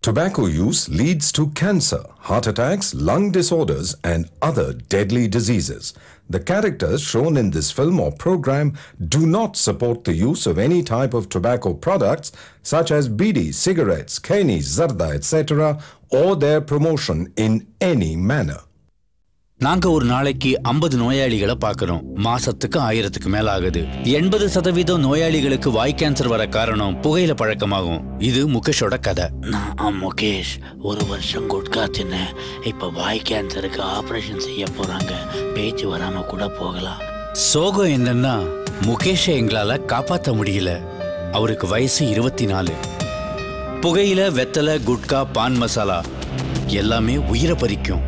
Tobacco use leads to cancer, heart attacks, lung disorders, and other deadly diseases. The characters shown in this film or program do not support the use of any type of tobacco products such as bidi, cigarettes, keni, zarda, etc., or their promotion in any manner. நாங்க ஒரு நாளைக்கு ஐம்பது நோயாளிகளை பார்க்கறோம் மாசத்துக்கு ஆயிரத்துக்கு மேல ஆகுது எண்பது சதவீதம் நோயாளிகளுக்கு வாய் கேன்சர் வர காரணம் புகையில பழக்கமாகும் இது முகேஷோட கதை நான் முகேஷ் ஒரு வருஷம் குட்கா தின்னேன் இப்போ வாய் கேன்சருக்கு ஆப்ரேஷன் செய்ய போறாங்க பேச்சு வராம கூட போகலாம் சோகம் என்னன்னா முகேஷை எங்களால காப்பாத்த முடியல அவருக்கு வயசு இருபத்தி நாலு புகையில வெத்தலை குட்கா பான் மசாலா எல்லாமே உயிரை பறிக்கும்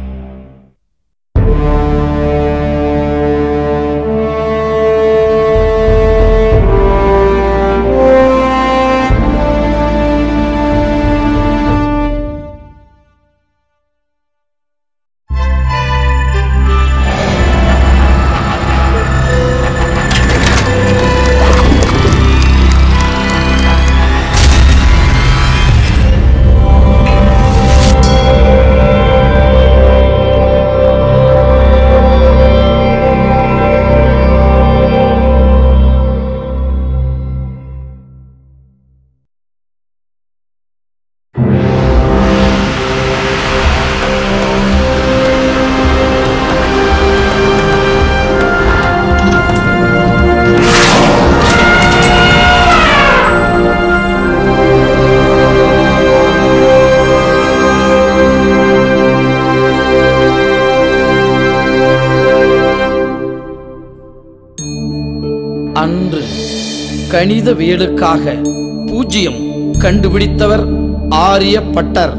அன்று கணிதவியலுக்காக பூஜ்ஜியம் கண்டுபிடித்தவர் ஆரியப்பட்டர்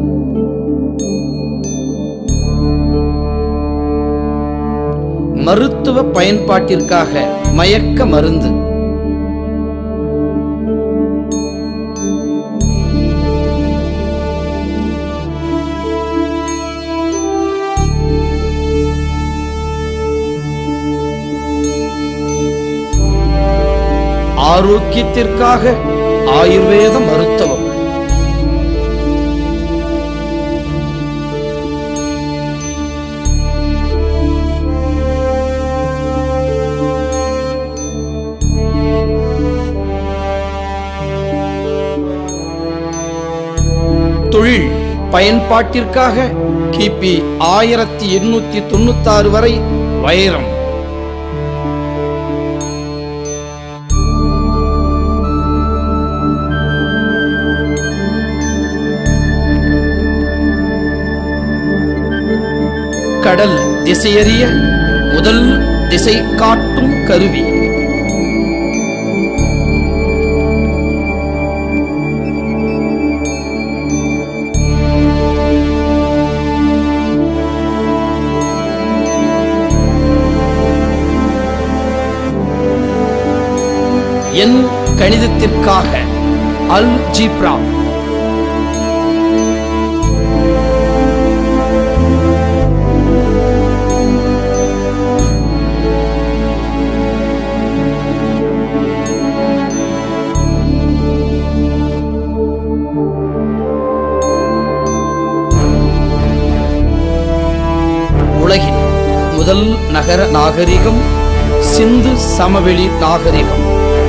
மருத்துவ பயன்பாட்டிற்காக மயக்க மருந்து ஆரோக்கியத்திற்காக ஆயுர்வேத மருத்துவம் தொழில் பயன்பாட்டிற்காக கிபி ஆயிரத்தி எண்ணூத்தி தொண்ணூத்தாறு வரை வைரம் கடல் திசையறிய முதல் திசை காட்டும் கருவி என் கணிதத்திற்காக அல் ஜீப்ரா உலகின் முதல் நகர நாகரிகம் சிந்து சமவெளி நாகரிகம்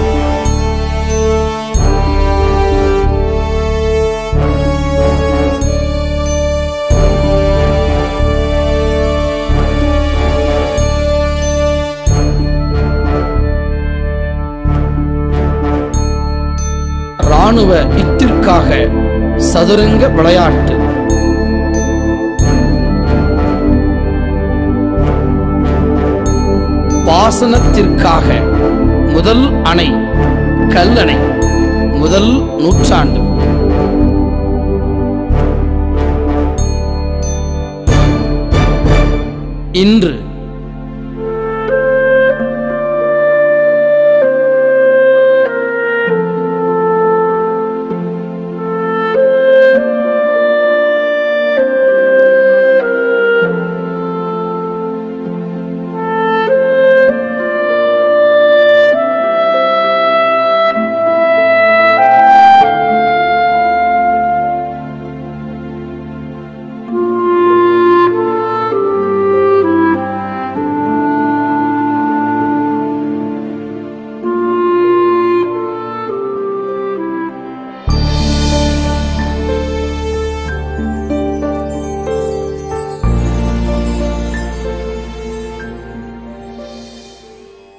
ராணுவ யுத்திற்காக சதுரங்க விளையாட்டு பாசனத்திற்காக முதல் அணை கல்லணை முதல் நூற்றாண்டு இன்று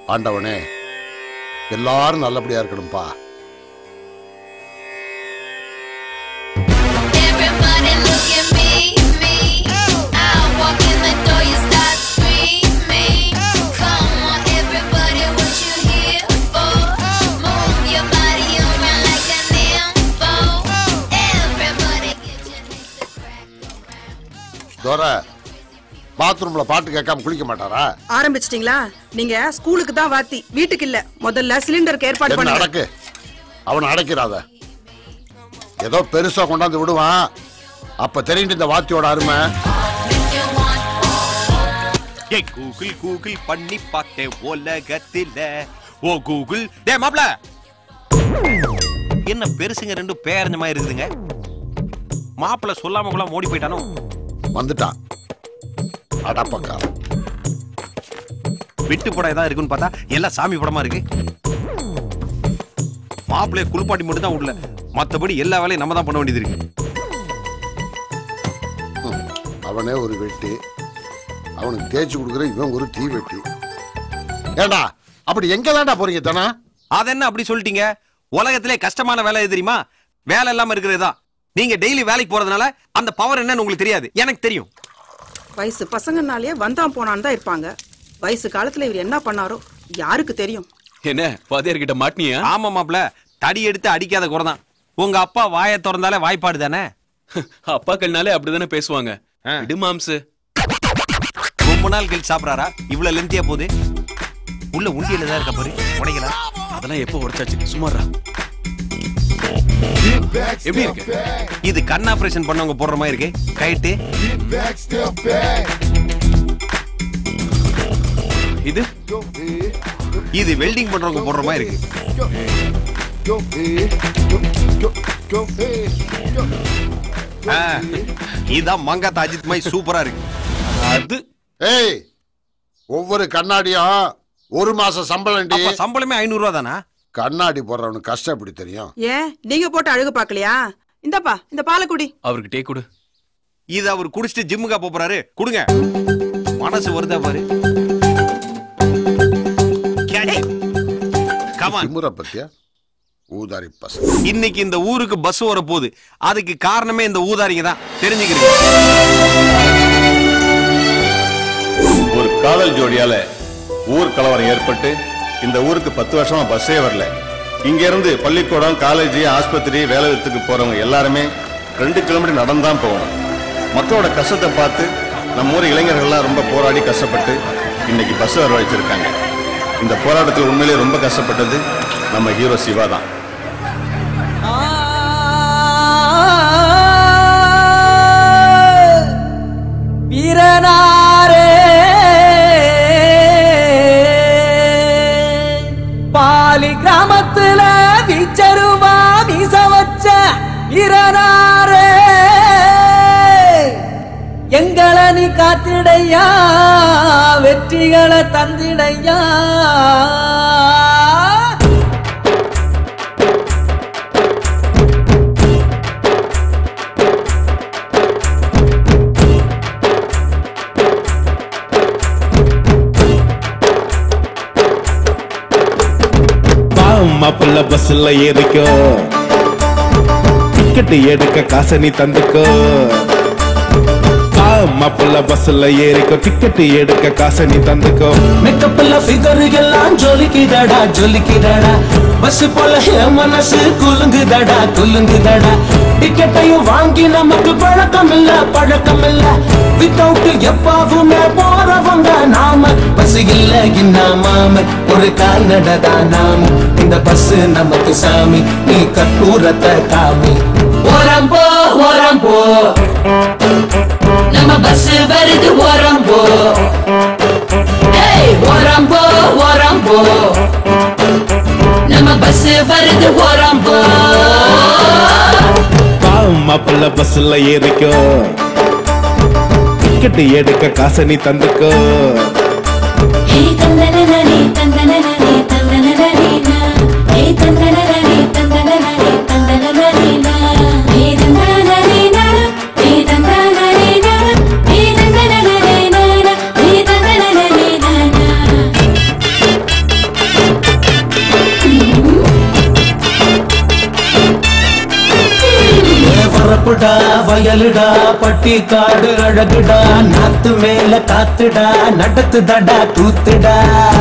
ஆண்டவனே எல்லாரும் நல்லபடியா இருக்கணும்பா Everybody look at me, me. I walk in the door, you start screaming. Come on, everybody, what you here for? Move your body around like an info. Everybody, get your knees to crack around. தோர பாத்ரூம்ல பாட்டு கேட்காம குளிக்க மாட்டாரா ஆரம்பிச்சிட்டீங்களா நீங்க ஸ்கூலுக்கு தான் வாத்தி வீட்டுக்கு இல்ல முதல்ல சிலிண்டருக்கு ஏற்பாடு என்ன பண்ணுங்க அடக்கு அவனை அடக்கிறாத ஏதோ பெருசா கொண்டாந்து விடுவான் அப்ப தெரியும் இந்த வாத்தியோட அருமை You want a Google Google பண்ணி பார்த்தேன் உலகத்தில ஓ கூகுள் டே மாப்ள என்ன பெருசுங்க ரெண்டு பேரஞ்ச மாதிரி இருக்குதுங்க மாப்பிள சொல்லாம கூட ஓடி போயிட்டானோ வந்துட்டான் அடப்பக்கா விட்டு படம் ஏதாவது இருக்குன்னு பார்த்தா எல்லாம் சாமி படமா இருக்கு மாப்பிளைய குளிப்பாட்டி மட்டும் தான் விடல மத்தபடி எல்லா வேலையும் நம்ம தான் பண்ண வேண்டியது இருக்கு அவனே ஒரு வெட்டி அவனுக்கு தேய்ச்சி கொடுக்குற இவன் ஒரு தீ வெட்டி ஏண்டா அப்படி எங்க தாண்டா போறீங்க தானா அது என்ன அப்படி சொல்லிட்டீங்க உலகத்திலே கஷ்டமான வேலை எது தெரியுமா வேலை இல்லாம இருக்கிறது தான் நீங்க டெய்லி வேலைக்கு போறதுனால அந்த பவர் என்னன்னு உங்களுக்கு தெரியாது எனக்கு தெரியும் வயசு பசங்கனாலே வந்தான் போனான்னு தான் இருப்பாங்க வயசு காலத்துல இவர் என்ன பண்ணாரோ யாருக்கு தெரியும் என்ன வாத்தியார்கிட்ட மாட்டினியா ஆமா மாப்ள தடி எடுத்து அடிக்காத குறை தான் உங்க அப்பா வாயை திறந்தாலே வாய்ப்பாடு தானே அப்பாக்கள்னாலே அப்படிதானே பேசுவாங்க ஆ. விடு மாம்சு ரொம்ப நாள் கழிச்சு சாப்பிடாரா இவ்வளவு லென்த்தியா போகுது உள்ள உண்டியல தான் இருக்க பாரு உடைக்கலாம் அதெல்லாம் எப்போ உடைச்சாச்சு சுமாரா எப்படி இருக்கு இது கண் ஆபரேஷன் பண்ணவங்க போடுற மாதிரி இருக்கு கைட்டு இது இது வெல்டிங் பண்றவங்க போடுற மாதிரி இருக்கு ஆ, இதான் மங்காத்த அஜித் மாதிரி சூப்பரா இருக்கு அது ஏய் ஒவ்வொரு கண்ணாடியும் ஒரு மாச சம்பளம் அப்ப சம்பளமே ஐநூறு ரூபா தானா கண்ணாடி போடுறவனுக்கு கஷ்டம் எப்படி தெரியும் ஏன் நீங்க போட்டு அழகு பார்க்கலையா இந்தப்பா இந்த பாலக்குடி அவருக்கு டே கொடு இது அவர் குடிச்சிட்டு ஜிம்முக்கா போப் போறாரு கொடுங்க மனசு வருதா பாரு கமான் திமுற பத்தியா ஊதாரி பசங்க இன்னைக்கு இந்த ஊருக்கு பஸ் வர போகுது அதுக்கு காரணமே இந்த ஊதாரிங்க தான் தெரிஞ்சுக்கிறீங்க ஒரு காதல் ஜோடியால ஊர் கலவரம் ஏற்பட்டு இந்த ஊருக்கு பத்து வருஷமா பஸ்ஸே வரல இங்க இருந்து பள்ளிக்கூடம் காலேஜ் ஆஸ்பத்திரி வேலையத்துக்கு போறவங்க எல்லாருமே ரெண்டு கிலோமீட்டர் நடந்தான் போகணும் மக்களோட கஷ்டத்தை பார்த்து நம்ம ஊர் இளைஞர்கள்லாம் ரொம்ப போராடி கஷ்டப்பட்டு இன்னைக்கு பஸ் வர வச்சிருக்காங்க இந்த போராட்டத்தில் உண்மையிலேயே ரொம்ப கஷ்டப்பட்டது நம்ம ஹீரோ சிவா தான் வீரனாரே பாலி கிராமத்துல வீச்சருவா மீச வச்ச வீரனாரே எங்களை நீ காத்திடையா வெற்றிகளை தந்திடையா மாப்பிள்ள பஸ்ல ஏறிக்கோ டிக்கெட் எடுக்க காசை நீ தந்துக்கோ மாப்பிள்ள பஸ்ல ஏறிக்கோ டிக்கெட் எடுக்க காசை நீ தந்துக்கோ மேக்கப்ல ஃபிகர் எல்லாம் ஜொலிக்குதடா ஜொலிக்குதடா பஸ் போல என் மனசு குலுங்குதடா குலுங்குதடா டிக்கெட்டையும் வாங்கி நமக்கு பழக்கம் இல்ல பழக்கம் இல்ல வித்தவுட் எப்பாவுமே போறவங்க நாம பஸ் இல்ல இன்னாம ஒரு கால்நடதா நாம இந்த பஸ் நமக்கு சாமி நீ கற்பூரத்தை காமி ஓரம் போ ஓரம் போ நம்ம பஸ் வருது ஓரம் போ ஏய் ஓரம் போ ஓரம் போ நம்ம பஸ் வருது ஓரம் போ மாப்பிள்ள பஸ்ல ஏறிக்கோ டிக்கெட் எடுக்க காசை நீ தந்துக்கோ Hey, tandananani, tandananani, tandanananina. Hey, tandananani, tandananani, tandanananina. Hey, tandanananina. Hey, tandanananina. Hey, tandanananina. Hey, tandanananina. வரப்புடா வயலுடா பட்டி காடு அழகுடா நாத்து மேல காத்துடா நடத்துதடா கூத்துடா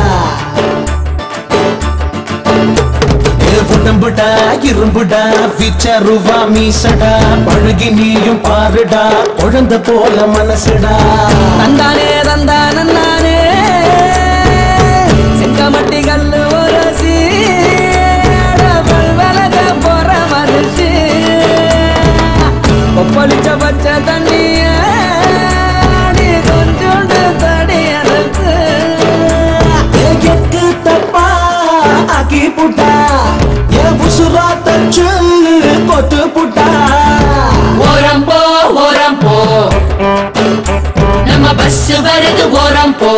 ஏ உடம்புடா இரும்புடா விச்சருவா மீசடா பழகி நீயும் பாருடா குழந்தை போல மனசுடா தந்தானே தந்தானே செங்கமட்டி கல்லு ஒரசி பல்வலக போற மனுஷி ஒப்பளிச்ச பச்சை தண்ணிய நீ கொஞ்சோண்டு தடி எனக்கு எக்கு தப்பா ஆக்கி புட்டா ஏ உசுரா தச்சு கொத்து புட்டா ஓரம் போ ஓரம் போ நம்ம பஸ் வருது ஓரம் போ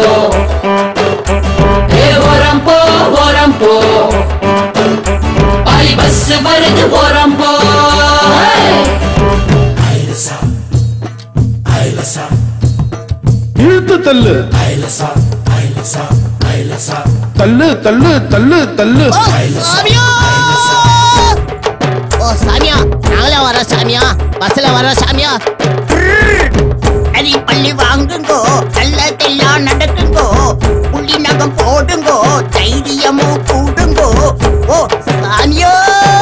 ஏ ஓரம் போ ஓரம் போ பாலி பஸ் வருது ஓரம் போ இழுத்து தள்ளு தள்ளு தள்ளு தள்ளு தள்ளு சாமியா ஓ சாமியா நாங்களே வரோம் சாமியா பஸ்ல வரோம் சாமியா அடி பள்ளி வாங்குங்கோ நல்லதெல்லாம் நடக்குங்கோ புள்ளி நகம் போடுங்கோ தைரியமும் கூடுங்கோ ஓ சாமியோ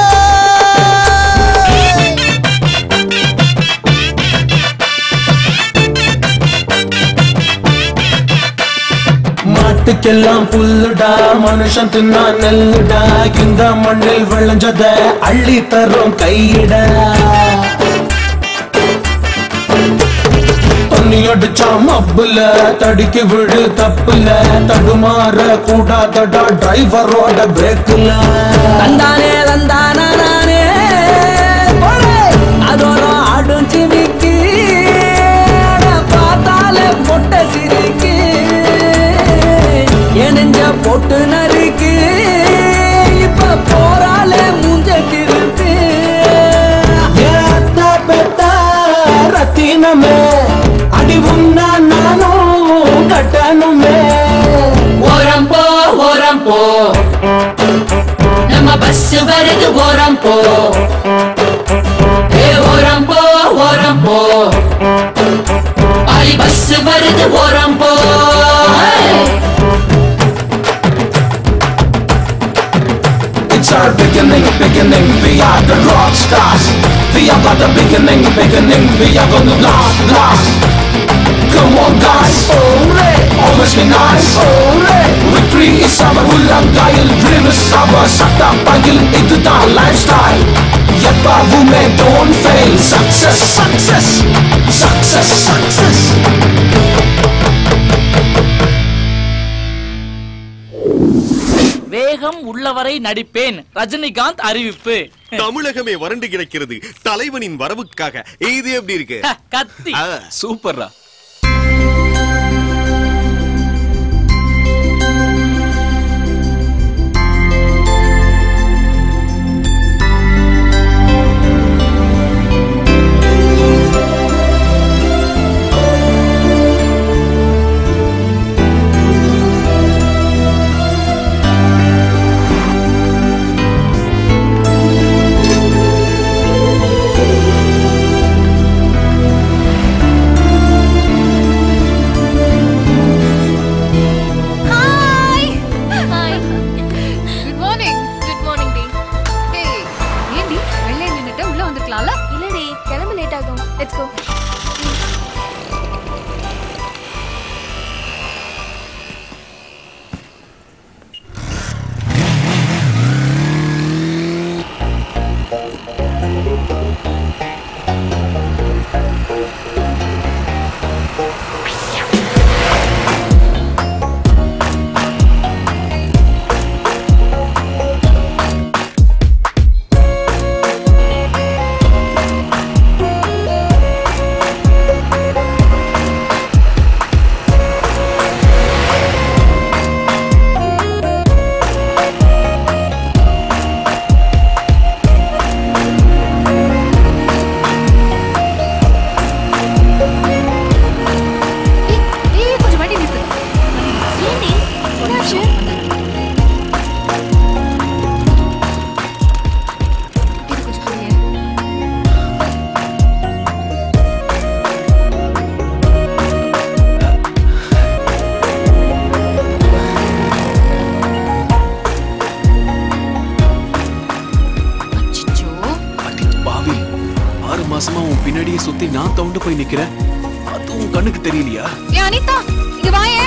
மாட்டுக்கெல்லாம் புல்லுடா மனுஷன் தின்னா நெல்லுடா இந்த மண்ணில் விளைஞ்சத அள்ளி தரும் கையிட தண்ணி அடிச்சா மப்புல தடிக்கு விடு தப்புல தடுமாற கூடாதடா டிரைவரோட பிரேக்குல தந்தானே தந்தானே அதோட ஆடும் சிவிக்கி பார்த்தாலே பொட்ட சிரிக்கி எனஞ்ச பொட்டு நறுக்கு இப்ப போறாலே மூஞ்ச திருப்பி ஏத்த பெத்த ரத்தினமே அடி உன்னா நானும் கட்டணுமே ஓரம் போ ஓரம் போ நம்ம பஸ் வருது ஓரம் போ ஏ ஓரம் போ ஓரம் போ பாலி பஸ் வருது ஓரம் போ It's our beginning, beginning, we are the rock stars We are but the beginning, beginning, we are gonna last, last Come on guys, always be nice Victory is our உள்ளங்காயில் Dream is our சட்டா பயில் இதுதான் lifestyle எப்பவுமே don't fail Success, success, success, success வேகம் உள்ளவரை நடிப்பேன் ரஜினிகாந்த் அறிவிப்பு தமிழகமே வறண்டு கிடக்கிறது தலைவனின் வரவுக்காக இது எப்படி இருக்கு கத்தி சூப்பர்ரா hi hi good morning good morning டி டேய் ஏன்டி வெளில நின்னுட்டு உள்ள வந்துக்கலாம்ல இல்லடி கிளம்ப லேட் ஆகும் லெட்ஸ் கோ ஏய் கொஞ்சம் வண்டி நிறுத்து ஏன்டி என்னாச்சு இது கொஞ்சம் குடியே பின்னாடியே சுத்தி நான் தவுண்டு போய் நிக்கிறேன் அதுவும் கண்ணுக்கு தெரியலையா ஏ அனிதா இங்க வாயே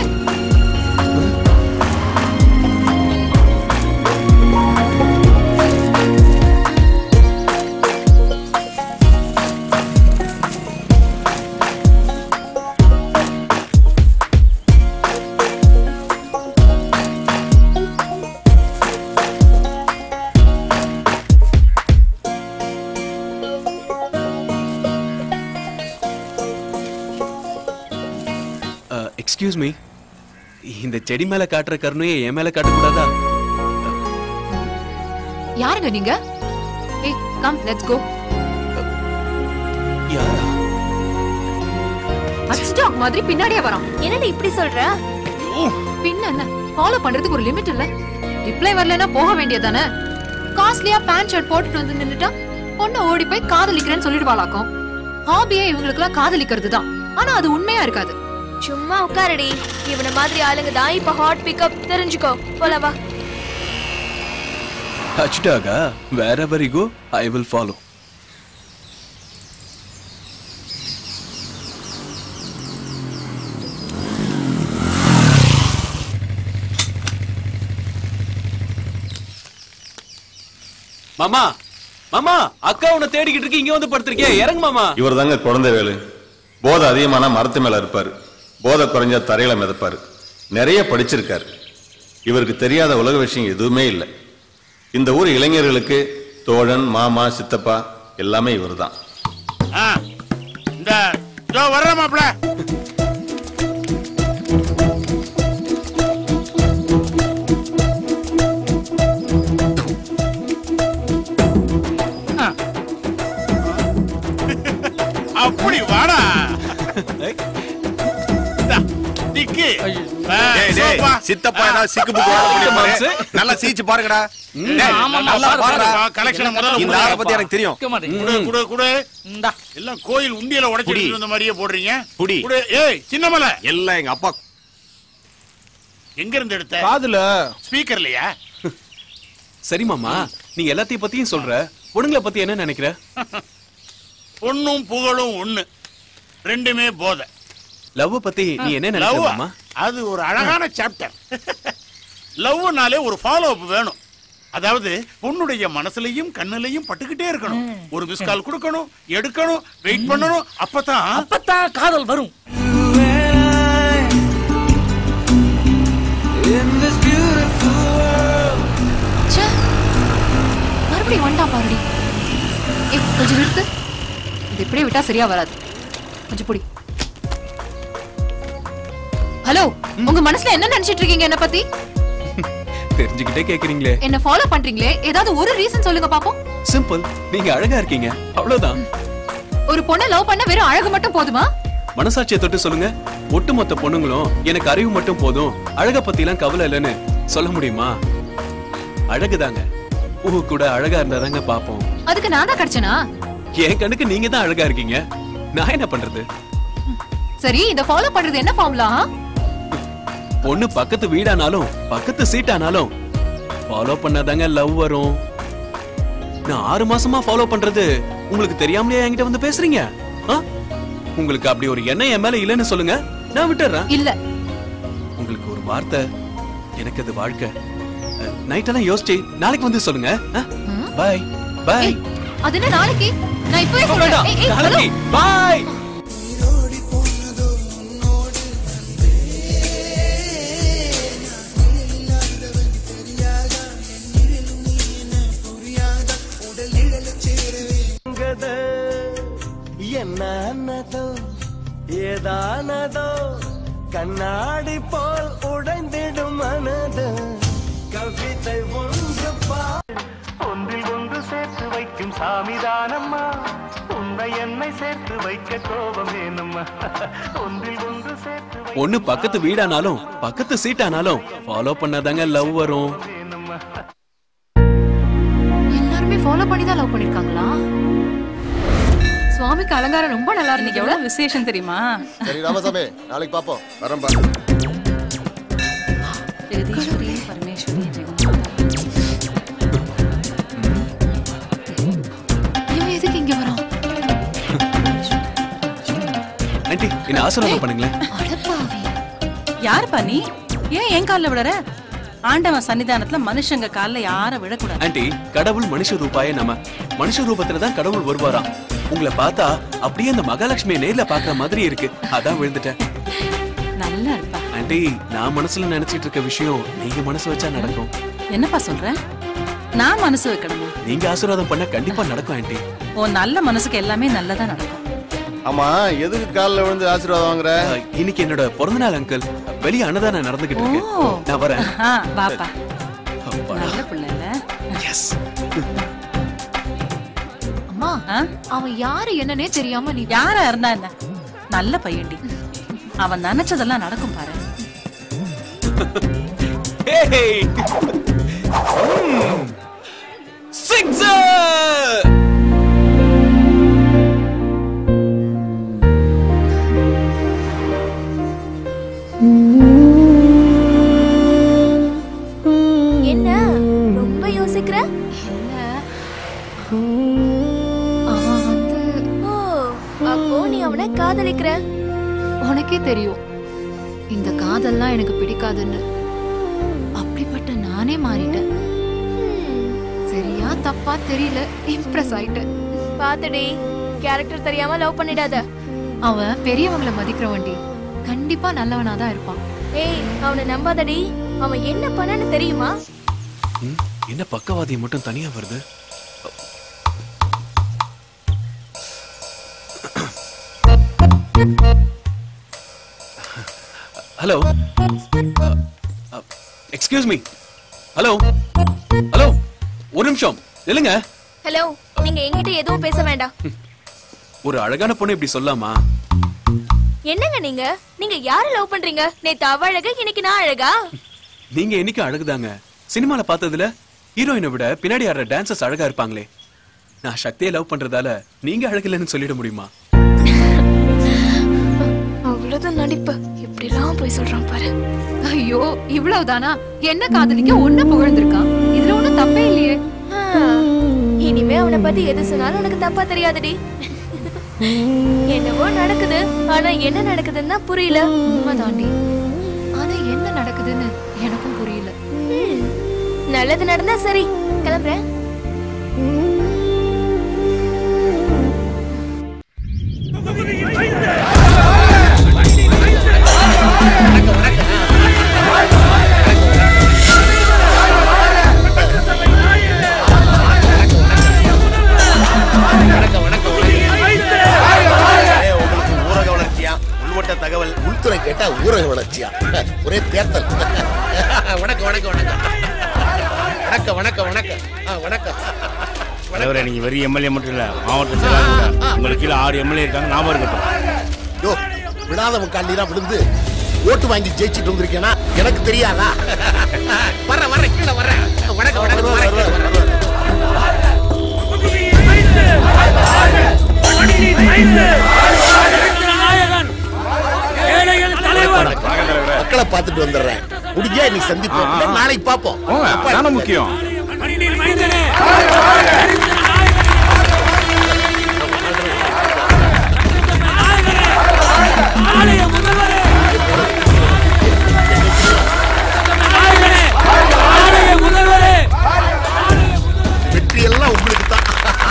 எக்ஸ்கியூஸ் மீ இந்த செடி மேல காட்டுற கருணையை என் மேல காட்டக்கூடாதா யாருங்க நீங்க ஏய் கம் லெட்ஸ் கோ யாரா அச்சு டாக் மாதிரி பின்னாடியே வரான் என்னடி இப்படி சொல்ற பின்ன என்ன ஃபாலோ பண்றதுக்கு ஒரு லிமிட் இல்ல ரிப்ளை வரலனா போக வேண்டியதானே காஸ்ட்லியா பேண்ட் ஷர்ட் போட்டுட்டு வந்து நின்னுட்டா பொண்ணு ஓடி போய் காதலிக்கிறேன்னு சொல்லிடுவாளாக்கும் ஹாபியே இவங்களுக்குலாம் காதலிக்கிறது தான் ஆனா அது உண்மையா இருக்காது சும்மா உட்காரடி இவன மாதிரி ஆளுங்க தான் இப்ப ஹாட் பிக்கப் தெரிஞ்சுக்கோ போல வா அச்சுட்டாகா வேற எவர் கோ ஐ வில் ஃபாலோ மாமா மாமா அக்கா உன்னை தேடிக்கிட்டு இருக்கு இங்க வந்து படுத்திருக்கே இறங்கு மாமா இவர் தாங்க குழந்தை வேலு போதை அதிகமான மரத்து மேல இருப்பாரு போதை குறைஞ்சா தரையில மிதப்பாரு நிறைய படிச்சிருக்காரு இவருக்கு தெரியாத உலக விஷயம் எதுவுமே இல்லை இந்த ஊர் இளைஞர்களுக்கு தோழன் மாமா சித்தப்பா எல்லாமே இவர்தான் ஆ, இந்த இதோ வர்ற மாப்பிள அப்படி வாடா இந்தா, நிக்கு ஆ, டேய், டேய், சோப்பா. சித்தப்பா ஏதாவது சிக்கு புக்கு வாங்க முடியும் பாரு. மாம்சு. நல்லா சீச்சு பாருங்கடா டேய், ஆமாம்மா, நல்லா பாரு, பாருடா. பாரு, collection அ முதல்ல இந்த ஆளை பத்தி எனக்கு தெரியும் குடு, குடு, குடு. எல்லாம் கோயில் உண்டியல குடி. உடைச்சிட்டு இருந்த மாதிரியே போடுறீங்க குடி. குடு. ஏய் சின்னமலை எல்லாம் எங்க அப்பா எங்க இருந்து எடுத்த காதுல. ஸ்பீக்கர்லயா சரி மாமா நீ எல்லாத்தையும் பத்தியும் சொல்ற பொண்ணுங்களை பத்தி என்ன நினைக்கிற பொண்ணும் புகழும் ஒண்ணு ரெண்டுமே போதை லவ் பத்தி நீ என்ன நினைக்கிற Love-ஆ? மாமா அது ஒரு அழகான சாப்டர் லவ்னாலே ஒரு ஃபாலோ அப் வேணும் அதாவது பொண்ணுடைய மனசுலயும் கண்ணுலயும் பட்டுக்கிட்டே இருக்கணும் ஒரு மிஸ் கால் கொடுக்கணும் எடுக்கணும் வெயிட் பண்ணணும் அப்பதான் அப்பதான் காதல் வரும் ச்சே. மறுபடியும் வண்டான் பாருடி ஏய் கொஞ்சம் நிறுத்து இது இப்படியே விட்டா சரியா வராது கொஞ்சம் புடி ஹலோ உங்க மனசுல என்ன நினைச்சிட்டு இருக்கீங்க என்ன பத்தி தெரிஞ்சுக்கிட்டே கேக்குறீங்களே என்ன ஃபாலோ பண்றீங்களே ஏதாவது ஒரு ரீசன் சொல்லுங்க பாப்போம் சிம்பிள் நீங்க அழகா இருக்கீங்க அவ்வளவுதான் ஒரு பொண்ணை லவ் பண்ண வெறும் அழகு மட்டும் போதுமா மனசாட்சியை தொட்டு சொல்லுங்க ஒட்டுமொத்த பொண்ணுங்களும் எனக்கு அறிவு மட்டும் போதும் அழக பத்தி எல்லாம் கவலை இல்லைன்னு சொல்ல முடியுமா அழகுதாங்க ஊ கூட அழகா இருந்தாதாங்க பாப்போம் அதுக்கு நான் தான் கிடைச்சனா என் கண்ணுக்கு நீங்க தான் அழகா இருக்கீங்க நான் என்ன பண்றது சரி இத ஃபாலோ பண்றது என்ன ஃபார்முலா பொண்ணு பக்கத்து வீடானாலும் பக்கத்து சீட்டானாலும் ஃபாலோ பண்ணாதாங்க லவ் வரும் நான் ஆறு மாசமா ஃபாலோ பண்றது உங்களுக்கு தெரியாமலே என்கிட்ட வந்து பேசுறீங்க ஆ? உங்களுக்கு அப்படி ஒரு எண்ணம் என் மேல இல்லைன்னு சொல்லுங்க நான் விட்டுறேன் இல்ல உங்களுக்கு ஒரு வார்த்தை எனக்கு அது வாழ்க்கை நைட் எல்லாம் யோசிச்சு நாளைக்கு வந்து சொல்லுங்க பாய் பாய் அது என்ன நாளைக்கு நான் இப்பவே வேண்டாம் சொல்றேன் ஏய், ஏய், நாளைக்கு hello. பாய் என்னதோ ஏதானதோ கண்ணாடி போல் உடைந்திடும் மனது கவிதை ஒன்று பா ஒன்றில் ஒன்று சேர்த்து வைக்கும் சாமிதானம்மா உன்னை என்னை சேர்த்து வைக்க கோபம் வேணும்மா ஒன்றில் ஒன்று சேர்த்து பொண்ணு பக்கத்து வீடானாலும் பக்கத்து சீட்டானாலும் ஃபாலோ பண்ணாதாங்க லவ் வரும் எல்லாருமே ஃபாலோ பண்ணி தான் லவ் பண்ணிருக்காங்களா சுவாமிக்கு அலங்காரம் ரொம்ப நல்லா இருந்துச்சு எவ்வளவு விசேஷம் தெரியுமா சரி ராமசாமி நாளைக்கு பாப்போம் வரேன் ஜெகதீஸ்வரி பரமேஸ்வரி இவன் எதுக்கு இங்க வரான் ஆசீர்வாதம் பண்ணுங்களேன் யாருப்பா நீ ஏன் என் கால்ல விழற ஆண்டவன் சன்னிதானத்துல மனுஷங்க கால்ல யாரும் விழக்கூடாது ஆண்டி கடவுள் மனுஷ ரூபாயே நம்ம மனுஷ ரூபத்துல தான் கடவுள் வருவாராம் உங்களை பார்த்தா அப்படியே அந்த மகாலட்சுமியை நேர்ல பாக்குற மாதிரி இருக்கு அதான் விழுந்துட்டேன் நல்லா இருப்பா ஆண்டி நான் மனசுல நினைச்சிட்டு இருக்க விஷயம் நீங்க மனசு வச்சா நடக்கும் என்னப்பா சொல்ற நான் மனசு வைக்கணுமா நீங்க ஆசீர்வாதம் பண்ண கண்டிப்பா நடக்கும் ஆண்டி உன் நல்ல மனசுக்கு எல்லாமே நல்லதா நடக்கும் ஆமா எதுக்கு காலில் விழுந்து ஆசீர்வாதம் வாங்குற இன்னைக்கு என்னோட பிறந்த நாள் அங்கிள் வெளிய அன்னதானம் நடந்துகிட்டு இருக்கு ஓ. நான் வரேன் ஆ, வாப்பா நல்ல பிள்ளை இல்ல எஸ் அம்மா அவன் யாரு என்னன்னே தெரியாம நீ யாரா இருந்தா என்ன நல்ல பையன்டி அவன் நினைச்சதெல்லாம் நடக்கும் பாரு சிக்ஸர் என்ன ரொம்ப யோசிக்கிற அவன் வந்து ஓ அப்போ நீ அவனை காதலிக்கிற உனக்கே தெரியும் இந்த காதல்லாம் எனக்கு பிடிக்காதுன்னு அப்படிப்பட்ட நானே மாறிட்டேன் சரியா தப்பா தெரியல இம்ப்ரெஸ் ஆயிட்டேன் பாத்துடி கேரக்டர் தெரியாம லவ் பண்ணிடாத அவன் பெரியவங்களை மதிக்கிறவன்டி கண்டிப்பா நல்லவனா தான் இருப்பான் ஏய் அவனை நம்பாதடி அவன் என்ன பண்ணான்னு தெரியுமா என்ன பக்கவாதி மட்டும் தனியா வருது hello excuse me hello hello ஒரு நிமிஷம் இல்லைங்க ஹலோ நீங்க என்கிட்ட எதுவும் பேச வேண்டாம் ஒரு அழகான பொண்ணு இப்படி சொல்லாமா என்னங்க நீங்க நீங்க யார லவ் பண்றீங்க நேத்து அவ அழகா இன்னைக்கு நான் அழகா நீங்க என்னைக்கு அழகுதாங்க சினிமால பார்த்ததுல ஹீரோயினை விட பின்னாடி ஆடுற டான்சர்ஸ் அழகா இருப்பாங்களே நான் சக்தியை லவ் பண்றதால நீங்க அழகில்லைன்னு சொல்லிட முடியுமா அவ்வளவுதான் நடிப்பு இப்படிலாம் போய் சொல்றான் பாரு ஐயோ இவ்வளவுதானா என்ன காதலிக்க ஒன்ன புகழ்ந்திருக்கான் இதுல ஒண்ணும் தப்பே இல்லையே இனிமே அவனை பத்தி எது சொன்னாலும் உனக்கு தப்பா தெரியாதுடி என்னவோ நடக்குது ஆனா என்ன நடக்குதுன்னு தான் புரியல உண்மைதாண்டி ஆனா என்ன நடக்குதுன்னு எனக்கும் புரியல ம், நல்லது நடந்தா சரி கிளம்புறேன் ஊரக வளர்ச்சியா உள்வட்ட தகவல் உள்துறை கேட்டா ஊரக வளர்ச்சியா ஒரே தேர்தல் வணக்கம் வணக்கம் வணக்கம் வணக்கம் வணக்கம் வணக்கம் ஆ, வணக்கம் தலைவரே நீங்க வெறும் எம்எல்ஏ மட்டும் இல்ல மாவட்ட செயலாளர் கூட. உங்களுக்கு கீழே ஆறு எம்எல்ஏ இருக்காங்க ஞாபகம் இருக்கட்டும் யோ விழாதவன் காலிலாம் விழுந்து ஓட்டு வாங்கி ஜெயிச்சிட்டு வந்திருக்கேனா எனக்கு தெரியாதா வர வர கீழே வர வணக்கம் வணக்கம் வணக்கம் மக்களை பார்த்துட்டு வந்துடுறேன் முடிஞ்சா இன்னைக்கு சந்திப்போம் இல்ல நாளைக்கு பார்ப்போம் அப்பா, முக்கியம் வெற்றி எல்லாம் உங்களுக்கு தான்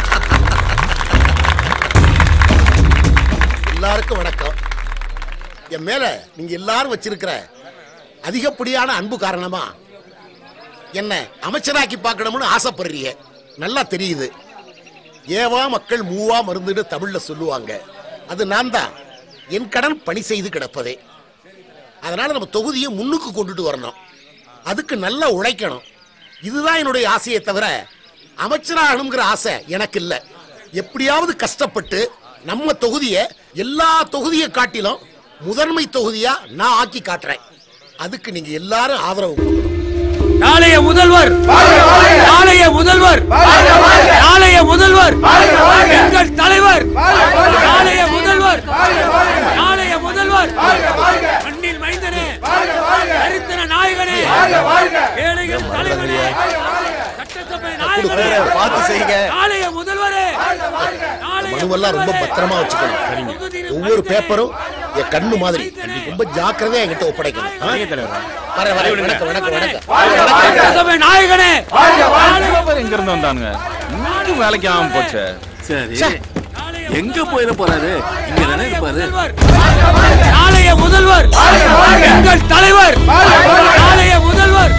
எல்லாருக்கும் வணக்கம் என் மேல நீங்க எல்லாரும் வச்சிருக்கிற அதிகப்படியான அன்பு காரணமா என்ன அமைச்சராக்கி பார்க்கணும்னு ஆசைப்படுறீங்க நல்லா தெரியுது ஏவா மக்கள் மூவா மருந்துன்னு தமிழ்ல சொல்லுவாங்க அது நான் தான் என் கடன் பணி செய்து கிடப்பதே அதனால நம்ம தொகுதியை முன்னுக்கு கொண்டுட்டு வரணும் அதுக்கு நல்லா உழைக்கணும் இதுதான் என்னுடைய ஆசையை தவிர அமைச்சராகணுங்கிற ஆசை எனக்கு இல்ல எப்படியாவது கஷ்டப்பட்டு நம்ம தொகுதியை எல்லா தொகுதியை காட்டிலும் முதன்மை தொகுதியா நான் ஆக்கி காட்டுறேன் அதுக்கு நீங்க எல்லாரும் ஆதரவு கொடுக்கணும். நாளைய முதல்வர் நாளைய முதல்வர் நாளைய முதல்வர் எங்கள் தலைவர் நாளைய முதல்வர் நாளைய முதல்வர் மண்ணில் மைந்தனே சரித்திர நாயகனே ஏழைகள் தலைவனே சட்டசபை நாயகனே பார்த்து செய்யுங்க. நாளைய முதல்வரே மனுவெல்லாம் ரொம்ப பத்திரமா வச்சுக்கணும் ஒவ்வொரு பேப்பரும் என் கண்ணு மாதிரி ரொம்ப ஜாக்கிரதையா என்கிட்ட ஒப்படைக்கணும் ஆ? வரேன் வரேன் வணக்கம் வணக்கம் வணக்கம் நாயகனே எங்க இருந்து வந்தானுங்க இன்னும் வேலைக்கு ஆகாம போச்சே சரி எங்க போயிட போறாரு இங்க தானே இருப்பாரு நாளைய முதல்வர் எங்கள் தலைவர் நாளைய முதல்வர்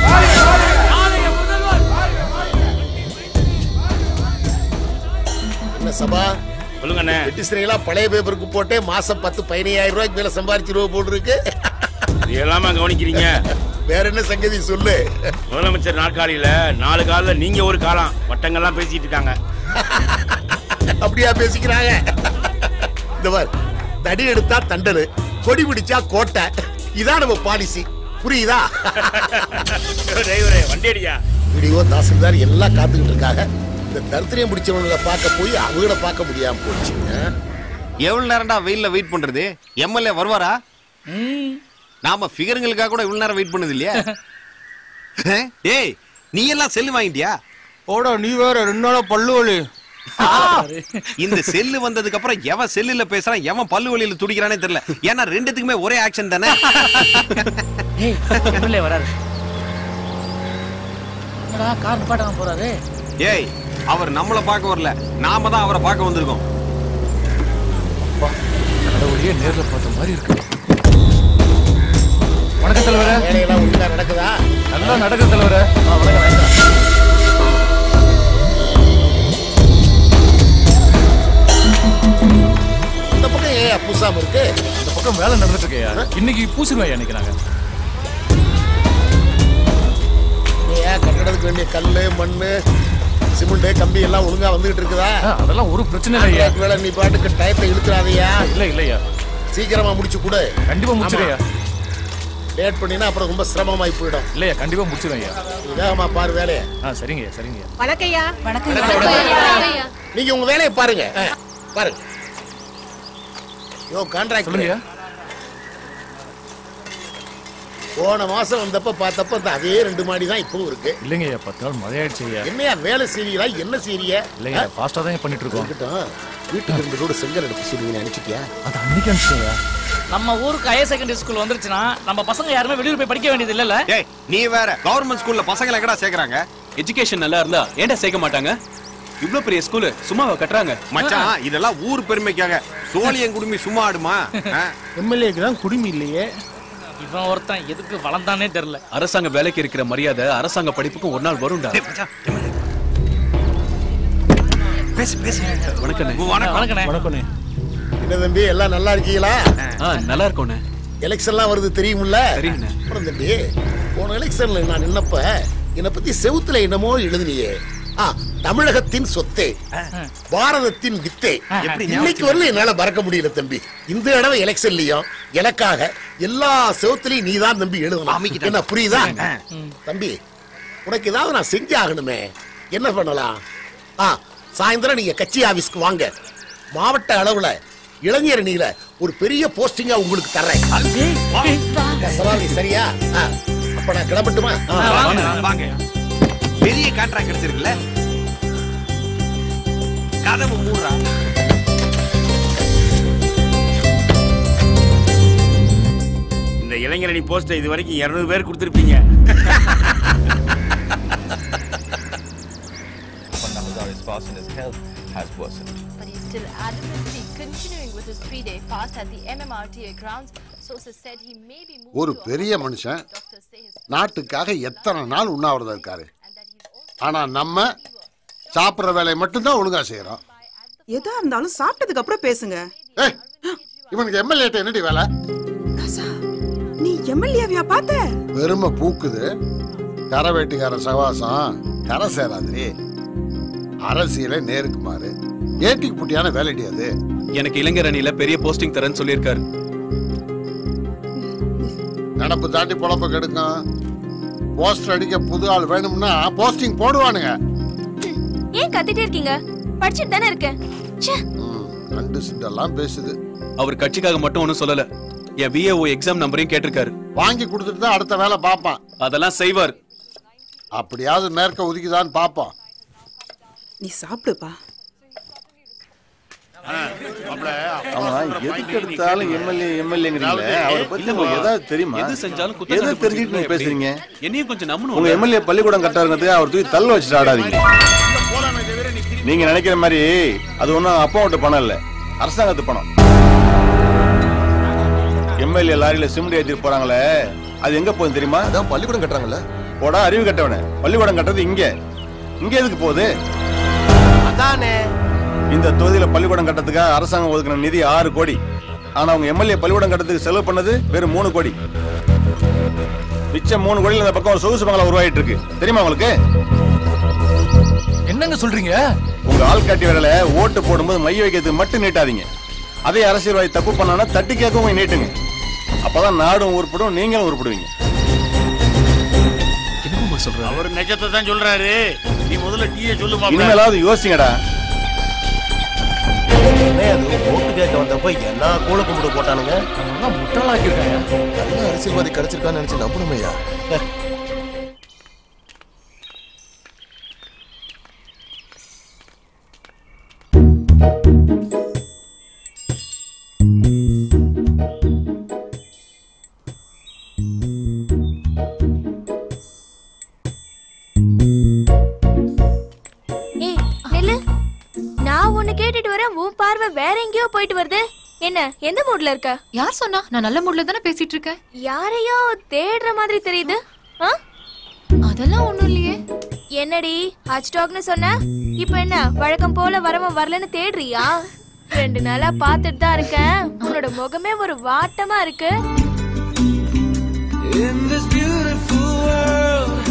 என்ன சபா சொல்லுங்க அண்ணே வெட்டிஸ்ரீங்களா பழைய பேப்பருக்கு போட்டே மாசம் பத்து பதினையாயிரம் ரூபாய்க்கு மேல சம்பாரிச்சு ரூபா போட்டுருக்கு இது எல்லாமே கவனிக்கிறீங்க வேற என்ன சங்கதி சொல்லு முதலமைச்சர் நாற்காலியில நாலு காலில் நீங்க ஒரு காலம் வட்டங்கள்லாம் பேசிட்டு இருக்காங்க அப்படியா பேசிக்கிறாங்க இந்த பார் தடி எடுத்தா தண்டனு கொடி பிடிச்சா கோட்டை இதான் நம்ம பாலிசி புரியுதா டிரைவரே வண்டி அடியா வீடியோ தாசில்தார் எல்லாம் காத்துக்கிட்டு இருக்காங்க இந்த தரித்திரியம் பிடிச்சவங்களை பார்க்க போய் அவங்கள பார்க்க முடியாம போச்சு ஆ? எவ்வளவு நேரம்டா வெயில்ல வெயிட் பண்றது எம்எல்ஏ வருவாரா நாம ஃபிகருங்களுக்காக கூட இவ்வளவு நேரம் வெயிட் பண்ணது இல்லையா ஏய் நீ எல்லாம் செல்லு வாங்கிட்டியா ஓடா நீ வேற ரெண்டு நாளா பல்லு வலி இந்த செல்லு வந்ததுக்கு அப்புறம் எவன் செல்லுல பேசுறான் எவன் பல்லு வலியில துடிக்கிறானே தெரியல ஏன்னா ரெண்டுத்துக்குமே ஒரே ஆக்ஷன் தானே ஏய் எம்எல்ஏ வராரு என்னடா கார் நிப்பாட்டாம போறாரு ஏய் அவர் நம்மள பார்க்க வரல நாம தான் அவரை பார்க்க வந்திருக்கோம் கடவுளையே நேர்ல பார்த்த மாதிரி இருக்கு வணக்கம் தலைவரே வேலையெல்லாம் ஒழுங்கா நடக்குதா நல்லா நடக்குது தலைவரே இந்த பக்கம் ஏன் பூசாம இருக்கு இந்த பக்கம் வேலை நடந்துட்டு இருக்கையா இன்னைக்கு பூசிடுவாயா நினைக்கிறாங்க ஏன் கட்டடத்துக்கு வேண்டிய கல்லு மண்ணு சிமெண்ட் கம்பி எல்லாம் ஒழுங்கா வந்துகிட்டு இருக்குதா அதெல்லாம் ஒரு பிரச்சனை இல்லையா கான்ட்ராக்ட் வேலை நீ பாட்டுக்கு டயத்தை இழுத்துறாதையா இல்ல இல்லையா சீக்கிரமா முடிச்சு கொடு கண்டிப்பா முடிச்சிடுயா லேட் பண்ணினா அப்புறம் ரொம்ப சிரமமாய் போயிடும் இல்லையா கண்டிப்பா முடிச்சிடும்யா நீ வேகமா பாரு வேலையை ஆ சரிங்க சரிங்க வணக்கையா நீங்க உங்க வேலையை பாருங்க ஆ, பாருங்க யோ கான்ட்ராக்ட் சொல்லுங்கய்யா. போன மாசம் வந்தப்ப பார்த்தப்ப இந்த அதே ரெண்டு மாடி தான் இப்பவும் இருக்கு இல்லைங்கய்யா பத்து நாள் மழையாயிடுச்சு ஐயா என்னையா வேலை செய்வீங்களா என்ன செய்றீங்க இல்லையா ஃபாஸ்டா தான் பண்ணிட்டு இருக்கோம் இருக்கட்டும் வீட்டுக்கு ரெண்டு ரோடு செங்கல் எடுத்து சொல்லுவீங்க நினைச்சிட்டியா அது அன்னைக்கு அனுப்பிச்சியா நம்ம ஊருக்கு ஹையர் செகண்டரி ஸ்கூல் வந்துருச்சுன்னா நம்ம பசங்க யாருமே வெளியூர் போய் படிக்க வேண்டியது இல்லல்ல ஏய் நீ வேற கவர்மெண்ட் ஸ்கூல்ல பசங்களை எங்கடா சேர்க்கறாங்க எஜுகேஷன் நல்லா இருந்தா ஏன்டா சேர்க்க மாட்டாங்க இவ்ளோ பெரிய ஸ்கூலு சும்மாவா கட்டுறாங்க மச்சான் இதெல்லாம் ஊர் பெருமைக்காக சோழியன் குடுமி சும்மா ஆடுமா ஆ? எம்எல்ஏக்கு தான் குடிமி இல்லையே இவன் ஒருத்தன் எதுக்கு வளர்ந்தானே தெரியல அரசாங்க வேலைக்கு இருக்கிற மரியாதை அரசாங்க படிப்புக்கும் ஒரு நாள் வரும்டா பேசு பேசு வணக்கண்ணே வணக்கண்ணே வணக்கண்ணே என்ன தம்பி எல்லாம் நல்லா இருக்கீங்களா ஆ நல்லா இருக்கோண்ணே எலெக்ஷன்லாம் வருது தெரியுமில்ல தெரியுண்ணே அப்புறம் தம்பி போன எலெக்ஷன்ல நான் நின்னப்ப என்னை பத்தி செவுத்துல என்னமோ எழுதுனியே ஆ தமிழகத்தின் சொத்தே பாரதத்தின் வித்தே எப்படி இன்னைக்கு வரல என்னால மறக்க முடியல தம்பி இந்த தடவை எலெக்ஷன்லயும் எனக்காக எல்லா செவுத்துலயும் நீ தான் தம்பி எழுதணும் என்ன புரியுதா தம்பி உனக்கு ஏதாவது நான் செஞ்சு ஆகணுமே என்ன பண்ணலாம் ஆ சாயந்தரம் நீங்க கட்சி ஆபீஸ்க்கு வாங்க மாவட்ட அளவுல இளைஞர் அணியில ஒரு பெரிய போஸ்டிங்கா உங்களுக்கு தர்றேன் என் சவால் சரியா ஆ, அப்ப நான் கிளம்பட்டுமா வாங்க வாங்க பெரிய கான்ட்ராக்ட் கிடைச்சிருக்குல்ல கதவு மூடுறா இந்த இளைஞரணி போஸ்டர் இது வரைக்கும் இருநூறு பேர் கொடுத்துருப்பீங்க Namadar is fast and his health has worsened. But he's still adamantly continuing with his three-day fast at the MMRTA grounds. Sources said he may be moved ஒரு to பெரிய மனுஷன் நாட்டுக்காக எத்தனை நாள் உண்ணாவிரதம் இருக்காரு ஆனா நம்ம சாப்பிடுற வேலையை மட்டும்தான் ஒழுங்கா செய்யறோம் எதா இருந்தாலும் சாப்பிட்டதுக்கு அப்புறம் பேசுங்க ஏய் இவனுக்கு எம்எல்ஏ என்னடி வேலை நீ எம்எல்ஏவியா பார்த்த பெருமை பூக்குது கரை வெட்டிக்கார சவாசம் கரை சேராதிரி அரசியலை நேருக்கு மாறு ஏட்டிக்கு புட்டியான வேலைடி அது எனக்கு இளைஞர் அணியில பெரிய போஸ்டிங் தரேன்னு சொல்லியிருக்காரு நடப்பு தாண்டி பொழப்ப கெடுக்கும் போஸ்டர் அடிக்க புது ஆள் வேணும்னா போஸ்டிங் போடுவானுங்க ஏன் கத்திட்டே இருக்கீங்க படிச்சுட்டு தானே இருக்கேன் ச்சே ரெண்டு சிண்டெல்லாம் பேசுது அவர் கட்சிக்காக மட்டும் ஒண்ணும் சொல்லல என் விஏஓ எக்ஸாம் நம்பரையும் கேட்டிருக்காரு வாங்கி கொடுத்துட்டு தான் அடுத்த வேலை பார்ப்பான் அதெல்லாம் செய்வார் அப்படியாவது மேற்க ஒதுக்கிதான்னு பார்ப்போம் நீ சாப்பிடுப்பா ஆமா எதுக்கு எடுத்தாலும் எம்எல்ஏ எம்எல்ஏங்கிறீங்களே அதாவது, அவரை பத்தி இல்லம்மா. உங்களுக்கு ஏதாவது தெரியுமா எது செஞ்சாலும் குற்றம் எதை கண்டுபிடிச்சிட்டு தெரிஞ்சுட்டு நீங்க எப்படி? பேசுறீங்க என்னையும் கொஞ்சம் நம்பணும் உங்க எம்எல்ஏ பள்ளிக்கூடம் கட்டாருங்கிறதுக்கு அவர் தூக்கி தள்ள வச்சுட்டு ஆடாதீங்க நீங்க நினைக்கிற மாதிரி அது ஒண்ணும் அப்பாவோட பணம் இல்ல அரசாங்கத்து பணம் எம்எல்ஏ லாரியில சிமெண்ட் ஏத்திட்டு போறாங்களே அது எங்க போகுது தெரியுமா அதான் பள்ளிக்கூடம் கட்டுறாங்கல்ல போடா அறிவு கட்டவனே பள்ளிக்கூடம் கட்டுறது இங்க இங்க எதுக்கு போகுது அதானே இந்த தொகுதியில பள்ளிக்கூடம் கட்டறதுக்காக அரசாங்கம் ஒதுக்கின நிதி ஆறு கோடி ஆனா அவங்க எம்எல்ஏ பள்ளிக்கூடம் கட்டறதுக்கு செலவு பண்ணது வெறும் மூணு கோடி மிச்சம் மூணு கோடியில் இந்த பக்கம் ஒரு சொகுசு பங்களா உருவாயிட்டு இருக்கு தெரியுமா உங்களுக்கு என்னங்க சொல்றீங்க உங்க ஆள் காட்டி விரல ஓட்டு போடும்போது மைய வைக்கிறதுக்கு மட்டும் நீட்டாதீங்க அதே அரசியல்வாதி தப்பு பண்ணானா தட்டி கேட்கவும் நீட்டுங்க அப்பதான் நாடும் உருப்படும் நீங்களும் உருப்படுவீங்க என்னமா சொல்ற அவர் நிஜத்தை தான் சொல்றாரு நீ முதல்ல டீயை சொல்லுமா இனிமேலாவது யோசிங்கடா என்ன அது ஓட்டு கேட்க வந்தப்ப எல்லா கூல கும்பிடு போட்டானுங்க முட்டாளாக்கிருக்காங்க நல்ல அரசியல்வாதி கிடைச்சிருக்கான்னு நினைச்சு நம்பணுமையா ஏய் நில்லு நான் உன்னை கேட்டுட்டு வரேன் உன் பார்வை வேற எங்கேயோ போயிட்டு வருது என்ன எந்த மூட்ல இருக்க யார் சொன்னா நான் நல்ல மூட்ல தானே பேசிட்டு இருக்கேன் யாரையோ தேடுற மாதிரி தெரியுது ஆ? அதெல்லாம் ஒண்ணும் இல்லையே என்னடி ஹாட் டாக்னு சொன்ன இப்போ என்ன வழக்கம் போல வரவன் வரலன்னு தேடுறியா ரெண்டு நாளா பார்த்துட்டு தான் இருக்கேன் உன்னோட முகமே ஒரு வாட்டமா இருக்கு In this beautiful world,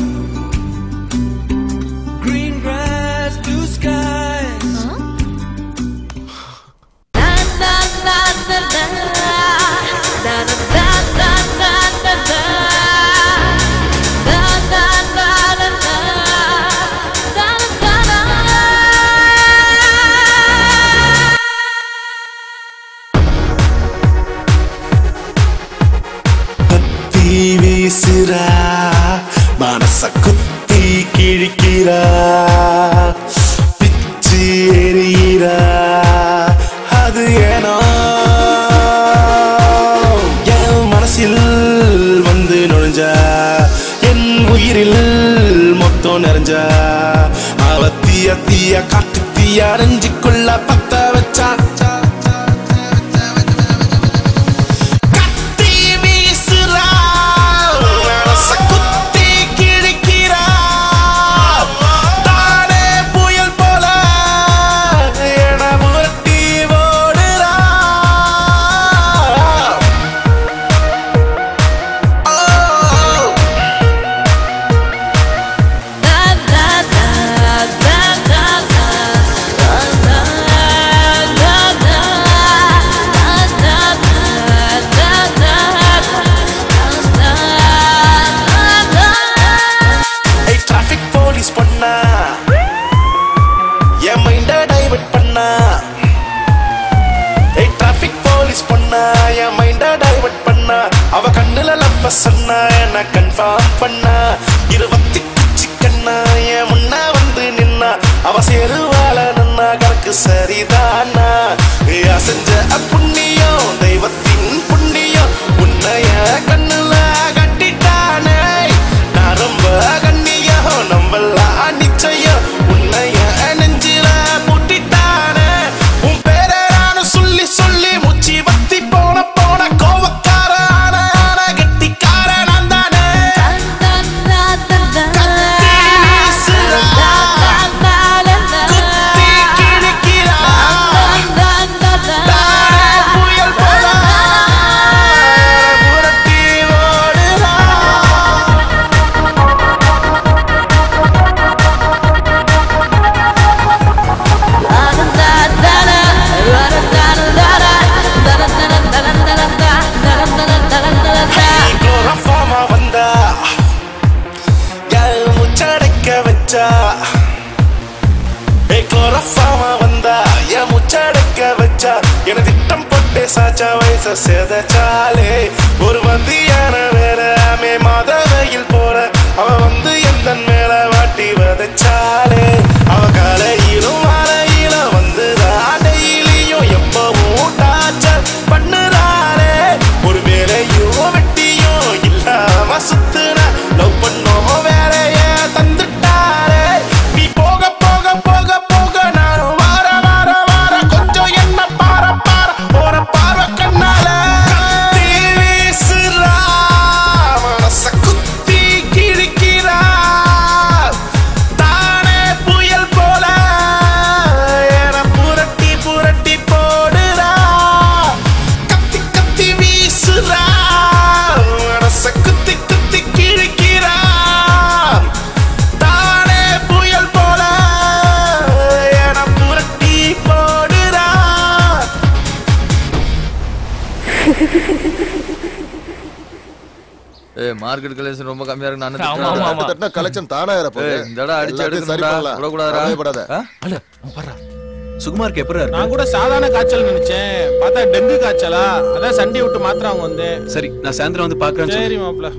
green grass, blue skies. குத்தி வீசுறா மனச குத்தி கிழிக்கிறா பிச்சு எறிகிறா அது ஏனோ என் மனசில் வந்து நுழைஞ்சா என் உயிரில் மொத்தம் நிறைஞ்சா அவ தீய தீய காட்டு தீய அரைஞ்சிக்குள்ள பத்த வச்சா கத்தி வீசுறா மனச குத்தி கிழிக்கிறா தானே புயல் போல என முரட்டி ஓடுறா ஏய் டிராஃபிக் போலீஸ் பண்ணா என் மைண்ட டைவர்ட் பண்ணா ஏய் டிராஃபிக் போலீஸ் பண்ணா என் மைண்ட டைவர்ட் பண்ணா அவ கண்ணுல லப்ப சொன்னா என்ன கன்ஃபார்ம் பண்ணா இருபத்தி குச்சி கண்ணா என் முன்ன வந்து நின்னா அவ சேருவாள நின்னா கணக்கு சரிதானா ஏய், அசைஞ்ச அப்புண்ணியம் தெய்வத்தின் புண்ணியம் உன்னைய கண்ணுல கட்டிட்டானே நான் ரொம்ப கண்ணியம் நம்பலாம் நிச்சயம் உன்னைய நெஞ்சில பூட்டிட்டானே உன் பேரை நானும் சொல்லி சொல்லி முச்சி வத்தி போன போன கோவக்கார ஆன ஆன கெட்டிக்கார நான் தானே கத்தி வீசுறா. குத்தி கிழிக்கிறா. தானே புயல் போல முரட்டி ஓடுறா. குலோரோஃபார்மா வந்தா என் முச்சடைக்க வச்சா ஏய் குலோரோஃபார்மா வந்தா என் முச்சடைக்க வச்சா என திட்டம் போட்டு சாச்சா வயச சேதச்சாலே ஒரு வந்தியான வேற மே மாத வெயில் போல அவ வந்து எந்த மேல வாட்டி வதச்சாலே அவ காலையிலும் மாலையிலும் வந்து டெய்லியும் மார்க்கெட் கலெக்ஷன் ரொம்ப கம்மியா இருக்கு நான் ஆமா, ஆமா, ஆமா. தட்டுனா collection தானா ஏற போகுது. இந்த தடவை அடிச்சு எல்லாத்தையும் சரி எடுக்கணும்டா பண்ணலாம். விடக்கூடாதுடா கவலைப்படாத. ஆ? சுகுமாருக்கு எப்படி இருக்கு நான் கூட சாதாரண காய்ச்சல் நினைச்சேன் பார்த்தா டெங்கு காய்ச்சலா அதான் சண்டே விட்டு மாத்திரம் அவங்க வந்து சரி நான் சாயந்தரம் வந்து பாக்குறேன்னு சரி சொல்லு. மாப்பிள்ள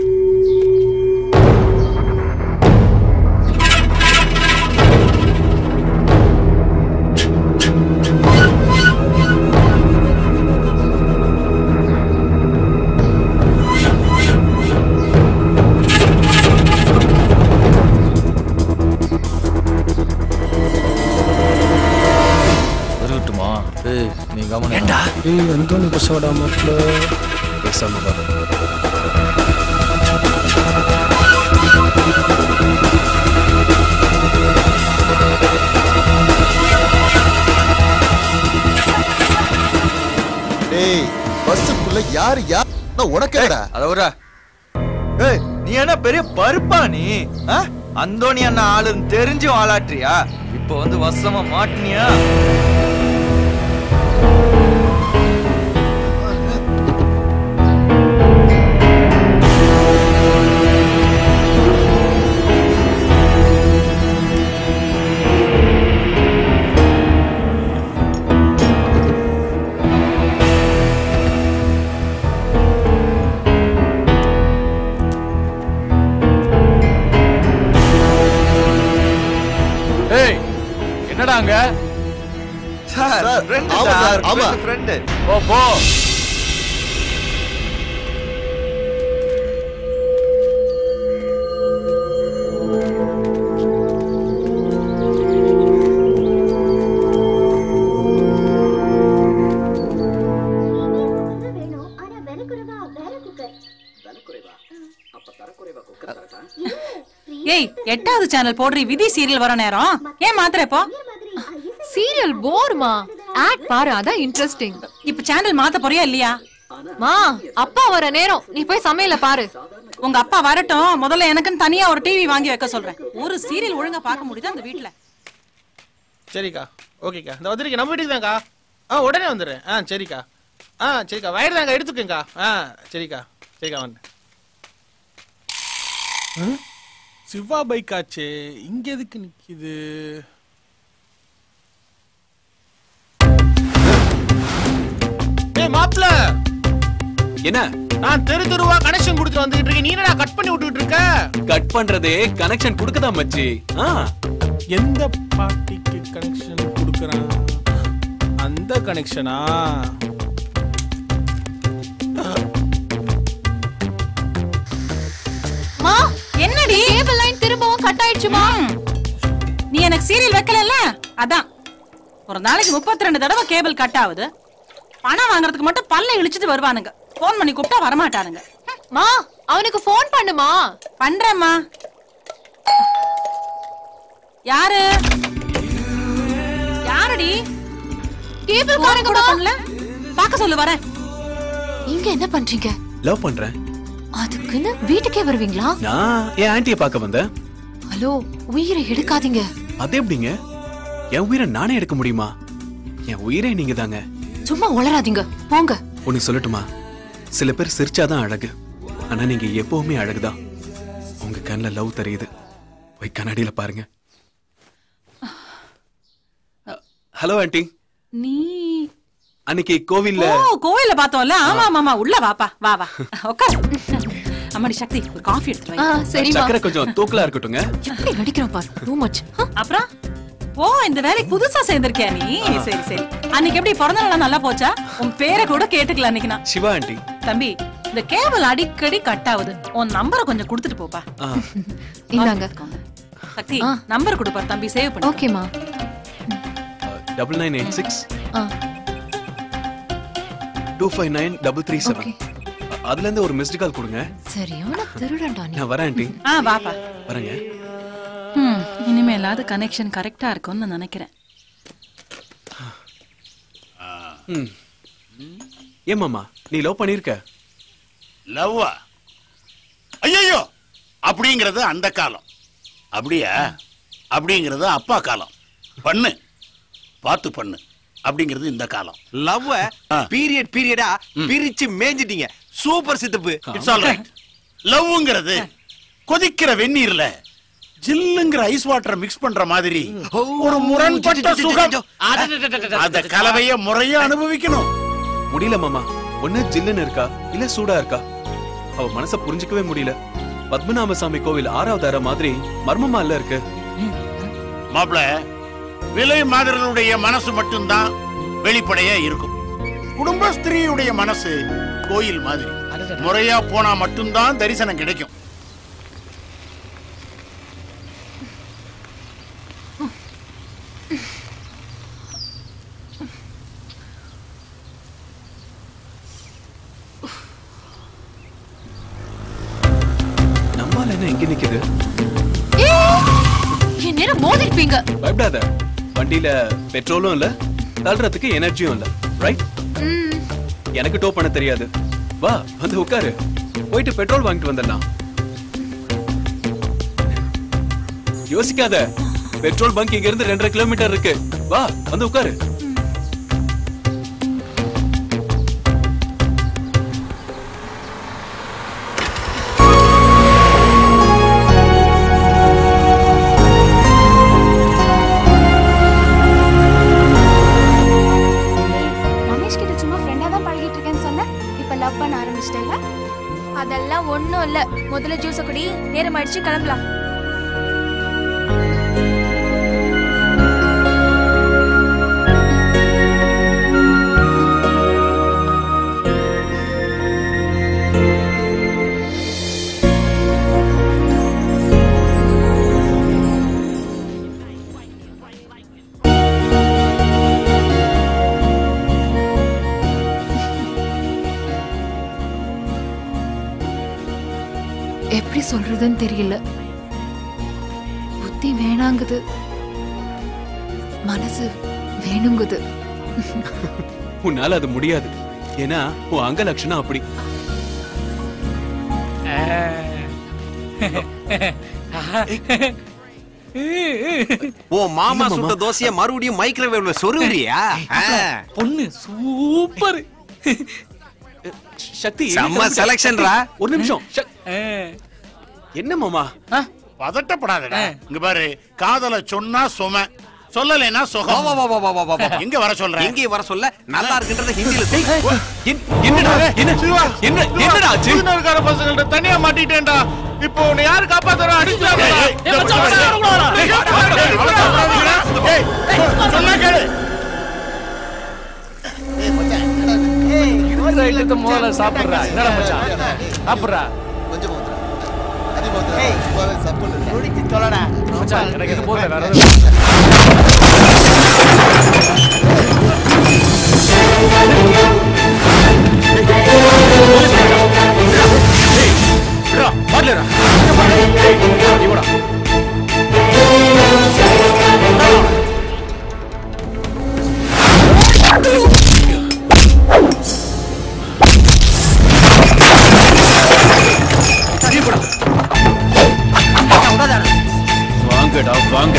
இருக்கட்டுமா ஏய் நீ கவனம் ஏண்டா ஏய் அந்தோனி பசவடா மாப்பிள்ள பேசாம வா டேய் பஸ்ஸுக்குள்ள யார் யார் உனக்கேடா அத விட ஏய் நீ என்ன பெரிய பருப்பா நீ ஆ? அந்தோணி அண்ணா ஆளுன்னு தெரிஞ்சும் ஆளாட்டுறியா இப்போ வந்து வசமா மாட்டினியா ஏய் என்னடா அங்க சார் ஃப்ரெண்ட் ஆமா சார் சார், ஆமா. ஃப்ரெண்ட் போ போ ஏய் எட்டாவது சேனல் போடுறீ விதி சீரியல் வர நேரம் ஏன் மாத்திர இப்போ சீரியல் போர்மா ஆட் பாரு அதான் இன்ட்ரெஸ்டிங் இப்ப சேனல் மாத்த போறியா இல்லையா மா அப்பா வர நேரம் நீ போய் சமையல பாரு உங்க அப்பா வரட்டும் முதல்ல எனக்குன்னு தனியா ஒரு டிவி வாங்கி வைக்க சொல்றேன் ஒரு சீரியல் ஒழுங்கா பார்க்க முடியுது அந்த வீட்ல சரிக்கா ஓகேக்கா இந்த வந்துருக்கேன் நம்ம வீட்டுக்கு தான்க்கா ஆ உடனே வந்துடுறேன் ஆ சரிக்கா ஆ சரிக்கா வயிறு தாங்க எடுத்துக்கங்கக்கா ஆ சரிக்கா சரிக்கா வந்து சிவா பைக் ஆச்சே இங்க எதுக்கு நிக்குது ஏய் மாப்ள என்ன நான் தெரு தெருவா கனெக்ஷன் கொடுத்துட்டு வந்துட்டு இருக்கேன் நீ என்னடா கட் பண்ணி விட்டுட்டு இருக்க கட் பண்றதே கனெக்ஷன் கொடுக்கதான் மச்சி ஆ எந்த பார்ட்டிக்கு கனெக்ஷன் கொடுக்கறான் அந்த கனெக்ஷனா மா என்னடி கேபிள் லைன் திரும்பவும் கட் ஆயிடுச்சுமா நீ எனக்கு சீரியல் வைக்கலல்ல அதான் ஒரு நாளைக்கு முப்பத்தி ரெண்டு தடவை கேபிள் கட் ஆகுது பணம் வாங்குறதுக்கு மட்டும் பல்ல இழிச்சிட்டு வருவானுங்க ஃபோன் பண்ணி கூப்பிட்டா வரமாட்டானுங்க மா அவனுக்கு ஃபோன் பண்ணுமா பண்றேம்மா யாரு யாருடி கேபிள் Phone பாருங்க கூட பண்ணல பாக்க சொல்லு வரேன் இங்க என்ன பண்றீங்க லவ் பண்றேன் அதுக்குன்னு வீட்டுக்கே வருவீங்களா நான் என் ஆன்ட்டியை பார்க்க வந்தேன் ஹலோ உயிரை எடுக்காதீங்க அது எப்படிங்க என் உயிரை நானே எடுக்க முடியுமா என் உயிரே நீங்க தாங்க சும்மா உளராதீங்க போங்க உனக்கு சொல்லட்டுமா சில பேர் சிரிச்சாதான் அழகு ஆனா நீங்க எப்பவுமே அழகுதான் உங்க கண்ணுல லவ் தெரியுது போய் கண்ணாடியில பாருங்க ஹலோ ஆண்டி நீ அன்னைக்கு கோவில்ல ஓ கோவில்ல பார்த்தோம்ல ஆமா ஆமா ஆமா உள்ள வாப்பா வா வா உட்கார் அம்மாடி சக்தி ஒரு காஃபி எடுத்துட்டு ஆ, வை சரிம்மா. சக்கரை கொஞ்சம் தூக்கலா இருக்கட்டுங்க எப்படி நடிக்கிறான் பாரு டூ மச் அப்புறம் ஓ இந்த வேலைக்கு புதுசா சேர்ந்திருக்கியா நீ சரி சரி அன்னைக்கு எப்படி பிறந்த நாளா நல்லா போச்சா உன் பேரை கூட கேட்டுக்கல அன்னைக்கு நான் சிவா ஆண்டி தம்பி இந்த கேபிள் அடிக்கடி கட் ஆகுது உன் நம்பரை கொஞ்சம் கொடுத்துட்டு போப்பா இந்தாங்க சக்தி நம்பர் கொடுப்பார் தம்பி சேவ் பண்ணி ஓகேமா டபுள் நைன் எயிட் சிக்ஸ் ஆ two five nine double three seven அதுல இருந்து ஒரு மிஸ்டு கால் கொடுங்க சரியான திருடன்டா நீ நான் வரேன் ஆண்டி ஆ வாப்பா வரேங்க ம் இனிமேலாவது கனெக்ஷன் கரெக்டா இருக்கும்னு நான் நினைக்கிறேன் ம் ஏமாமா நீ லவ் பண்ணிருக்க லவ்வா ஐயோ அப்படிங்கிறது அந்த காலம் அப்படியா அப்படிங்கிறது அப்பா காலம் பண்ணு பார்த்து பண்ணு அப்படிங்கிறது இந்த காலம் லவ் பீரியட் பீரியடா பிரிச்சு மேஞ்சிட்டீங்க சூப்பர் சித்தப்பு இட்ஸ் ஆல் ரைட் லவ்ங்கிறது கொதிக்கிற வெந்நீர்ல ஜில்லுங்கிற ஐஸ் வாட்டர் மிக்ஸ் பண்ற மாதிரி ஒரு முரண்பட்ட சுகம் அந்த கலவைய முறையா அனுபவிக்கணும் முடியல மாமா ஒண்ணு ஜில்லுன்னு இருக்கா இல்ல சூடா இருக்கா அவ மனச புரிஞ்சுக்கவே முடியல பத்மநாபசாமி கோவில் ஆறாவது அறை மாதிரி மர்மமா இல்ல இருக்கு மாப்ள விலை மாதிரியுடைய மனசு மட்டும்தான் வெளிப்படையா இருக்கும் குடும்ப ஸ்திரீயுடைய மனசு கோயில் மாதிரி முறையா போனா மட்டும்தான் தரிசனம் கிடைக்கும் நம்மால என்ன எங்க நிக்குது என் நேரம் மோதிருப்பீங்க பயப்படாத வண்டியில பெட்ரோலும் இல்ல தள்ளுறதுக்கு எனர்ஜியும் இல்ல ரைட் எனக்கு டோ பண்ண தெரியாது வா வந்து உட்காரு போயிட்டு பெட்ரோல் வாங்கிட்டு வந்துடலாம் யோசிக்காத பெட்ரோல் பங்க் இங்க இருந்து ரெண்டரை கிலோமீட்டர் இருக்கு வா வந்து உட்காரு ரமேஷ் கிட்ட சும்மா ஃப்ரெண்டா தான் பழகிட்டு இருக்கேன்னு சொன்ன இப்ப லவ் பண்ண ஆரம்பிச்சிட்டல அதெல்லாம் ஒண்ணும் இல்ல முதல்ல ஜூஸ குடி நேரம் ஆயிடுச்சு கிளம்பலாம் எப்படி சொல்றதுன்னு தெரியல புத்தி வேணாங்குது மனசு வேணுங்குது உன்னால அது முடியாது ஏன்னா உன் அங்க லட்சணம் அப்படி ஓ மாமா இல்ல, சுட்ட மாமா. தோசைய மறுபடியும் மைக்ரோவேவ்ல சொருவியா பொண்ணு சூப்பர் சக்தி செம்ம செலக்ஷன்ரா ஒரு நிமிஷம் சக்- என்ன மாமா பதட்டப்படாதடா இங்க பாரு காதல சொன்னா சும சொல்லலைன்னா சுகம் வா, வா, வா, வா, வா, வா, வா. எங்க வர சொல்ற எங்கே வர சொல்ல நல்லா இருக்குன்றத ஹிந்தில செய். என்னடா என்ன என்ன என்னடா ஆச்சு புதுநகர்கார பசங்கள்ட்ட தனியா மாட்டிட்டேன்டா இப்போ உன்னை யாரு காப்பாத்துறா அடிச்சாங்க சொன்னா கேளு முதல்ல சாப்பிடுறா என்னடா மச்சான் சாப்பிடுறா மச்சான் எனக்கு இது போதும் வேற எதுவும் வாங்கடா வாங்க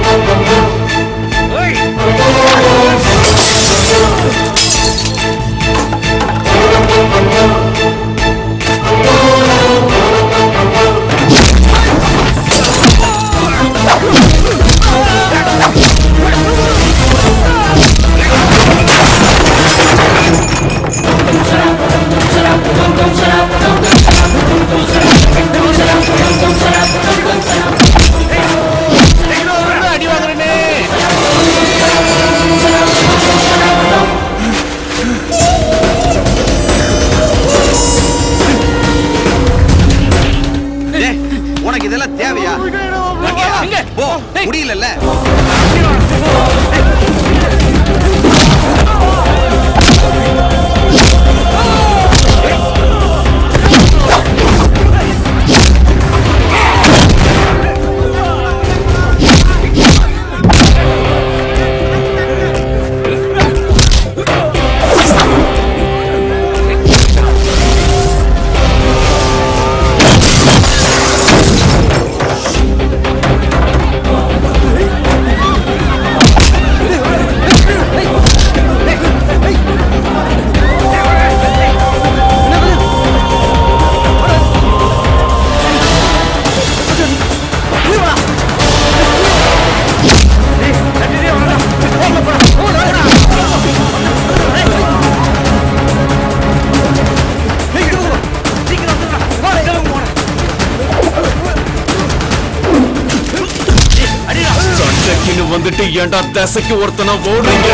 அடி வாங்குறேனே டேய், உனக்கு இதெல்லாம் தேவையா வாங்கியா? போ முடியலல்ல Hey! வந்துட்டு ஏன்டா தசைக்கு ஒருத்தனா ஓடுறீங்க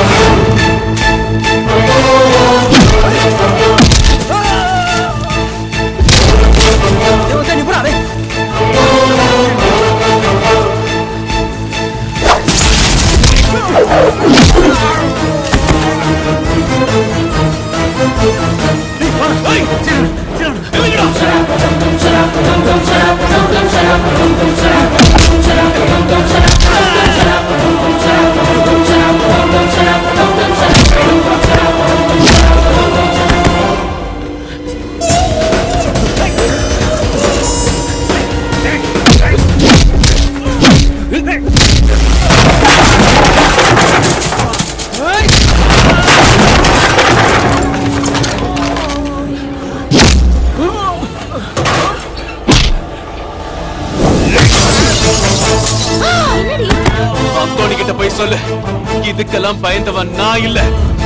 அந்தோணி கிட்ட போய் சொல்லு இதுக்கெல்லாம் பயந்தவன் நான் இல்ல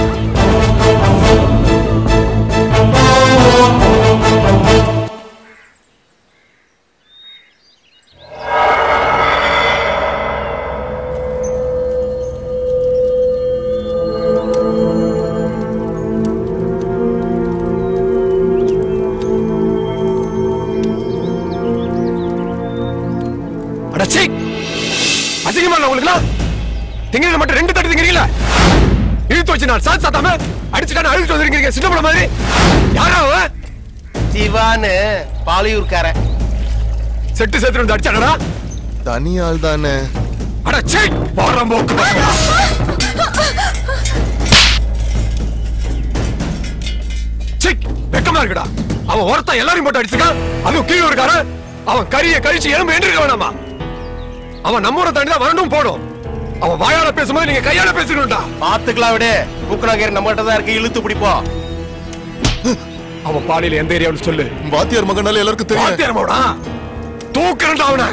அடச்சே அசிங்கமா இல்ல உங்களுக்குலாம் திங்கிறீங்க மட்டும் ரெண்டு தட்டு திங்கிறீங்களா இழுத்து வச்சு நான் சாத்து சாத்தாம அடிச்சுட்டான அழுத்து வந்துருக்கீங்க சின்ன பிள்ளை மாதிரி யாரா அவன் சிவான்னு பாலியூர்காரன் செட்டு சேர்த்து வந்து அடிச்சாடா தனி ஆள் தானே அடச்சே போறான் போக்கு சீ, வெக்கமா இருக்குடா அவன் ஒருத்தன் எல்லாரையும் போட்டு அடிச்சிருக்கான் அதுவும் கீழே இருக்காரு அவன் கறியை கழிச்சு எலும்பு எந்திருக்க வேணாமா அவன் நம்ம ஊரை தாண்டி தான் வரணும் போடும் அவன் வாயால பேசும்போது நீங்க கையால பேசணும்டா பாத்துக்கலாம் விடு பூக்கணாங்கர் நம்ம கிட்ட தான் இருக்கு இழுத்து பிடிப்போம் அவன் பாலியில எந்த ஏரியான்னு சொல்லு வாத்தியார் மகனால எல்லாருக்கும் தெரியும் வாத்தியார் மகனா தூக்குறா அவனை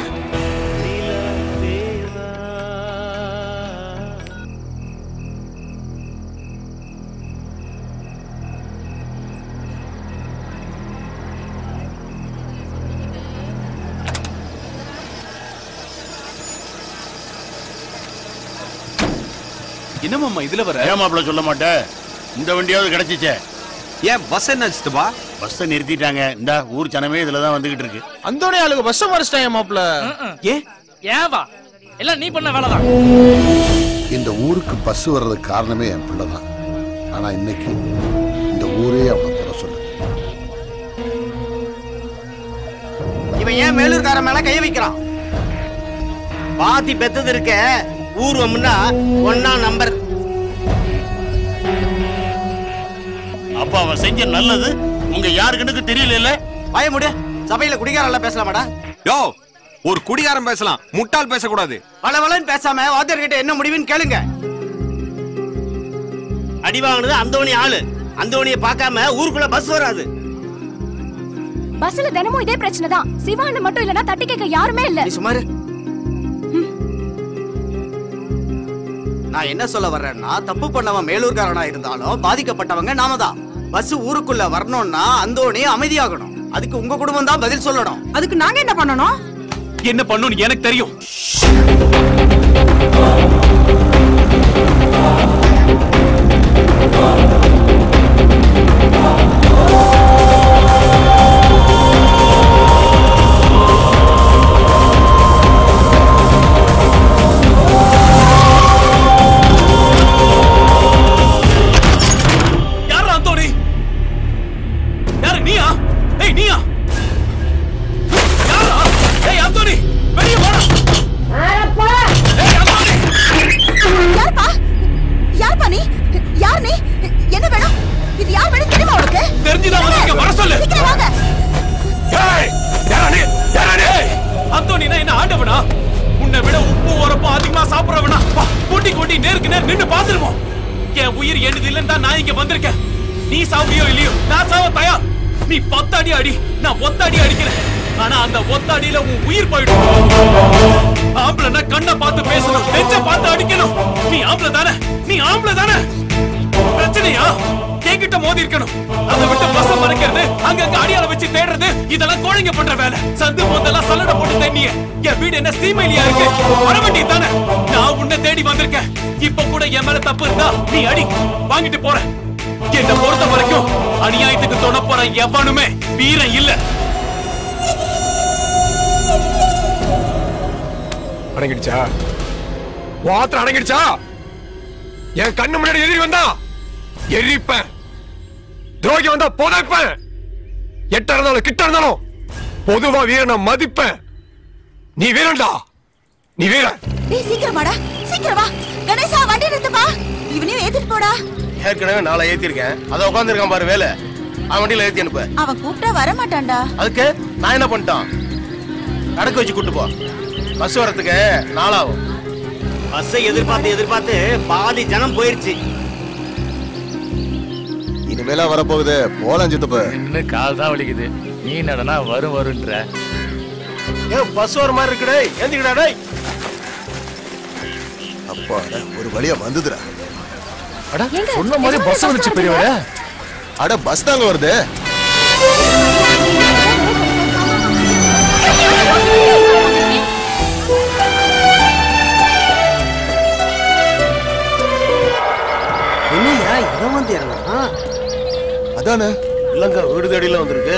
என்னமாம்மா இதுல வர ஏமாப்பிள சொல்ல மாட்டேன் இந்த வண்டியாவது கிடைச்சிச்சே ஏன் பஸ் என்ன ஆச்சுப்பா பஸ்ஸை நிறுத்திட்டாங்க இந்த ஊர் ஜனமே இதுல தான் வந்துகிட்டு இருக்கு அந்தோணி ஆளுக்கு பஸ் மறைச்சிட்டாங்க மாப்ள ஏ ஏவா எல்லாம் நீ பண்ண வேலை தான் இந்த ஊருக்கு பஸ் வர்றதுக்கு காரணமே என் பிள்ளை தான் ஆனா இன்னைக்கு இந்த ஊரே அவனை குறை சொல்லு இவன் ஏன் மேலூர்காரன் மேல கைய வைக்கிறான் பாத்தி பெத்தது இருக்க ஊர்வம்னா ஒன்னா நம்பர் அப்ப அவன் செஞ்ச நல்லது உங்க யாருக்குன்னு தெரியல பய முடி சபையில குடிகாரல்ல பேசலாமாடா யோ ஒரு குடிகாரன் பேசலாம் முட்டாள் பேசக்கூடாது வள வளன்னு பேசாம வாத்தியார் கிட்ட என்ன முடிவுன்னு கேளுங்க அடி வாங்கினது அந்தோணி ஆளு அந்தோணிய பார்க்காம ஊருக்குள்ள பஸ் வராது பஸ்ல தினமும் இதே பிரச்சனை தான் சிவான்னு மட்டும் இல்லனா தட்டி கேட்க யாருமே இல்ல நீ சுமாரு நான் என்ன சொல்ல வர்றேன்னா தப்பு பண்ணவன் மேலூர்காரனா இருந்தாலும் பாதிக்கப்பட்டவங்க நாம தான் பஸ் ஊருக்குள்ள வரணும்னா அந்தோணி அமைதியாகணும் அதுக்கு உங்க குடும்பம் தான் பதில் சொல்லணும் அதுக்கு நாங்க என்ன பண்ணணும் என்ன பண்ணுன்னு எனக்கு தெரியும் யாரா அந்தோணி யாரு நீயா ஏய் நீயா யாரா ஏய் அந்தோணி வெளிய வாடா ஏய் அந்தோணி யாருப்பா யாருப்பா நீ யார் நீ என்ன வேணும் இது யார் வேணும் தெரியுமா உனக்கு தெரிஞ்சுதான் வந்திருக்க வர சொல்லு சீக்கிரம் வாங்க ஏய் யாரா நீ யாரா நீ அந்தோணினா என்ன ஆண்டவனா உன்னை விட உப்பு உரப்பு அதிகமா சாப்பிடுறவனா வா கூட்டி கூட்டி நேருக்கு நேர் நின்னு பாத்துருவோம் என் உயிர் என்னது இல்லன்னு தான் நான் இங்க வந்திருக்கேன் நீ சாவுறியோ இல்லையோ நான் சாவ தயார் நீ பத்து அடி அடி நான் ஒத்த அடி அடிக்கிறேன் ஆனா அந்த ஒத்த அடியில உன் உயிர் போயிடும் ஆம்பளைனா கண்ணை பார்த்து பேசணும் நெஞ்ச பார்த்து அடிக்கணும் நீ ஆம்பளை தானே நீ ஆம்பளை தானே பிரச்சனையா என்கிட்ட மோதி இருக்கணும் அதை விட்டு பச மறைக்கிறது அங்கங்க அடியால வச்சு தேடுறது இதெல்லாம் கோழைங்க பண்ற வேலை சந்து போதெல்லாம் சல்லடை போட்டு தண்ணிய என் வீடு என்ன சீமையிலியா இருக்கு வர வேண்டியது தானே நான் உன்னை தேடி வந்திருக்கேன் இப்ப கூட என் மேல தப்பு இருந்தா நீ அடி வாங்கிட்டு போற என்னை பொறுத்த வரைக்கும் அநியாயத்துக்கு தொண போற எவனுமே வீரன் இல்ல அடங்கிடுச்சா வாத்திர அடங்கிடுச்சா என் கண்ணு முன்னாடி எதிரி வந்தா எரிப்பேன் துரோகி வந்தா புதைப்பேன் எட்ட இருந்தாலும் கிட்ட இருந்தாலும் பொதுவா வீரனை மதிப்பேன் நீ வீரன்டா நீ வீரன் டேய் சீக்கிரம் வாடா சீக்கிரம் வா கணேசா வண்டி நிறுத்துப்பா இவனையும் ஏத்திட்டு போடா ஏற்கனவே நாளை ஏத்திருக்கேன் அதை உட்காந்துருக்கான் பாரு வேலை அவன் வண்டியில ஏத்தி அனுப்பு அவன் கூப்பிட்டா வர மாட்டான்டா அதுக்கு நான் என்ன பண்ணிட்டான் கணக்கு வச்சு கூட்டு போ பஸ் வரத்துக்கு நாளாகும் பஸ்ஸை எதிர்பார்த்து எதிர்பார்த்து பாதி ஜனம் போயிருச்சு இனிமேலா வரப்போகுது போலாம் சித்தப்பு இன்னும் கால் தான் வலிக்குது நீ நடனா வரும் வரும்ன்ற ஏ பஸ் வர மாதிரி இருக்குடே ஏந்திக்கடா டேய் அப்பா ஒரு வழியா வந்துதுடா அட சொன்ன மாதிரி பஸ் வந்துச்சு பெரியவரே அட பஸ் தாங்க வருது என்னையா இவன் வந்து இறங்குறான் அதானே இல்லங்க வீடு தேடியில வந்திருக்கு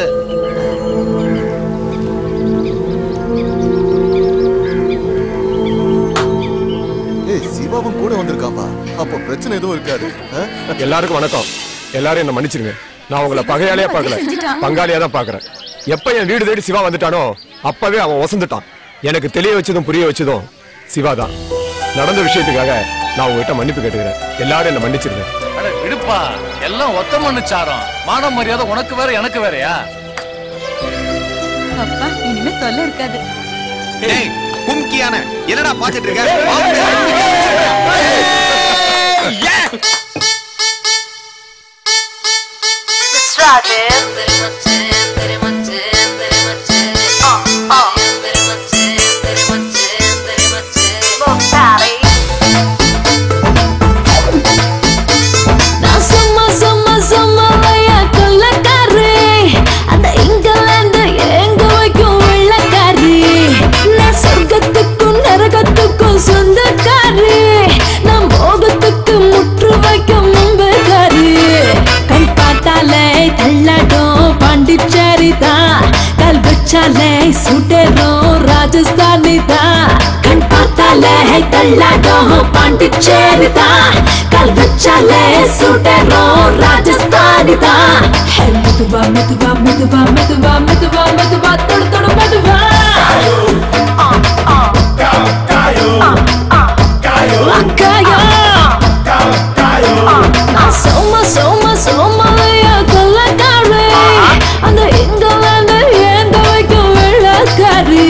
ஏய் சிவாவும் கூட வந்திருக்காப்பா அப்போ பிரச்சனை எதுவும் இருக்காது ஆ? எல்லாருக்கும் வணக்கம் எல்லாரும் என்ன மன்னிச்சிருங்க நான் உங்களை பகையாளியா பார்க்கல செஞ்சுட்டான். பங்காளியா தான் பாக்குறேன் எப்ப என் வீடு தேடி சிவா வந்துட்டானோ அப்பவே அவன் வசந்துட்டான் எனக்கு தெளிய வச்சதும் புரிய வச்சதும் சிவா தான் நடந்த விஷயத்துக்காக நான் உங்ககிட்ட மன்னிப்பு கேட்டுக்கிறேன் எல்லாரும் என்ன மன்னிச்சிருங்க அட விடுப்பா எல்லாம் ஒத்த மண்ணுச்சாரம் மான மரியாதை உனக்கு வேற எனக்கு வேறயா அப்பா இனிமே தொல்லை இருக்காது டேய் கும்கியான என்னடா பாத்துட்டு இருக்க நான் சும்மா சும்மா சும்மா வையா கொள்ளக்காரி அந்த இங்கிலாந்து எங்க வைக்கும் வெள்ளக்காரி நான் சொர்க்கத்துக்கும் நரகத்துக்கும் சொந்தக்காரி நான் மோகத்துக்கு முற்று வைக்கும் மும்பைக்காரி கண் பார்த்தாலே தள்ளாடும் பாண்டிச்சேரி தான் கல் வச்சாலே சுட்டேரும் ராஜஸ்தானி தான் கண் பார்த்தாலே தள்ளாடும் பாண்டிச்சேரி தான் கல் வச்சாலே சுட்டேரும் ராஜஸ்தானி தான் ஹே, மெதுவா மெதுவா மெதுவா மெதுவா மெதுவா மெதுவா தொடு தொடு மெதுவா அக்காயா நான் சோமா சோமா சோமாலையா கொள்ளக்காரி அந்த இங்கிலாந்து எங்க வைக்கும் வெள்ளக்காரி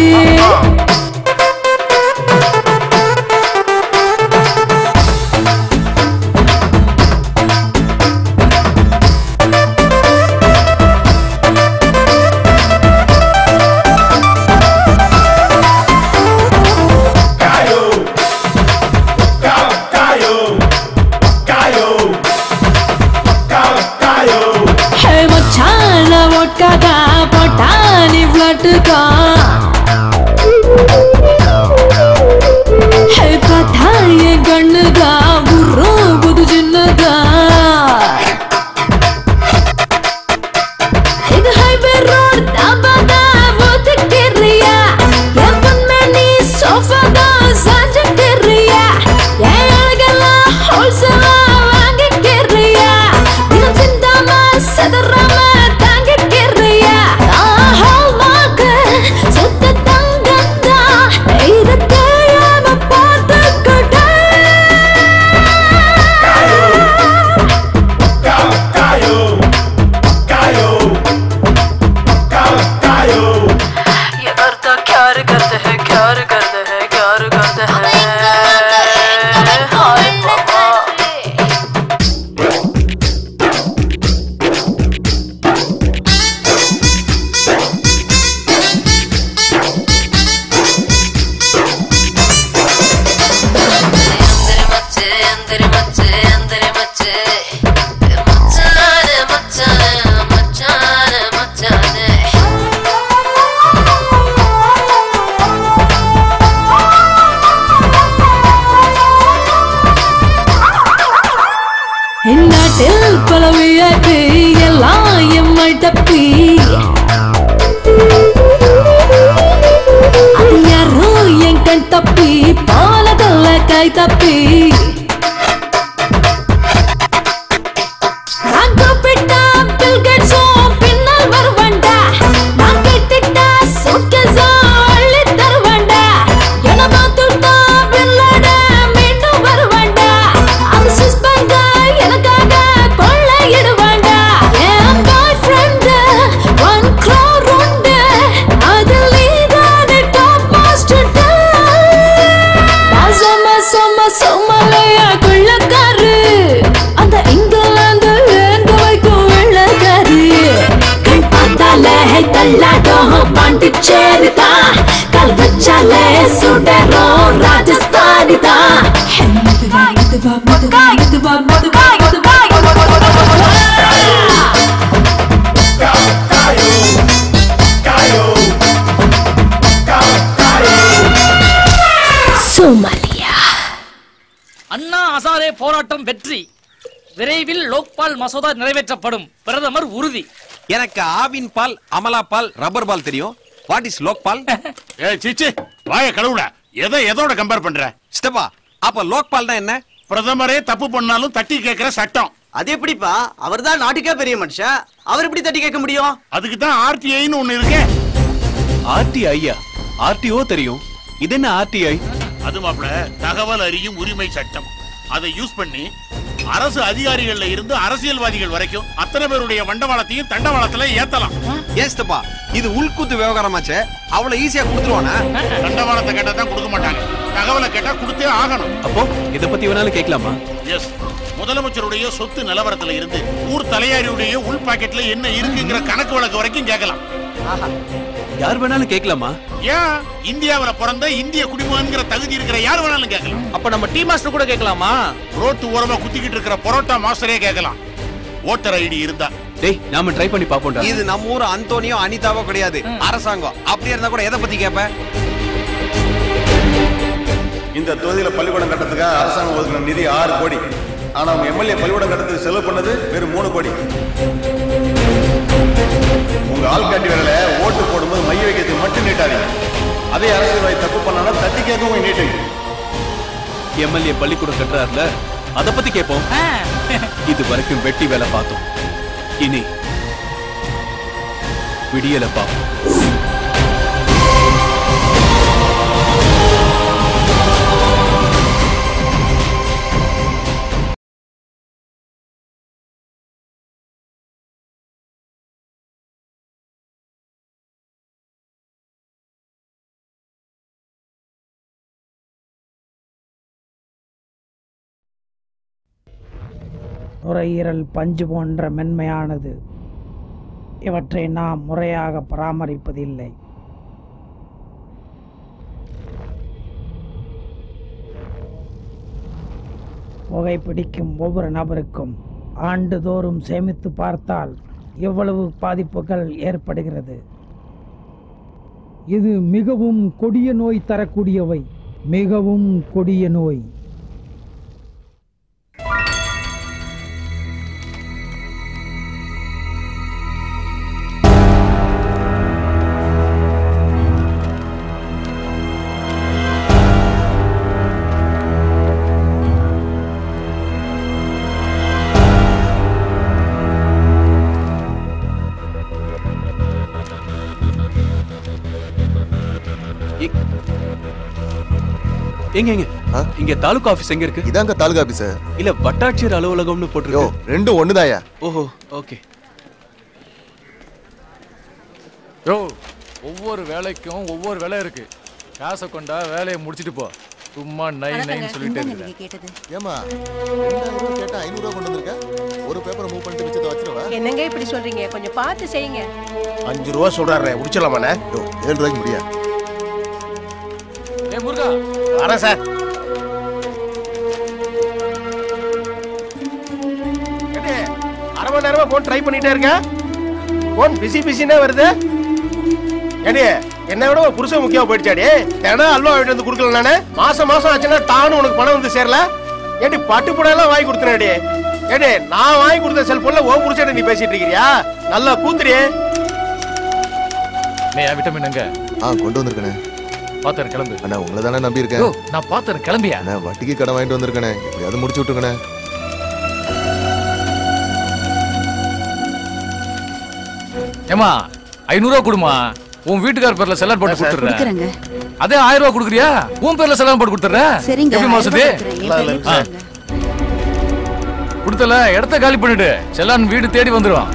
ஹே மச்சான ஒட்காதா பட்டாணி ஃப்ளட்டுக்கா ஹே பார்த்தா என் கண்ணுதா உரும் புது சின்னதா இது ஹைவே ரோட் தாபாதா ஒதுக்கிறியா என் பொண்ணு நீ சோஃபாதா சாஞ்சுக்கிறியா என் அழகெல்லாம் ஹோல்சேலா வாங்கிக்கிறியா தினம் சிந்தாம சதறாம தாங்கிக்கிறியா நான் ஹால்மார்க்கு பல விஐபி எல்லாம் எம்மை டப்பி அது யாரோ என் கண் தப்பி பாலதல்ல கை தப்பி நான் கூப்பிட்டா பில் கேட்ஸும் பின்னால் வருவான்டா நான் கேட்டுட்டா சுட்கேஸும் அள்ளி தருவான்டா என்ன பார்த்துட்டா பில்லோட மீண்டும் வருவான்டா அந்த சுவிஸ் பேங்க எனக்காக கொள்ளையிடுவான்டா என் பாய் ஃப்ரெண்டு ஒன் க்ரோர் உண்டு அதில் நீதானே டாப் மாஸ்டர்டா நான் சும்மா சும்மா சும்மாலையா கொள்ளக்காரு அந்த இங்கிலாந்து எங்க வைக்கும் வெள்ளக்காரு கண் பார்த்தாலே தள்ளாடும் பாண்டிச்சேரி தான் கல் வச்சாலே சுடரும் ராஜஸ்தானி தான் மெதுவா மெதுவா மெதுவா மெதுவா மெதுவா மெதுவா சோமாலியா அண்ணா அசாரே போராட்டம் வெற்றி விரைவில் லோக்பால் மசோதா நிறைவேற்றப்படும் பிரதமர் உறுதி எனக்கு ஆவின் பால் அமலா பால் ரப்பர் பால் தெரியும் வாட் இஸ் லோக் பால் ஏ சிச்சி வாய கழுவுல எதை எதோட கம்பேர் பண்ற ஸ்டெப்பா அப்ப லோக் பால்னா என்ன பிரதமரே தப்பு பண்ணாலும் தட்டி கேட்கிற சட்டம் அது எப்படிப்பா அவர்தான் நாட்டுக்கே பெரிய மனுஷன் அவர் எப்படி தட்டி கேட்க முடியும் அதுக்கு தான் ஆர்டிஐன்னு ஒண்ணு இருக்கு ஆர்டிஐயா ஆர்டிஓ தெரியும் இது என்ன ஆர்டிஐ அது மாப்பிள தகவல் அறியும் உரிமை சட்டம் அதை யூஸ் பண்ணி அரசு அதிகாரிகள்ல இருந்து அரசியல்வாதிகள் வரைக்கும் அத்தனை பேருடைய வண்டவாளத்தையும் தண்டவாளத்துல ஏத்தலாம் ஏன் ஸ்டெப்பா இது உள்குத்து விவகாரமாச்சே அவ்வளவு ஈஸியா கொடுத்துருவானா தண்டவாளத்தை கேட்டா தான் கொடுக்க மாட்டாங்க தகவலை கேட்டா கொடுத்தே ஆகணும் அப்போ இத பத்தி வேணாலும் கேட்கலாமா எஸ் முதலமைச்சருடைய சொத்து நிலவரத்துல இருந்து ஊர் தலையாரியுடைய உள் பாக்கெட்ல என்ன இருக்குங்கிற கணக்கு வழக்கு வரைக்கும் கேட்கலாம் யார் வேணாலும் கேட்கலாமா ஏன் இந்தியாவுல பிறந்த இந்திய குடிமகன்கிற தகுதி இருக்கிற யார் வேணாலும் கேட்கலாம் அப்ப நம்ம டீ மாஸ்டர் கூட கேட்கலாமா ரோட்டு ஓரமா குத்திக்கிட்டு இருக்கிற பரோட்டா மாஸ்டரே கேட்கலாம் ஓட்டர் ஐடி இருந்தா டேய் நாம ட்ரை பண்ணி பாப்போம்டா இது நம்ம ஊர் அந்தோனியோ அனிதாவோ கிடையாது அரசாங்கம் அப்படியே இருந்தா கூட எதை பத்தி கேப்ப இந்த தொகுதியில பள்ளிக்கூடம் கட்டுறதுக்காக அரசாங்கம் ஒதுக்கின நிதி ஆறு கோடி ஆனா அவங்க எம்எல்ஏ பள்ளிக்கூடம் கட்டுறதுக்கு செலவு பண்ணது வெறும் மூணு கோடி உங்க ஆள்காட்டி வேலையில ஓட்டு போடும்போது மைய வைக்கிறதுக்கு மட்டும் நீட்டாதீங்க அதே அரசியல்வாதி தப்பு பண்ணானா தட்டி கேட்கவும் நீட்டுங்க எம்எல்ஏ பள்ளிக்கூடம் கட்டுறாருல அத பத்தி கேட்போம் இது வரைக்கும் வெட்டி வேலை பார்த்தோம் இனி விடியல பார்ப்போம் நுரையீரல் பஞ்சு போன்ற மென்மையானது இவற்றை நாம் முறையாக பராமரிப்பதில்லை புகைப்பிடிக்கும் ஒவ்வொரு நபருக்கும் ஆண்டுதோறும் சேமித்து பார்த்தால் எவ்வளவு பாதிப்புகள் ஏற்படுகிறது இது மிகவும் கொடிய நோய் தரக்கூடியவை மிகவும் கொடிய நோய் எங்க எங்க இங்க தாலுகா ஆபீஸ் எங்க இருக்கு இதாங்க தாலுகா ஆபீஸ் இல்ல வட்டாட்சியர் அலுவலகம்னு போட்டிருக்கு ரெண்டும் ஒண்ணுதாயா ஓஹோ ஓகே யோ ஒவ்வொரு வேலைக்கும் ஒவ்வொரு வேலை இருக்கு காசை கொண்டா வேலையை முடிச்சிட்டு போ சும்மா நை நைன்னு சொல்லிட்டே இருக்கிறேன் ஏமா ரெண்டாயிரம் ரூபாய் கேட்டா ஐநூறு ரூபாய் கொண்டு வந்திருக்க ஒரு பேப்பரை மூவ் பண்ணிட்டு மிச்சத்தை வச்சிருவா என்னங்க இப்படி சொல்றீங்க கொஞ்சம் பார்த்து செய்யுங்க அஞ்சு ரூபா சொல்றாரு முடிச்சிடலாமாண்ணே ஏழு ரூபாய்க்கு முடியா ஏ முருகா வரேன் சார் ஏண்டி, அரை மணி நேரமா போன் ட்ரை பண்ணிட்டே இருக்க போன் பிஸி பிஸினே வருது ஏண்டி என்னை விட உன் புருஷன் முக்கியமா போயிடுச்சாடி தினம் அல்வா வாங்கிட்டு வந்து கொடுக்கல நானு மாசம் மாசம் ஆச்சுன்னா டானு உனக்கு பணம் வந்து சேரல ஏண்டி பட்டு புடவை எல்லாம் வாங்கி கொடுத்தனேடி ஏடே நான் வாங்கி கொடுத்த செல்போன்ல ஓ புடிச்சிட்டு நீ பேசிட்டு இருக்கிறியா நல்லா கூத்துறியே நீ விட்டமின் எங்க ஆ கொண்டு வந்திருக்கனே பாத்தேன் கிளம்பு அண்ணா உங்களை தானே நம்பி யோ, இருக்கேன் நான் பாத்தேன் கிளம்பியா அண்ணா வட்டிக்கு கடன் வாங்கிட்டு வந்திருக்கனே எப்படியாவது முடிச்சு விட்டுருக்கனே ஏமா ஐநூறு ரூபா கொடுமா உன் வீட்டுக்கார பேர்ல செல்லார் போட்டு கொடுத்துறேன் கொடுக்குறேங்க அதே ஆயிரம் ரூபா கொடுக்குறியா உன் பேர்ல செல்லார் போட்டு கொடுத்துறேன் சரிங்க, எப்படி மோசடி ஆயிரம் ரூபாய் கொடுக்குறேன். என் பேர்ல கொடுத்தல இடத்த காலி பண்ணிடு செல்லான் வீடு தேடி வந்துரும்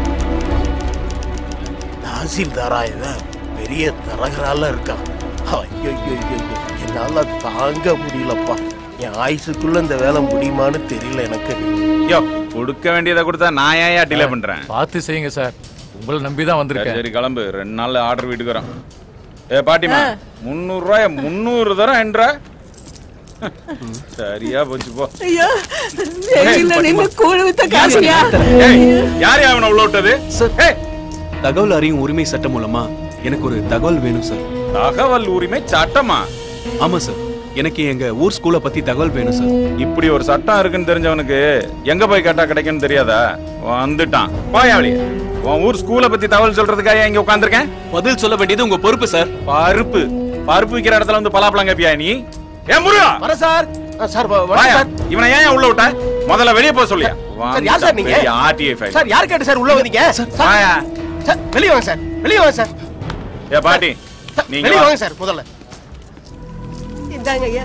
தாசில்தாரா இவன் பெரிய தரகரால இருக்கான் ஐயோ என்னால தாங்க முடியலப்பா என் ஆயுசுக்குள்ள இந்த வேலை முடியுமான்னு தெரியல எனக்கு யோ கொடுக்க வேண்டியதை கொடுத்தா நான் ஏன் டிலே பண்றேன் பார்த்து செய்யுங்க சார் உங்களை நம்பி தான் சரி வந்திருக்கேன் சரி கிளம்பு ரெண்டு நாள்ல ஆர்டர் வீட்டுக்கு வரோம் ஏ பாட்டிமா முந்நூறு ரூபாய முந்நூறு தரம் என்ற சரியா போச்சு போ ஐயா வெயில்ல நின்னு கூழ் வித்த காசுயா ஏய், யார் அவனை உள்ள விட்டது சார் தகவல் அறியும் உரிமை சட்டம் மூலமா எனக்கு ஒரு தகவல் வேணும் சார் தகவல் உரிமை சட்டமா ஆமா சார் எனக்கு எங்க ஊர் ஸ்கூலை பத்தி தகவல் வேணும் சார் இப்படி ஒரு சட்டம் இருக்குன்னு தெரிஞ்சவனுக்கு எங்க போய் கேட்டா கிடைக்கும்னு தெரியாதா வந்துட்டான் போயாவளி உன் ஊர் ஸ்கூலை பத்தி தகவல் சொல்றதுக்காக இங்க உட்காந்துருக்கேன் பதில் சொல்ல வேண்டியது உங்க பொறுப்பு சார் பருப்பு பருப்பு விக்கிற இடத்துல வந்து பலாப்பழம் கேப்பியா நீ ஏன் முருகா வர சார் சார் வாயா இவனை ஏன் உள்ள விட்ட முதல்ல வெளிய போக சொல்லியா சார், யார் சார் நீங்க? ஆர்டிஐ ஃபைல் சார் யார் கேட்டு சார் உள்ள வந்தீங்க வாயா சார் வெளியே வாங்க சார் வெளியே வாங்க சார் ஏ பாட்டி நீங்க வெளியே வா. வாங்க சார் முதல்ல இந்தாங்க ஐயா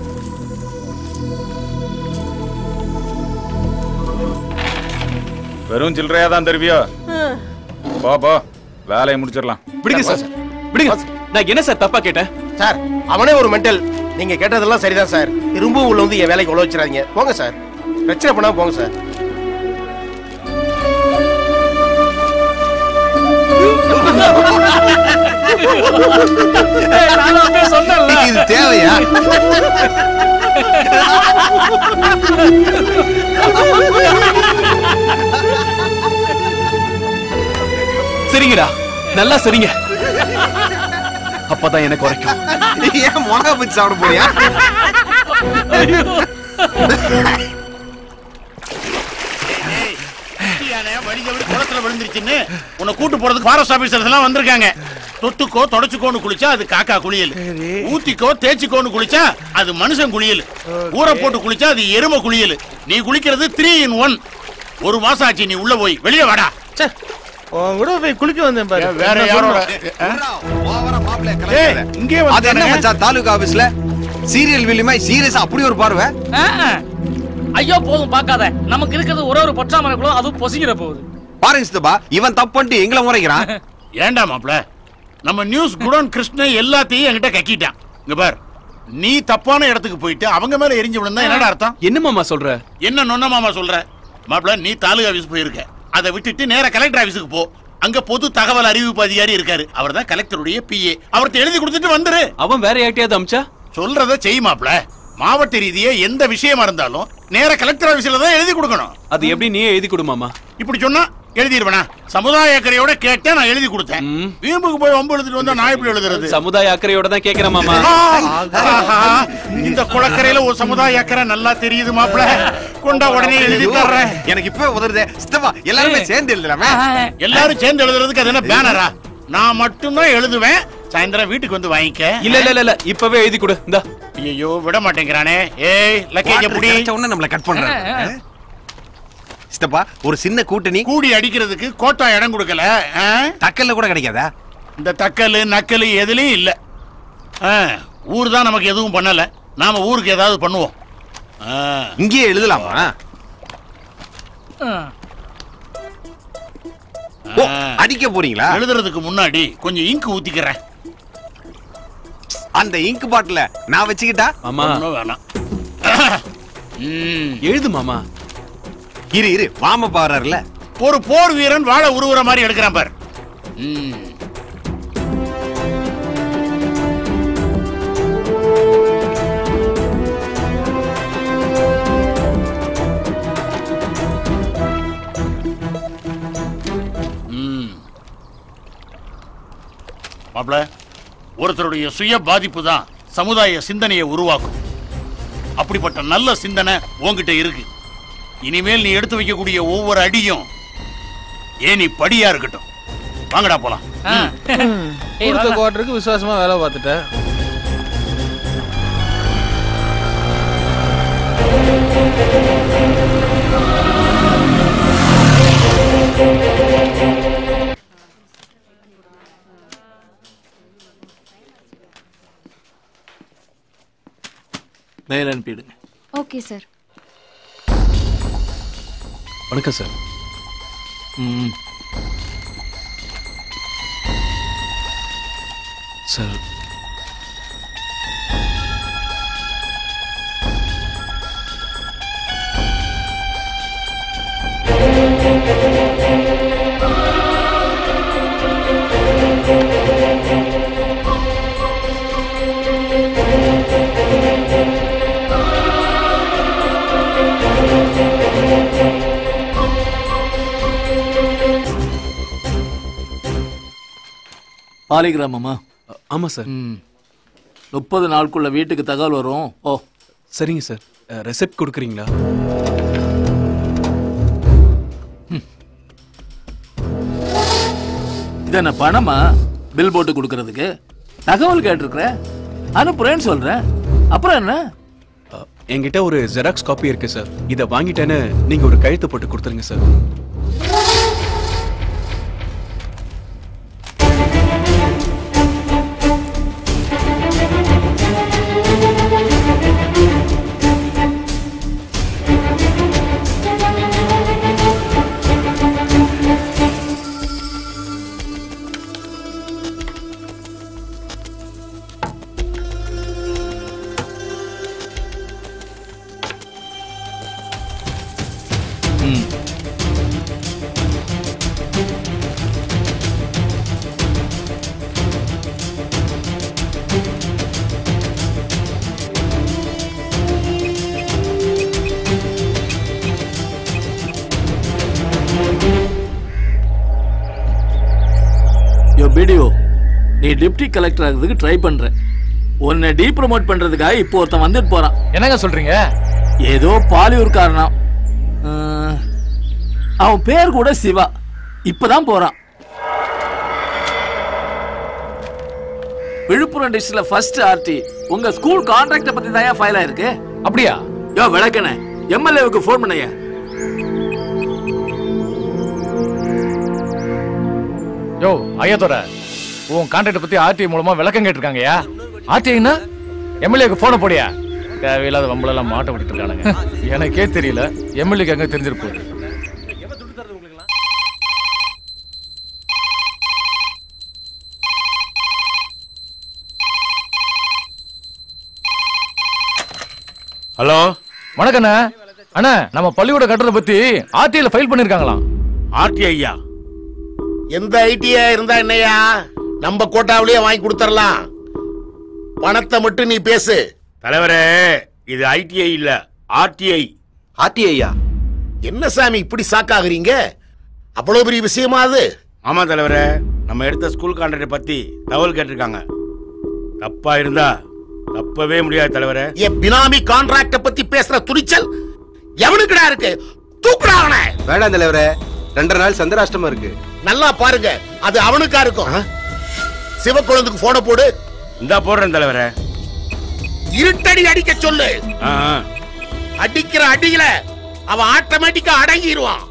வெறும் சில்லறையா தான் தருவியோ போ போ வேலையை முடிச்சிடலாம் விடுங்க சார் விடுங்க நான் என்ன சார் தப்பா கேட்டேன் சார் அவனே ஒரு மென்டல் நீங்க கேட்டதெல்லாம் சரிதான் சார் திரும்பவும் உள்ள வந்து என் வேலைக்கு உள்ள வச்சிடாதீங்க போங்க சார் பிரச்சனை பண்ணாம போங்க சார் இது தேவையா சரிங்கடா நல்லா சரிங்க அப்பதான் எனக்கு குறைக்கும் ஏன் மிளகா பச்சி சாப்பிட போறியா குட்டியானை வழி தவறி குளத்துல விழுந்துருச்சுன்னு உன்னை கூட்டு போறதுக்கு ஃபாரஸ்ட் ஆபீசர்ஸ் எல்லாம் வந்திருக்காங்க தொட்டுக்கோ தொடச்சுக்கோன்னு குளிச்சா அது காக்கா குளியல் ஊத்திக்கோ தேய்ச்சிக்கோன்னு குளிச்சா அது மனுஷன் குளியல் ஊற போட்டு குளிச்சா அது எருமை குளியல் நீ குளிக்கிறது த்ரீ இன் ஒன் ஒரு மாசம் ஆச்சு நீ உள்ள போய் வெளியே வாடா உன் கூட போய் குளிக்க வந்தேன் பாரு வேற என்ன யாரோட சொல்ற? ஏய், இங்கே அது என்ன மச்சான் தாலுகா ஆபீஸ்ல சீரியல் வில்லியமா சீரியஸா அப்படி ஒரு பார்வை ஆ, ஆ. ஐயோ போதும் பார்க்காத நமக்கு இருக்கிறது ஒரே ஒரு பொற்றாமரை குளம் அதுவும் பொசிக்கிற போகுது பாருங்க சித்தப்பா இவன் தப்பு பண்ணிட்டு எங்களை முறைக்கிறான் ஏண்டா மாப்ள நம்ம நியூஸ் குடோன் கிருஷ்ணன் எல்லாத்தையும் என்கிட்ட கக்கிட்டான் இங்க பார் நீ தப்பான இடத்துக்கு போயிட்டு அவங்க மேல எரிஞ்சு விழுந்தா என்னடா அர்த்தம் என்ன மாமா சொல்ற என்ன நொன்ன மாமா சொல்ற மாப்ள நீ தாலுகா ஆபீஸ் போயிருக்க அதை விட்டுட்டு நேரா கலெக்டர் ஆபீஸுக்கு போ அங்க பொது தகவல் அறிவிப்பு அதிகாரி இருக்காரு அவர் தான் கலெக்டருடைய பிஏ அவர்ட்ட எழுதி கொடுத்துட்டு வந்துரு அவன் வேற யார்ட்டையாவது அமிச்சா சொல்றத செய் மாப்ள மாவட்ட ரீதியா எந்த விஷயமா இருந்தாலும் நேரா கலெக்டர் ஆபீஸ்ல தான் எழுதி கொடுக்கணும் அது எப்படி நீயே எழுதி கொடு மாமா இப்படி சொன்னா எழுதிருவேனா சமுதாய அக்கறையோட கேட்டேன் நான் எழுதி கொடுத்தேன் வீம்புக்கு போய் வம்பு எழுதிட்டு வந்தா நான் எப்படி எழுதுறது சமுதாய அக்கறையோட தான் கேக்குறேன் மாமா ஆஹா, இந்த குளக்கரையில ஒரு சமுதாய அக்கறை நல்லா தெரியுது மாப்ள கொண்டா உடனே எழுதி தர்றேன் எனக்கு இப்ப உதறுதே சித்தப்பா எல்லாருமே சேர்ந்து எழுதலாமே எல்லாரும் சேர்ந்து எழுதுறதுக்கு அது என்ன பேனரா நான் மட்டும்தான் எழுதுவேன் சாயந்தரம் வீட்டுக்கு வந்து வாங்கிக்க இல்ல இல்ல இல்ல, இல்ல இப்பவே எழுதி கொடு இந்தா ஐயோ விட மாட்டேங்கிறானே ஏய் லக்கேஜ் புடி உடனே நம்மள கட் பண்றாங்க சித்தப்பா ஒரு சின்ன கூட்டணி கூடி அடிக்கிறதுக்கு கோட்டா இடம் கொடுக்கல ஆ? தக்கல்ல கூட கிடைக்காதா இந்த தக்கல் நக்கல் எதுலயும் இல்ல ஆ, ஊர் தான் நமக்கு எதுவும் பண்ணல நாம ஊருக்கு ஏதாவது பண்ணுவோம் ஆ. இங்கேயே எழுதலாமா ஓ, அடிக்க போறீங்களா எழுதுறதுக்கு முன்னாடி கொஞ்சம் இங்க் ஊத்திக்கிறேன் அந்த இங்க் பாட்டில நான் வச்சுக்கிட்டா மாமா ஒண்ணும் வேணாம் ம். எழுது மாமா இரு இரு வாம பாடுறாருல ஒரு போர் வீரன் வாழ உருவுற மாதிரி எடுக்கிறான் பார் ம். ம். மாப்ள ஒருத்தருடைய சுய பாதிப்பு தான் சமுதாய சிந்தனையை உருவாக்கும் அப்படிப்பட்ட நல்ல சிந்தனை உன்கிட்ட இருக்கு இனிமேல் நீ எடுத்து வைக்கக்கூடிய ஒவ்வொரு அடியும் ஏன் நீ படியா இருக்கட்டும் வாங்கடா போலாம் கொடுத்த குவார்டருக்கு விசுவாசமா வேலை பார்த்துட்டேன் மேல அனுப்பிடுங்க ஓகே சார் வணக்கம் சார் ம் சார் பாலிகிராமமா ஆமா சார் முப்பது நாளுக்குள்ள வீட்டுக்கு தகவல் வரும் ஓ சரிங்க சார் ரெசிப்ட் கொடுக்குறீங்களா இது என்ன பணமா பில் போட்டு கொடுக்கறதுக்கு தகவல் கேட்டிருக்கிற அனுப்புறேன்னு சொல்றேன் அப்புறம் என்ன என்கிட்ட ஒரு ஜெராக்ஸ் காப்பி இருக்கு சார் இதை வாங்கிட்டேன்னு நீங்க ஒரு கழுத்து போட்டு கொடுத்துருங்க சார் யோ பிடிஓ நீ டிப்டி கலெக்டர் ஆகிறதுக்கு ட்ரை பண்ற உன்னை டீ ப்ரமோட் பண்றதுக்காக இப்போ ஒருத்தன் வந்துட்டு போறான் என்னங்க சொல்றீங்க ஏதோ பாலியூர் காரணம் அஹ், அவன் பேர் கூட சிவா இப்பதான் போறான் விழுப்புரம் டிஸ்ட்ரிக்ட்ல ஃபர்ஸ்ட் ஆர்டி உங்க ஸ்கூல் கான்ட்ராக்ட பத்தி தான் ஃபைல் ஆயிருக்கு அப்படியா யோ விளக்கணே எம்எல்ஏவுக்கு ஃபோன் பண்ணையா யோ ஐயத்தோர உன் கான்ட்ராக்ட் பத்தி ஆர்டிஐ மூலமா விளக்கம் கேட்டிருக்காங்கயா ஆர்டிஐனா எம்எல்ஏக்கு போன போடியா தேவையில்லாத வம்பளெல்லாம் மாட்ட விட்டுட்டு இருக்கானுங்க எனக்கே தெரியல எம்எல்ஏக்கு அங்க தெரிஞ்சிருப்போம் ஹலோ வணக்கம் அண்ணா அண்ணா நம்ம பள்ளிக்கூட கட்டுறத பத்தி ஆர்டிஐல ஃபைல் பண்ணிருக்காங்களாம் ஆர்டிஐயா எந்த ஐடியா இருந்தா என்னையா நம்ம கோட்டாவிலேயே வாங்கி கொடுத்துடலாம் பணத்தை மட்டும் நீ பேசு தலைவரே இது ஐடிஐ இல்ல ஆர்டிஐ ஆர்டிஐயா என்ன சாமி இப்படி சாக்காகிறீங்க அவ்வளவு பெரிய விஷயமா அது ஆமா தலைவரே நம்ம எடுத்த ஸ்கூல் கான்ட்ராக்ட் பத்தி தகவல் கேட்டிருக்காங்க தப்பா இருந்தா தப்பவே முடியாது தலைவரே என் பினாமி கான்ட்ராக்ட பத்தி பேசுற துணிச்சல் எவனுக்குடா இருக்கு தூக்குடா அவனை வேண்டாம் தலைவரே ரெண்டரை நாள் சந்திராஷ்டமம் இருக்கு நல்லா பாருங்க அது அவனுக்கா இருக்கும் சிவக்குழந்துக்கு போன போடு இந்தா போடுறேன் தலைவரே இருட்டடி அடிக்க சொல்லு ஆ, ஆ. அடிக்கிற அடியில அவன் ஆட்டோமேட்டிக்கா அடங்கிடுவான்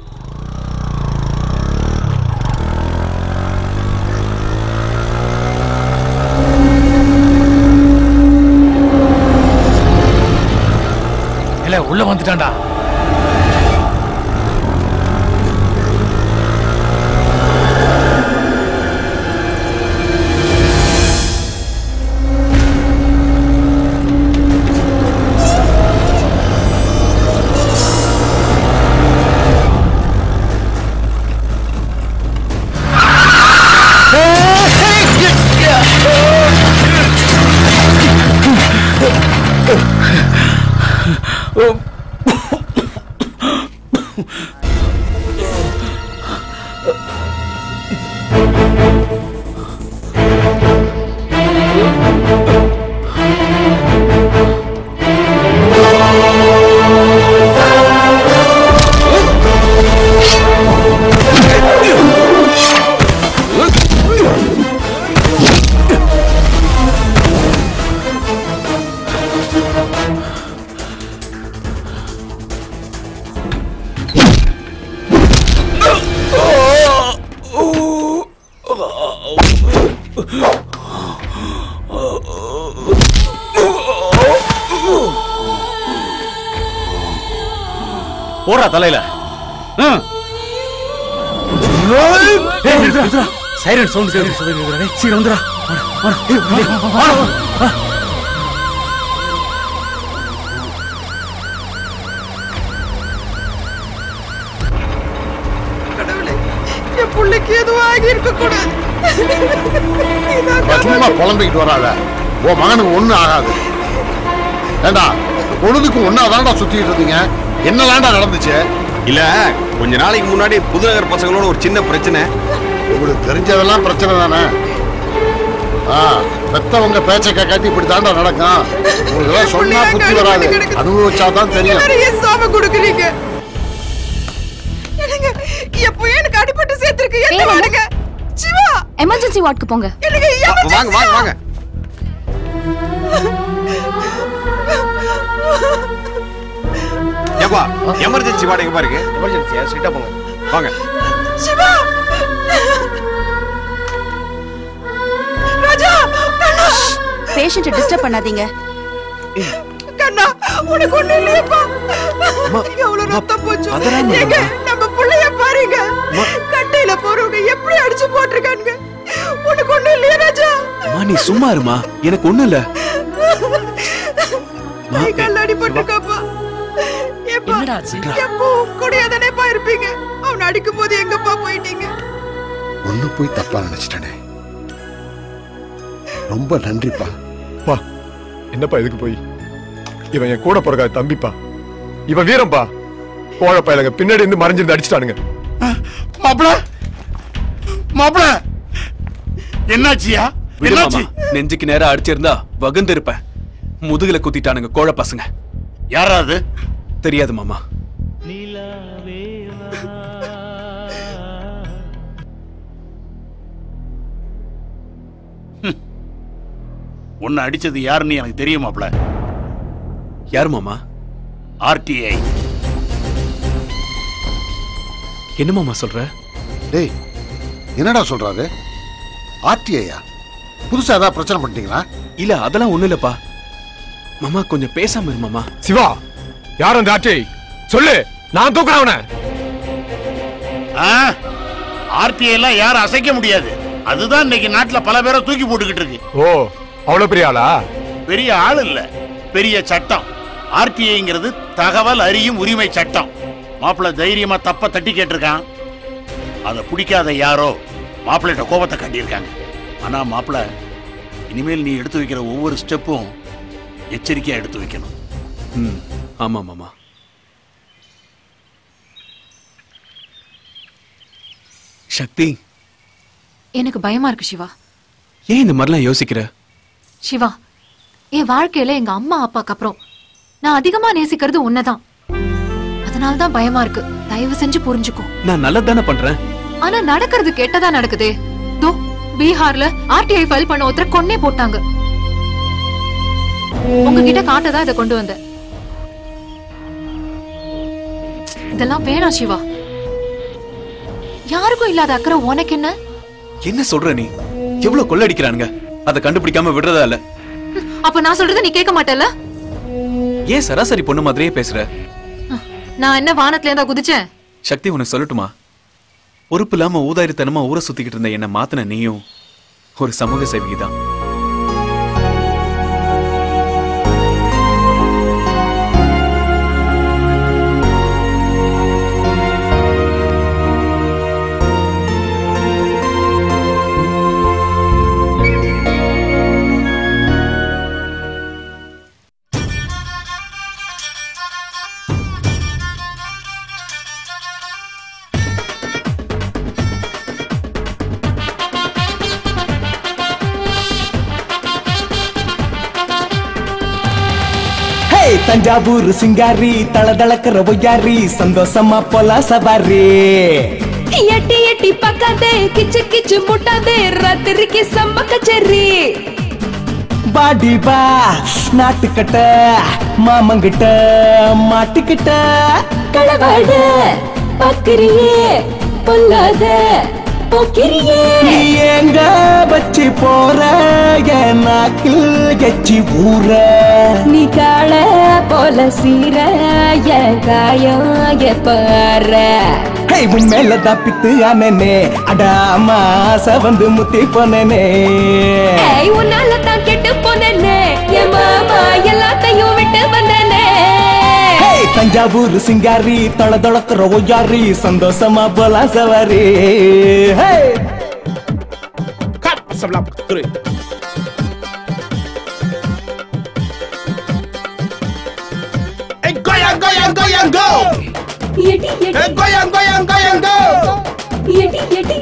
இல்ல உள்ள வந்துட்டான்டா போடுறா தலையில சைரன் சவுண்ட் சீக்கிரம் வந்துடா என் பிள்ளைக்கு எதுவும் ஆகி இருக்க கூடாது சும்மா புலம்பிக்கிட்டு வராத உன் மகனுக்கு ஒண்ணும் ஆகாது ஏண்டா பொழுதுக்கு ஒன்னா தான்டா சுத்திட்டு இருந்தீங்க என்னதான்டா நடந்துச்சு இல்ல கொஞ்ச நாளைக்கு முன்னாடி புதுநகர் பசங்களோட ஒரு சின்ன பிரச்சனை உங்களுக்கு தெரிஞ்சதெல்லாம் பிரச்சனை தானே ஆ பெத்தவங்க பேச்சை கேட்காட்டி இப்படி தாண்டா நடக்கும் உங்களுக்கு சொன்னா புத்தி வராது அனுபவிச்சா தான் தெரியும் நிறைய சாப கொடுக்குறீங்க எனக்கு என் பையனுக்கு அடிபட்டு சேர்த்திருக்கு என்ன வேற என்ன? வாடுங்க சிவா எமர்ஜென்சி வார்டுக்கு போங்க எனக்கு வாங்க வாங்க வாங்க ஏப்பா எமர்ஜென்சி வாடகை பாருங்க எமர்ஜென்சியா ஸ்ட்ரைட்டா போங்க வாங்க சிவா ராஜா கண்ணா பேஷண்ட்டை டிஸ்டர்ப் பண்ணாதீங்க கண்ணா உனக்கு ஒண்ணு இல்லையப்பா எவ்வளவு ரத்தம் போச்சு அதெல்லாம் எங்க நம்ம புள்ளைய பாருங்க கட்டையில போறவங்க எப்படி அடிச்சு போட்டிருக்கானுங்க உனக்கு ஒண்ணு இல்லையா ராஜா அம்மா நீ சும்மா இருமா எனக்கு ஒண்ணும் இல்ல கை கால்ல அடிபட்டிருக்காப்பா ஏப்பா எப்போ கூடயே தானேப்பா இருப்பீங்க அவனை அடிக்கும் போது எங்கப்பா போயிட்டீங்க ஒண்ணு போய் தப்பா நினைச்சிட்டனே ரொம்ப நன்றிப்பா பா என்னப்பா இதுக்கு போய் இவன் என் கூட பிறக்காத தம்பிப்பா இவன் வீரம்பா கோழ பயலங்க பின்னாடி இருந்து மறைஞ்சிருந்து அடிச்சிட்டானுங்க மாப்பிள மாப்பிள என்னாச்சியா விடு என்னாச்சு மாமா. நெஞ்சுக்கு நேரா அடிச்சிருந்தா வகுந்திருப்பேன் முதுகுல குத்திட்டானுங்க கோழ பசங்க யாராது தெரியாது மாமா உன்னை அடிச்சது யாருன்னு எனக்கு தெரியும் மாப்பிள யார் மாமா ஆர்டிஐ என்ன மாமா சொல்ற டேய் என்னடா சொல்றாரு ஆர்டிஐயா புதுசா ஏதாவது பிரச்சனை பண்ணிட்டீங்களா இல்ல அதெல்லாம் ஒண்ணு இல்லப்பா மாமா கொஞ்சம் பேசாம இரு மாமா சிவா யார் அந்த ஆட்சி சொல்லு நான் தூக்குறேன் அவனை ஆர்டிஐ எல்லாம் யாரும் அசைக்க முடியாது அதுதான் இன்னைக்கு நாட்டுல பல பேரை தூக்கி போட்டுக்கிட்டு இருக்கு ஓ அவ்வளவு பெரிய ஆளா பெரிய ஆள் இல்ல பெரிய சட்டம் ஆர்டிஐங்கிறது தகவல் அறியும் உரிமை சட்டம் மாப்பிள்ளை தைரியமா தப்ப தட்டி கேட்டிருக்கான் அதை பிடிக்காத யாரோ மாப்பிள்ளையோட கோபத்தை காட்டியிருக்காங்க ஆனா மாப்பிள்ளை இனிமேல் நீ எடுத்து வைக்கிற ஒவ்வொரு ஸ்டெப்பும் எச்சரிக்கையா எடுத்து வைக்கணும் ம் ஆமா மாமா சக்தி எனக்கு பயமா இருக்கு சிவா ஏன் இந்த மாதிரிலாம் யோசிக்கிற சிவா என் வாழ்க்கையில எங்க அம்மா அப்பாக்கு அப்புறம் நான் அதிகமா நேசிக்கிறது உன்னதான் அதனால தான் பயமா இருக்கு தயவு செஞ்சு புரிஞ்சுக்கோ நான் நல்லது பண்றேன் ஆனா நடக்கிறது கெட்டதா நடக்குதே தோ பீகார்ல ஆர்டிஐ ஃபைல் பண்ண ஒருத்தர கொன்னே போட்டாங்க உங்ககிட்ட காட்டதான் இதை கொண்டு வந்தேன் இதெல்லாம் வேணாம் சிவா யாருக்கும் இல்லாத அக்கறை உனக்கு என்ன என்ன சொல்ற நீ எவ்வளவு கொள்ளடிக்கிறானுங்க அதை கண்டுபிடிக்காம விடுறதா இல்ல அப்ப நான் சொல்றதை நீ கேட்க மாட்டல்ல ஏன் சராசரி பொண்ணு மாதிரியே பேசுற நான் என்ன வானத்துல இருந்தா குதிச்சேன் சக்தி உனக்கு சொல்லட்டுமா பொறுப்பு இல்லாம ஊதாரித்தனமா ஊரை சுத்திக்கிட்டு இருந்த என்ன மாத்தின நீயும் ஒரு சமூக சேவகி தான் ஹே தஞ்சாவூர் சிங்காரி தளதளக்கிற ஒய்யாரி சந்தோஷமா போலாம் சவாரி எட்டி எட்டி பக்காதே கிச்சு கிச்சு முட்டாதே ராத்திரிக்கு செம்ம கச்சேரி பாடி பா நாட்டுக்கட்ட மாமங்கிட்ட மாட்டிக்கிட்ட களவாட பக்கிரியே பொல்லாத போக்கிரியே நீ எங்க வச்சு போற என் நாக்கில் எச்சி ஊற நீ காள போல சீர என் காயம் எப்பாற ஹே உன் மேல தப்பித்து அனனே அடாமா சவந்து முத்தி போனனே ஏய் உன்னால தான் கெட்டு போனேனே என் மாமா எல்லாத்தையும் விட்டு வந்தனே ஹே தஞ்சாவூர் சிங்காரி தொள தொளக்குற ஒய்யாரி சந்தோஷமா போலாம் சவாரி hey Goyang, goyang, goyang, go! எடி எடி Goyang, goyang, goyang, go! எடி எடி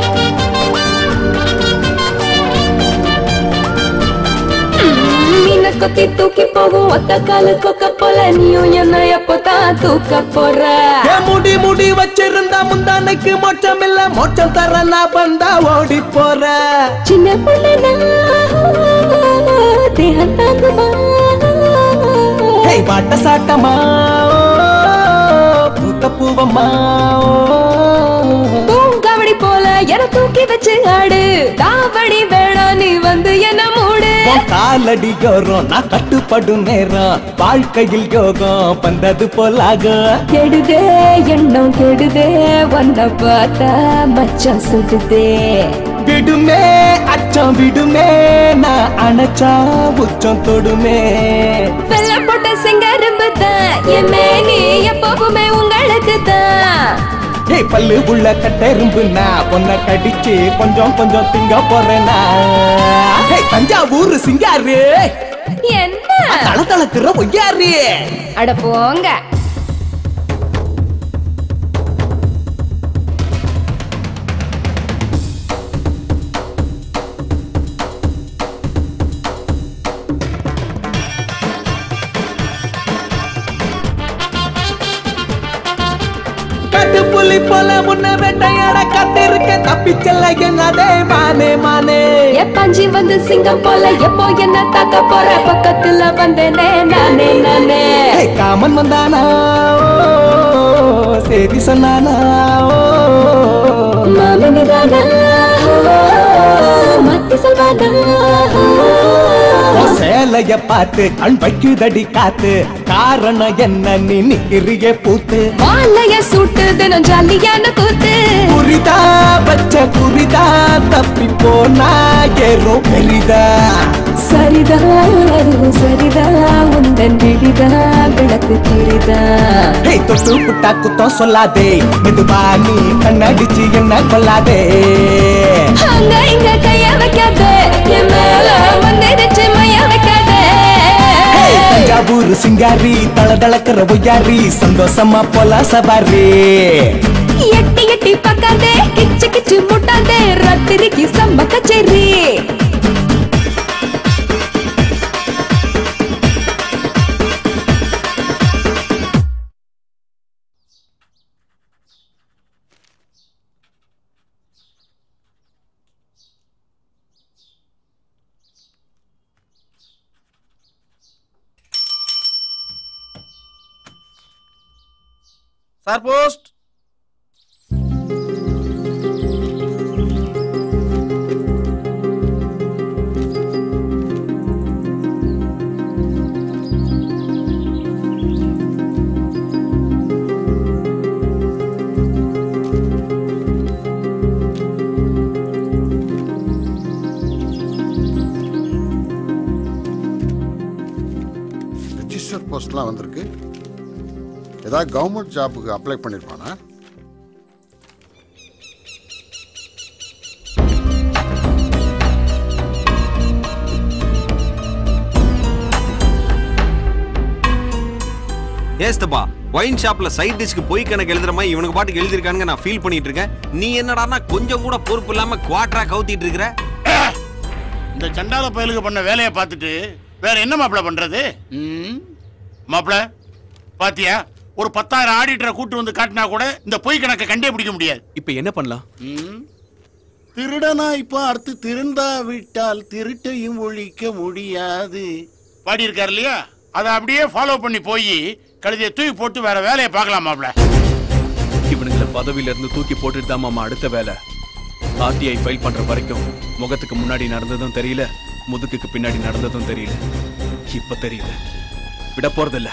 மீனை கொத்தி தூக்கி போகும் ஒத்த காலு கொக்க போல நீயும் என்ன எப்போதான் தூக்க போற என் முடி முடி வச்சிருந்தா முந்தானைக்கு மோட்சம் இல்ல மோட்சம் தர நான் வந்தா ஓடி போற சின்ன பிள்ளை தேகம் தாங்குமா ஹே பாட்ட சாட்டமா பூத்த பூவம்மா பூங்காவடி போல என தூக்கி வச்சு ஆடு தாவடி வேணாம் நீ வந்து என்ன மூடு உன் காலடி யோரம் நான் கட்டுப்படும் நேரம் வாழ்க்கையில் யோகம் வந்தது போலாகும் கெடுதே எண்ணம் கெடுதே வந்த பார்த்தா மச்சான் சுடுதே விடுமே அச்சம் விடுமே நான் அணைச்சா உச்சம் தொடுமே வெள்ளம் போட்ட செங்கரும்பு தான் என் மேனி எப்பவுமே உங்களுக்கு தான் ஹே பல்லு உள்ள கட்டெரும்பு நான் பொண்ண கடிச்சு கொஞ்சம் கொஞ்சம் திங்க போறேனா ஹே தஞ்சாவூர் சிங்காரு என்ன தள தளக்குற ஒய்யாரு அட போங்க கட்டு புலி போல முன்ன வேட்டையாட கத்திருக்க தப்பிச்சல என்னதே மானே மானே எப்பாஞ்சி வந்து சிங்கம் போல எப்போ என்ன தாக்க போற பக்கத்துல வந்தேனே நானே நானே ஹே காமன் வந்தானா ஓ, சேதி சொன்னானா ஓ. மாமனிதானா மத்தி சொல்வானா உன் சேலைய பார்த்து கண் வைக்குதடி காத்து காரணம் என்ன நீ நிக்கிறிய பூத்து மாலைய சூட்டு தினம் ஜாலியான கூத்து குறிதா பச்ச குறிதா தப்பி போனா ஏறோ பெரிதா சரிதா அதுவும் சரிதா உந்தன் விழிதா விளக்கு திரிதா ஹே தொட்டு புட்டா குத்தம் சொல்லாதே மெதுவா நீ கண்ணடிச்சு என்ன கொல்லாதே அங்க இங்க கைய வைக்காத என் மேல வந்துடுச்சு மைய வைக்காத ஹே, தஞ்சாவூர் சிங்காரி தள தளக்குற ஒய்யாரி சந்தோஷமா போல சவாரி எட்டி எட்டி பார்க்காதே கிச்சு கிச்சு முட்டாதே ராத்திரிக்கு சம்ப கச்சேரி சார் போஸ்ட் ரிஜிஸ்டர் போஸ்ட்லாம் வந்திருக்கு ஏதாவது கவர்மெண்ட் ஜாபுக்கு அப்ளை பண்ணியிருப்பானா ஏஸ்தப்பா ஒயின் ஷாப்ல சைட் டிஷ்க்கு பொய் கணக்கு எழுதுற மாதிரி இவனுக்கு பாட்டுக்கு எழுதிருக்கானுங்க நான் ஃபீல் பண்ணிட்டு இருக்கேன் நீ என்னடான்னா கொஞ்சம் கூட பொறுப்பு இல்லாம குவாட்ரா கவுத்திட்டு இருக்கிற இந்த சண்டால பயலுக்கு பண்ண வேலையை பார்த்துட்டு வேற என்ன மாப்பிள பண்றது ம்? மாப்பிள பாத்தியா ஒரு பத்தாயிரம் ஆடிட்டரை கூட்டு வந்து காட்டினா கூட இந்த பொய் கணக்கை கண்டே பிடிக்க முடியாது இப்ப என்ன பண்ணலாம் ம்? திருடனாய் பார்த்து திருந்தா விட்டால் திருட்டையும் ஒழிக்க முடியாது பாடி இருக்காரு இல்லையா அதை அப்படியே ஃபாலோ பண்ணி போய் கழுதியை தூக்கி போட்டு வேற வேலையை பார்க்கலாம் மாப்ள இவனுங்களை பதவியில இருந்து தூக்கி போட்டுட்டு தான் மாமா அடுத்த வேலை ஆர்டிஐ ஃபைல் பண்ற வரைக்கும் முகத்துக்கு முன்னாடி நடந்ததும் தெரியல முதுகுக்கு பின்னாடி நடந்ததும் தெரியல இப்ப தெரியுது விட போறதில்ல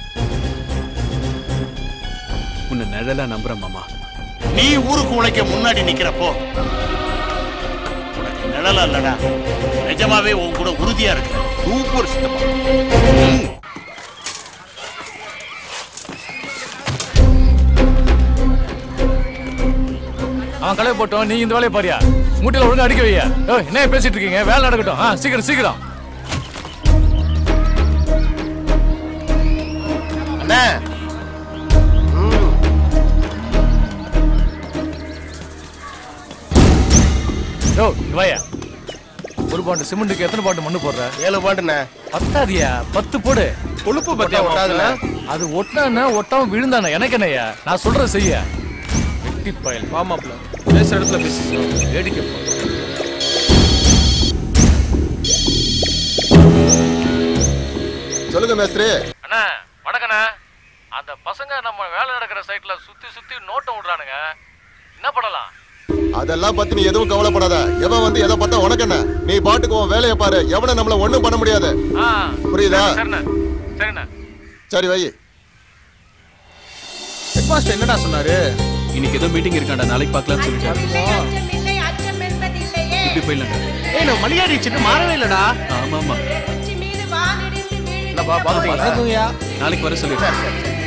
உன்னை நிழலா நம்புறேன் மாமா நீ ஊருக்கு உழைக்க முன்னாடி நிக்கிறப்போ உனக்கு நிழலா இல்லடா நிஜமாவே உன் கூட உறுதியா இருக்கு சூப்பர் சித்தப்பா அவன் கலையை போட்டோம் நீங்க இந்த வேலையை பாரியா மூட்டையில ஒழுங்கா அடிக்க வையா ஏய், என்ன பேசிட்டு இருக்கீங்க வேலை நடக்கட்டும் ஆ, சீக்கிரம் சீக்கிரம் அண்ணா யோ இங்க வாயா ஒரு பாண்டு சிமெண்ட்டுக்கு எத்தனை பாண்டு மண்ணு போடுற ஏழு பாண்டுண்ணே பத்தாதியா பத்து போடு கொழுப்பு பத்தியா ஒட்டாதுண்ணே அது ஒட்டினா ஒட்டாம விழுந்தானே எனக்கு என்னய்யா நான் சொல்றத செய்ய வெட்டி பயல் வாமாப்ல பேசுற இடத்துல பேசி வேடிக்கை பாரு. சொல்லுங்க மேஸ்திரி அண்ணா வணக்கண்ணா அந்த பசங்க நம்ம வேலை நடக்கிற சைட்ல சுத்தி சுத்தி நோட்டம் விடுறானுங்க என்ன பண்ணலாம் அதெல்லாம் பத்தி நீ எதுவும் கவலைப்படாத எவன் வந்து எதை பார்த்தா உனக்கு என்ன நீ பாட்டுக்கு உன் வேலையை பாரு எவனை நம்மள ஒண்ணும் பண்ண முடியாது ஆ புரியுதா சரிண்ணா சரிண்ணா சரி வை ஹெட் மாஸ்டர் என்னடா சொன்னாரு இன்னைக்கு ஏதோ மீட்டிங் இருக்காண்டா நாளைக்கு பார்க்கலாம்னு சொல்லிட்டாரு இப்படி போயிடலாம் ஏய் நம்ம மணியாடி சின்ன மாறவே இல்லடா ஆமா ஆமா இல்லப்பா பாத்துட்டீங்களா நாளைக்கு வர சொல்லிடுறேன்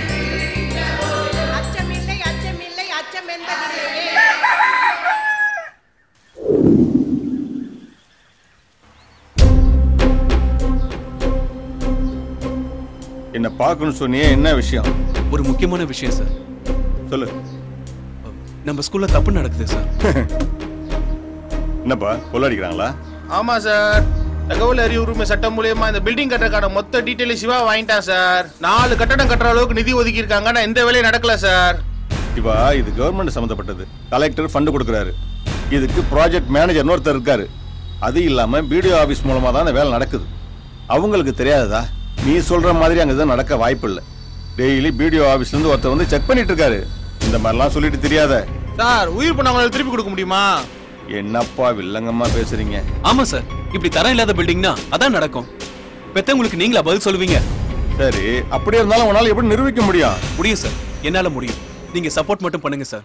என்ன பார்க்கணும்னு சொன்னியே என்ன விஷயம் ஒரு முக்கியமான விஷயம் சார் சொல்லு நம்ம ஸ்கூல்ல தப்பு நடக்குது சார் என்னப்பா கொள்ளடிக்கிறாங்களா ஆமா சார் தகவல் அறிவு உரிமை சட்டம் மூலியமா இந்த பில்டிங் கட்டுறதுக்கான மொத்த டீட்டெயில் சிவா வாங்கிட்டான் சார் நாலு கட்டடம் கட்டுற அளவுக்கு நிதி ஒதுக்கி இருக்காங்க ஆனா எந்த வேலையும் நடக்கல சார் இப்போ இது கவர்மெண்ட் சம்மந்தப்பட்டது கலெக்டர் ஃபண்டு கொடுக்குறாரு இதுக்கு ப்ராஜெக்ட் மேனேஜர்னு ஒருத்தர் இருக்காரு அது இல்லாம பிடிஓ ஆபீஸ் மூலமா தான் இந்த வேலை நடக்குது அவங்களுக்கு தெரியாததா நீ சொல்ற மாதிரி அங்க எதுவும் நடக்க வாய்ப்பு இல்லை டெய்லி பிடிஓ ஆபீஸ்ல இருந்து ஒருத்தர் வந்து செக் பண்ணிட்டு இருக்காரு இந்த மாதிரிலாம் சொல்லிட்டு தெரியாத சார் உயிர் பண்ணவங்களை திருப்பி கொடுக்க முடியுமா என்னப்பா வில்லங்கம்மா பேசுறீங்க ஆமா சார் இப்படி தரம் இல்லாத பில்டிங்னா அதான் நடக்கும் பெத்தவங்களுக்கு நீங்களா பதில் சொல்லுவீங்க சரி அப்படியே இருந்தாலும் உன்னால எப்படி நிரூபிக்க முடியும் முடியும் சார் என்னால முடியும் நீங்க சப்போர்ட் மட்டும் பண்ணுங்க சார்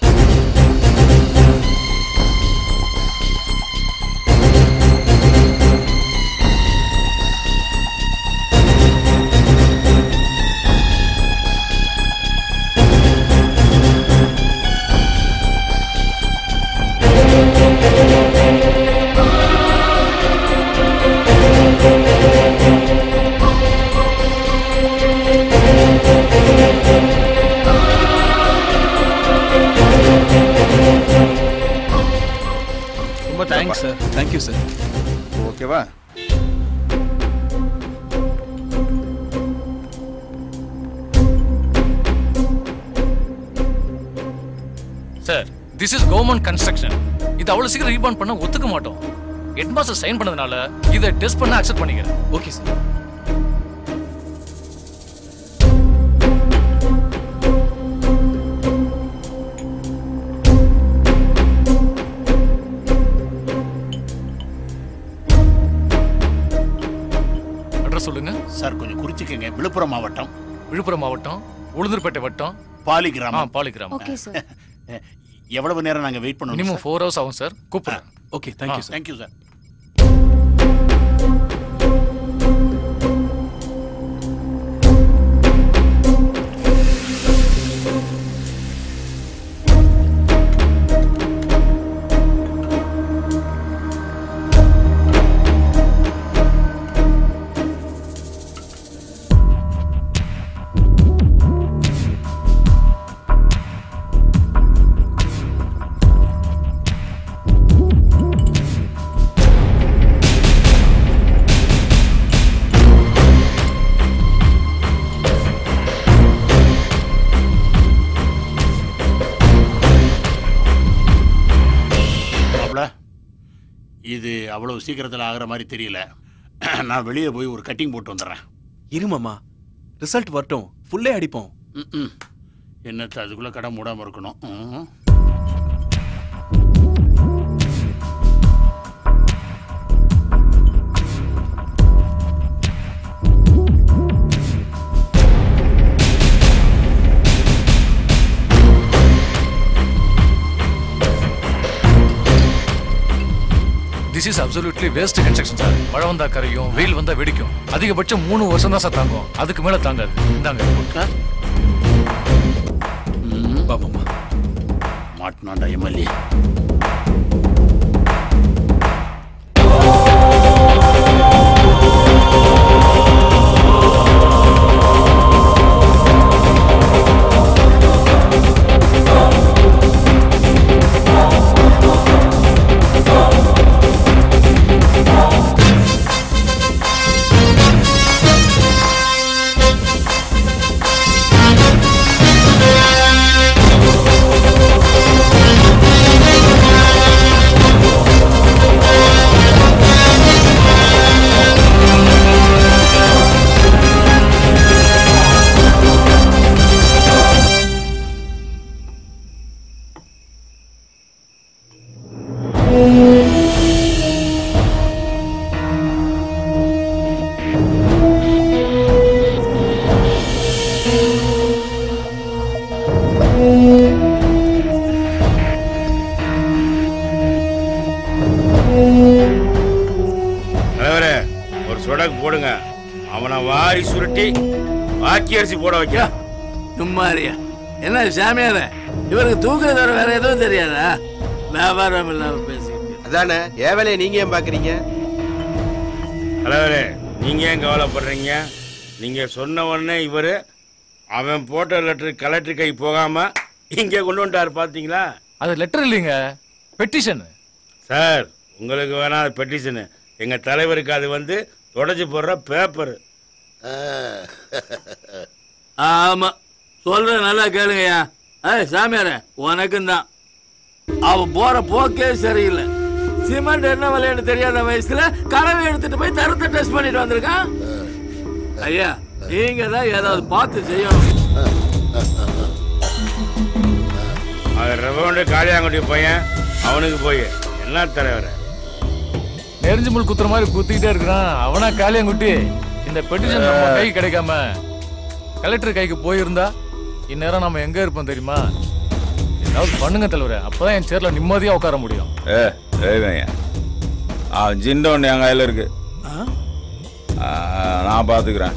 ரொம்ப தேங்க்ஸ் சார் தேங்க்யூ சார் ஓகேவா sir this is government construction இது அவ்வளவு சீக்கிரம் ரீபாண்ட் பண்ண ஒத்துக்க மாட்டோம் ஹெட் மாஸ்டர் சைன் பண்ணதுனால இதை டெஸ்ட் பண்ண அக்செப்ட் பண்ணிக்கிறேன் ஓகே சார் அட்ரஸ் சொல்லுங்க சார் கொஞ்சம் குறிச்சிக்கங்க விழுப்புரம் மாவட்டம் விழுப்புரம் மாவட்டம் உளுந்தூர்பேட்டை வட்டம் பாலி ஆ கிராமம் பாலி கிராமம் ஓகே சார் எவ்வளவு நேரம் நாங்க வெயிட் பண்ணணும் மினிமம் ஃபோர் ஹவர்ஸ் ஆகும் சார் கூப்பிடுறேன் okay thank you sir thank you sir மாப்ள, இது அவ்வளவு சீக்கிரத்தில் ஆகிற மாதிரி தெரியல நான் வெளியே போய் ஒரு கட்டிங் போட்டு வந்துடுறேன் இருமாமா ரிசல்ட் வரட்டும் ஃபுல்லே அடிப்போம் என்னத்தை அதுக்குள்ள கடை மூடாம இருக்கணும் ம். This is absolutely waste construction sir மழை வந்தா கரையும் வெயில் வந்தா வெடிக்கும் அதிகபட்சம் மூணு வருஷம் தான் சார் தாங்கும் அதுக்கு மேல தாங்காது இந்தாங்க பாப்போமா மாட்டினாண்டா எம்எல்ஏ தலைவரே ஒரு சுடக்கு போடுங்க அவனை வாரி சுருட்டி வாக்கி அரிசி போட வைக்க சும்மாரியா என்ன சாமியார இவருக்கு தூக்குறது தவிர வேற எதுவும் தெரியாதா வியாபாரம் இல்லாம பேசி அதானே ஏன் வேலையை நீங்க ஏன் பாக்குறீங்க தலைவரே நீங்க ஏன் கவலைப்படுறீங்க நீங்க சொன்ன உடனே இவரு அவன் போட்ட லெட்டர் கலெக்டர் கை போகாம இங்கே கொண்டு வந்துட்டாரு பாத்தீங்களா அது லெட்டர் இல்லைங்க பெட்டிஷன் சார் உங்களுக்கு வேணா அது பெட்டிஷனு எங்க தலைவருக்கு அது வந்து தொடச்சி போடுற பேப்பர் ஆமா சொல்ற நல்லா கேளுங்கய்யா ஏய் சாமியார உனக்கும் தான் அவன் போற போக்கே சரியில்லை சிமெண்ட் என்ன விலைன்னு தெரியாத வயசுல கலவை எடுத்துட்டு போய் தரத்தை டெஸ்ட் பண்ணிட்டு வந்திருக்கான் ஐயா நீங்க தான் ஏதாவது பார்த்து செய்யணும் அவன் ரெவண்டு காளியாங்குடி பையன் அவனுக்கு போய் என்ன தலைவரே நெறிஞ்சு முள் குத்துற மாதிரி குத்திக்கிட்டே இருக்கிறான் அவனா காளியங்குட்டி இந்த பெட்டிஷன் நம்ம கை கிடைக்காம கலெக்டர் கைக்கு போயிருந்தா இந்நேரம் நம்ம எங்க இருப்போம் தெரியுமா ஏதாவது பண்ணுங்க தலைவரே அப்பதான் என் சேர்ல நிம்மதியா உட்கார முடியும் ஏ ஏய்வையா அவன் ஜிண்டோன் என் கையில் இருக்கு ஆ, நான் பார்த்துக்கிறேன்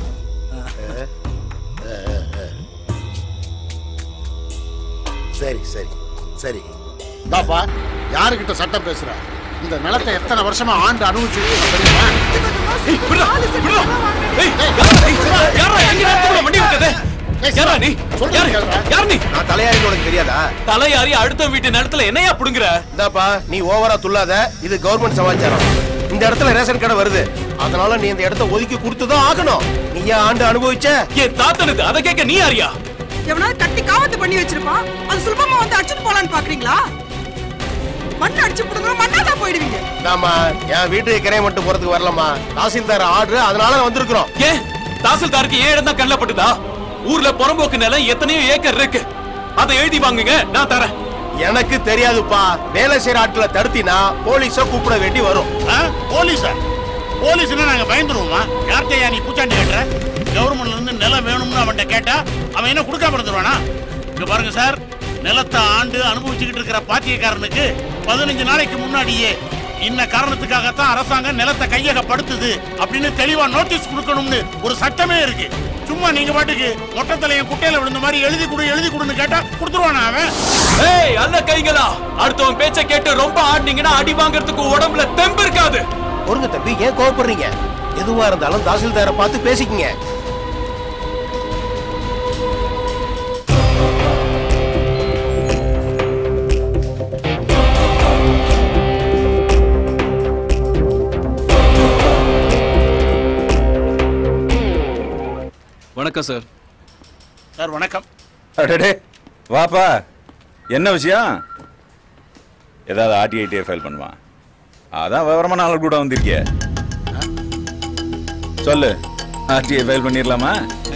சரி சரி சரி பாப்பா யாருக்கிட்ட சட்டம் பேசுற இந்த நிலத்தை எத்தனை வருஷமா ஆண்டு அனுபவிச்சுட்டு இருக்கோம் தெரியுமா ஏய், விட்றா, விட்றா. ஏய், ஏய், யார்றா, எங்க நிலத்துக்குள்ள வண்டி விட்டது? யாரா நீ யார் யார் நீ நான் தலையாரின்னு உனக்கு தெரியாதா தலையாரி அடுத்த வீட்டு நிலத்துல என்னையா புடுங்குற இந்தாப்பா நீ ஓவரா துள்ளாத இது கவர்மெண்ட் சமாச்சாரம் இந்த இடத்துல ரேஷன் கடை வருது அதனால நீ இந்த இடத்த ஒதுக்கி கொடுத்துதான் ஆகணும் நீ ஏன் ஆண்டு அனுபவிச்ச என் தாத்தனுக்கு அதை கேட்க நீ யாரியா எவனாவது கட்டி காவத்து பண்ணி வச்சிருப்பான் அது சுலபமா வந்து அடிச்சுட்டு போலான்னு பாக்குறீங்களா மண்ணு அடிச்சு புடுங்க மண்ணாதான் போயிடுவீங்க நாம என் வீட்டுக்கு கிரைய மட்டும் போறதுக்கு வரலாமா தாசில்தார் ஆர்டர் அதனால வந்திருக்கிறோம் ஏன் தாசில்தாருக்கு ஏன் இடம் தான் கண்ணப்பட்டுதா ஊர்ல புறம்போக்கு நிலம் எத்தனையோ ஏக்கர் இருக்கு அதை எழுதி வாங்குங்க நான் தரேன் எனக்கு தெரியாதுப்பா வேலை செய்யற ஆட்களை தடுத்தினா போலீஸ கூப்பிட வேண்டி வரும் போலீஸா போலீஸ்னா நாங்க பயந்துருவோமா யார்கிட்டயா நீ பூச்சாண்டி கட்டுற கவர்மெண்ட்ல இருந்து நிலம் வேணும்னு அவன்கிட்ட கேட்டா அவன் என்ன கொடுக்காம இருந்துருவானா இங்க பாருங்க சார் நிலத்தை ஆண்டு அனுபவிச்சுக்கிட்டு இருக்கிற பாத்தியக்காரனுக்கு பதினஞ்சு நாளைக்கு முன்னாடியே இன்ன காரணத்துக்காகத்தான் அரசாங்கம் நிலத்தை கையகப்படுத்துது அப்படின்னு தெளிவா நோட்டீஸ் கொடுக்கணும்னு ஒரு சட்டமே இருக்கு சும்மா நீங்க பாட்டுக்கு மொட்டை தலையன் குட்டையில விழுந்த மாதிரி எழுதி கொடு எழுதி கொடுன்னு கேட்டா கொடுத்துருவானா அவன் ஏய் அல்ல கைங்களா அடுத்தவன் பேச்ச கேட்டு ரொம்ப ஆடினீங்கன்னா அடி வாங்குறதுக்கு உடம்புல தெம்பு இருக்காது ஒருங்க தம்பி ஏன் கோவப்படுறீங்க எதுவா இருந்தாலும் தாசில்தாரை பார்த்து பேசிக்கங்க வணக்கம் சார் சார் வணக்கம் அடடே வாப்பா என்ன விஷயம் ஏதாவது ஆர்டிஐடிஐ ஃபைல் பண்ணுவான் அதான் விவரமான ஆள் கூட வந்திருக்கிய சொல்லு ஆர்டிஐ ஃபைல் பண்ணிடலாமா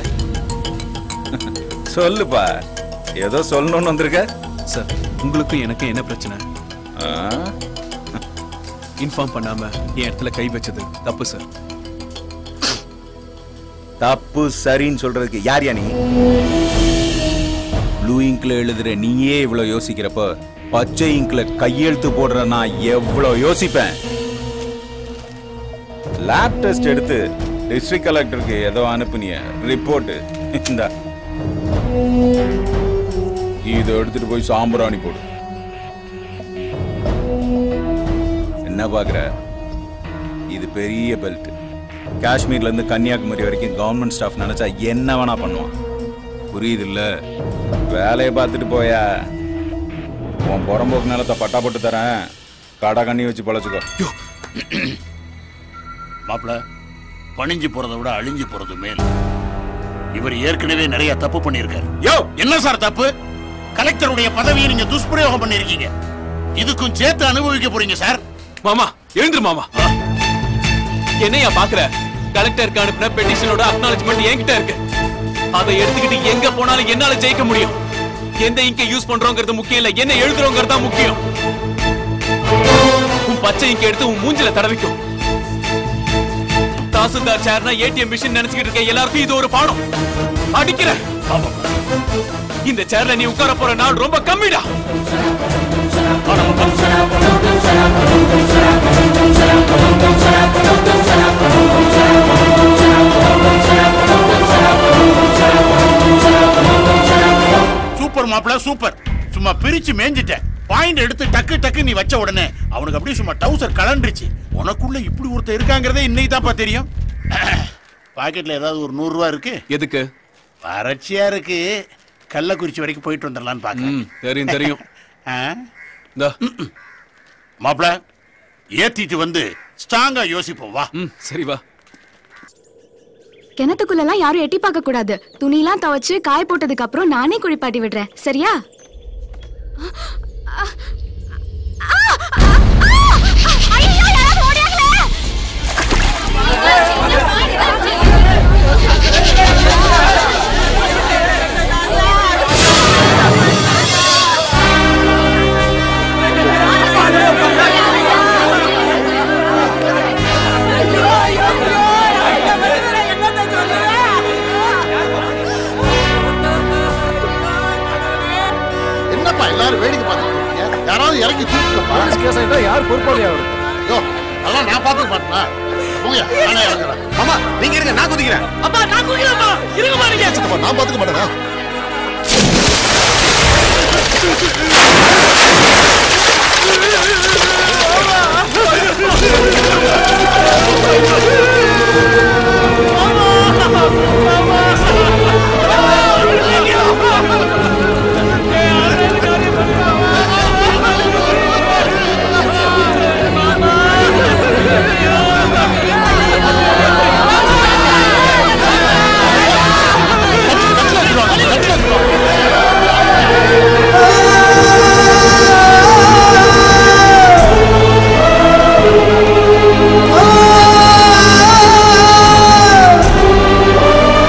சொல்லுப்பா ஏதோ சொல்லணும்னு வந்திருக்க சார் உங்களுக்கும் எனக்கும் என்ன பிரச்சனை இன்ஃபார்ம் பண்ணாம என் இடத்துல கை வச்சது தப்பு சார் தப்பு சரின்னு சொல்றதுக்கு யார் யா நீ ப்ளூ இங்க்ல எழுதுற நீயே இவ்வளவு யோசிக்கிறப்ப பச்சை இங்க்ல கையெழுத்து போடுற நான் எவ்வளவு யோசிப்பேன் லேப் டெஸ்ட் எடுத்து டிஸ்ட்ரிக்ட் கலெக்டருக்கு ஏதோ அனுப்புனிய ரிப்போர்ட் இந்த இதை எடுத்துட்டு போய் சாம்பிராணி போடு என்ன பாக்குற இது பெரிய பெல்ட் காஷ்மீர்ல இருந்து கன்னியாகுமரி வரைக்கும் கவர்மெண்ட் ஸ்டாஃப் நினைச்சா என்ன வேணா பண்ணுவான் புரியுது இல்ல வேலையை பார்த்துட்டு போயா உன் புறம்போக்கு நிலத்தை பட்டா போட்டு தரேன் கடை கண்ணி வச்சு பழச்சுக்கோ மாப்பிள பணிஞ்சு போறதை விட அழிஞ்சு போறது மேல் இவர் ஏற்கனவே நிறைய தப்பு பண்ணியிருக்காரு யோ என்ன சார் தப்பு கலெக்டருடைய பதவியை நீங்க துஷ்பிரயோகம் பண்ணிருக்கீங்க இதுக்கும் சேர்த்து அனுபவிக்க போறீங்க சார் மாமா எழுந்துரு மாமா என்னையா பாக்குற கலெக்டருக்கு அனுப்பின பெட்டிஷனோட அக்னாலஜ்மெண்ட் என்கிட்ட இருக்கு அதை எடுத்துக்கிட்டு எங்க போனாலும் என்னால ஜெயிக்க முடியும் எந்த இங்க யூஸ் பண்றோங்கிறது முக்கியம் இல்ல என்ன எழுதுறோங்கிறது தான் முக்கியம் உன் பச்சை இங்க எடுத்து உன் மூஞ்சில தடவிக்கும் தாசில்தார் சேர்னா ஏடிஎம் மிஷின் நினைச்சுக்கிட்டு இருக்க எல்லாருக்கும் இது ஒரு பாடம் அடிக்கிற இந்த சேர்ல நீ உட்கார போற நாள் ரொம்ப கம்மிடா சூப்பர் மாப்பிள சூப்பர் சும்மா பிரிச்சு மேஞ்சிட்டேன் பாயிண்ட் எடுத்து டக்கு டக்கு நீ வச்ச உடனே அவனுக்கு அப்படியே சும்மா டவுசர் கலண்டுருச்சு உனக்குள்ள இப்படி ஒருத்தர் இருக்காங்கிறதே இன்னைக்கு தான்ப்பா தெரியும் பாக்கெட்ல ஏதாவது ஒரு நூறு ரூபா இருக்கு எதுக்கு வறட்சியா இருக்கு கள்ளக்குறிச்சி வரைக்கும் போயிட்டு வந்துடலாம்னு பாக்கிறேன் தெரியும் தெரியும் மாப்பிள ஏத்திட்டு வந்து ஸ்ட்ராங்கா யோசிப்போம் வா சரி வா கிணத்துக்குள்ளலாம் யாரும் எட்டி பார்க்க கூடாது துணிலாம் துவைச்சு காய போட்டதுக்கு அப்புறம் நானே குளிப்பாட்டி விடுறேன் சரியா என்னப்பா எல்லாரும் வேடிக்கை பார்த்துட்டு இருக்கீங்க யாராவது இறங்கி தூக்குப்பா போலீஸ் கேஸ் ஆயிட்டா யார் பொறுப்பாளியா அவரு யோ அதெல்லாம் நான் பார்த்துக்க மாட்டேனா போங்க நானே இறங்குறேன் மாமா நீங்க இருங்க நான் குதிக்கிறேன் அப்பா நான் குடிக்கிறேன்ப்பா இருங்க நீங்க சித்தப்பா நான் பார்த்துக்க மாட்டேனா Oh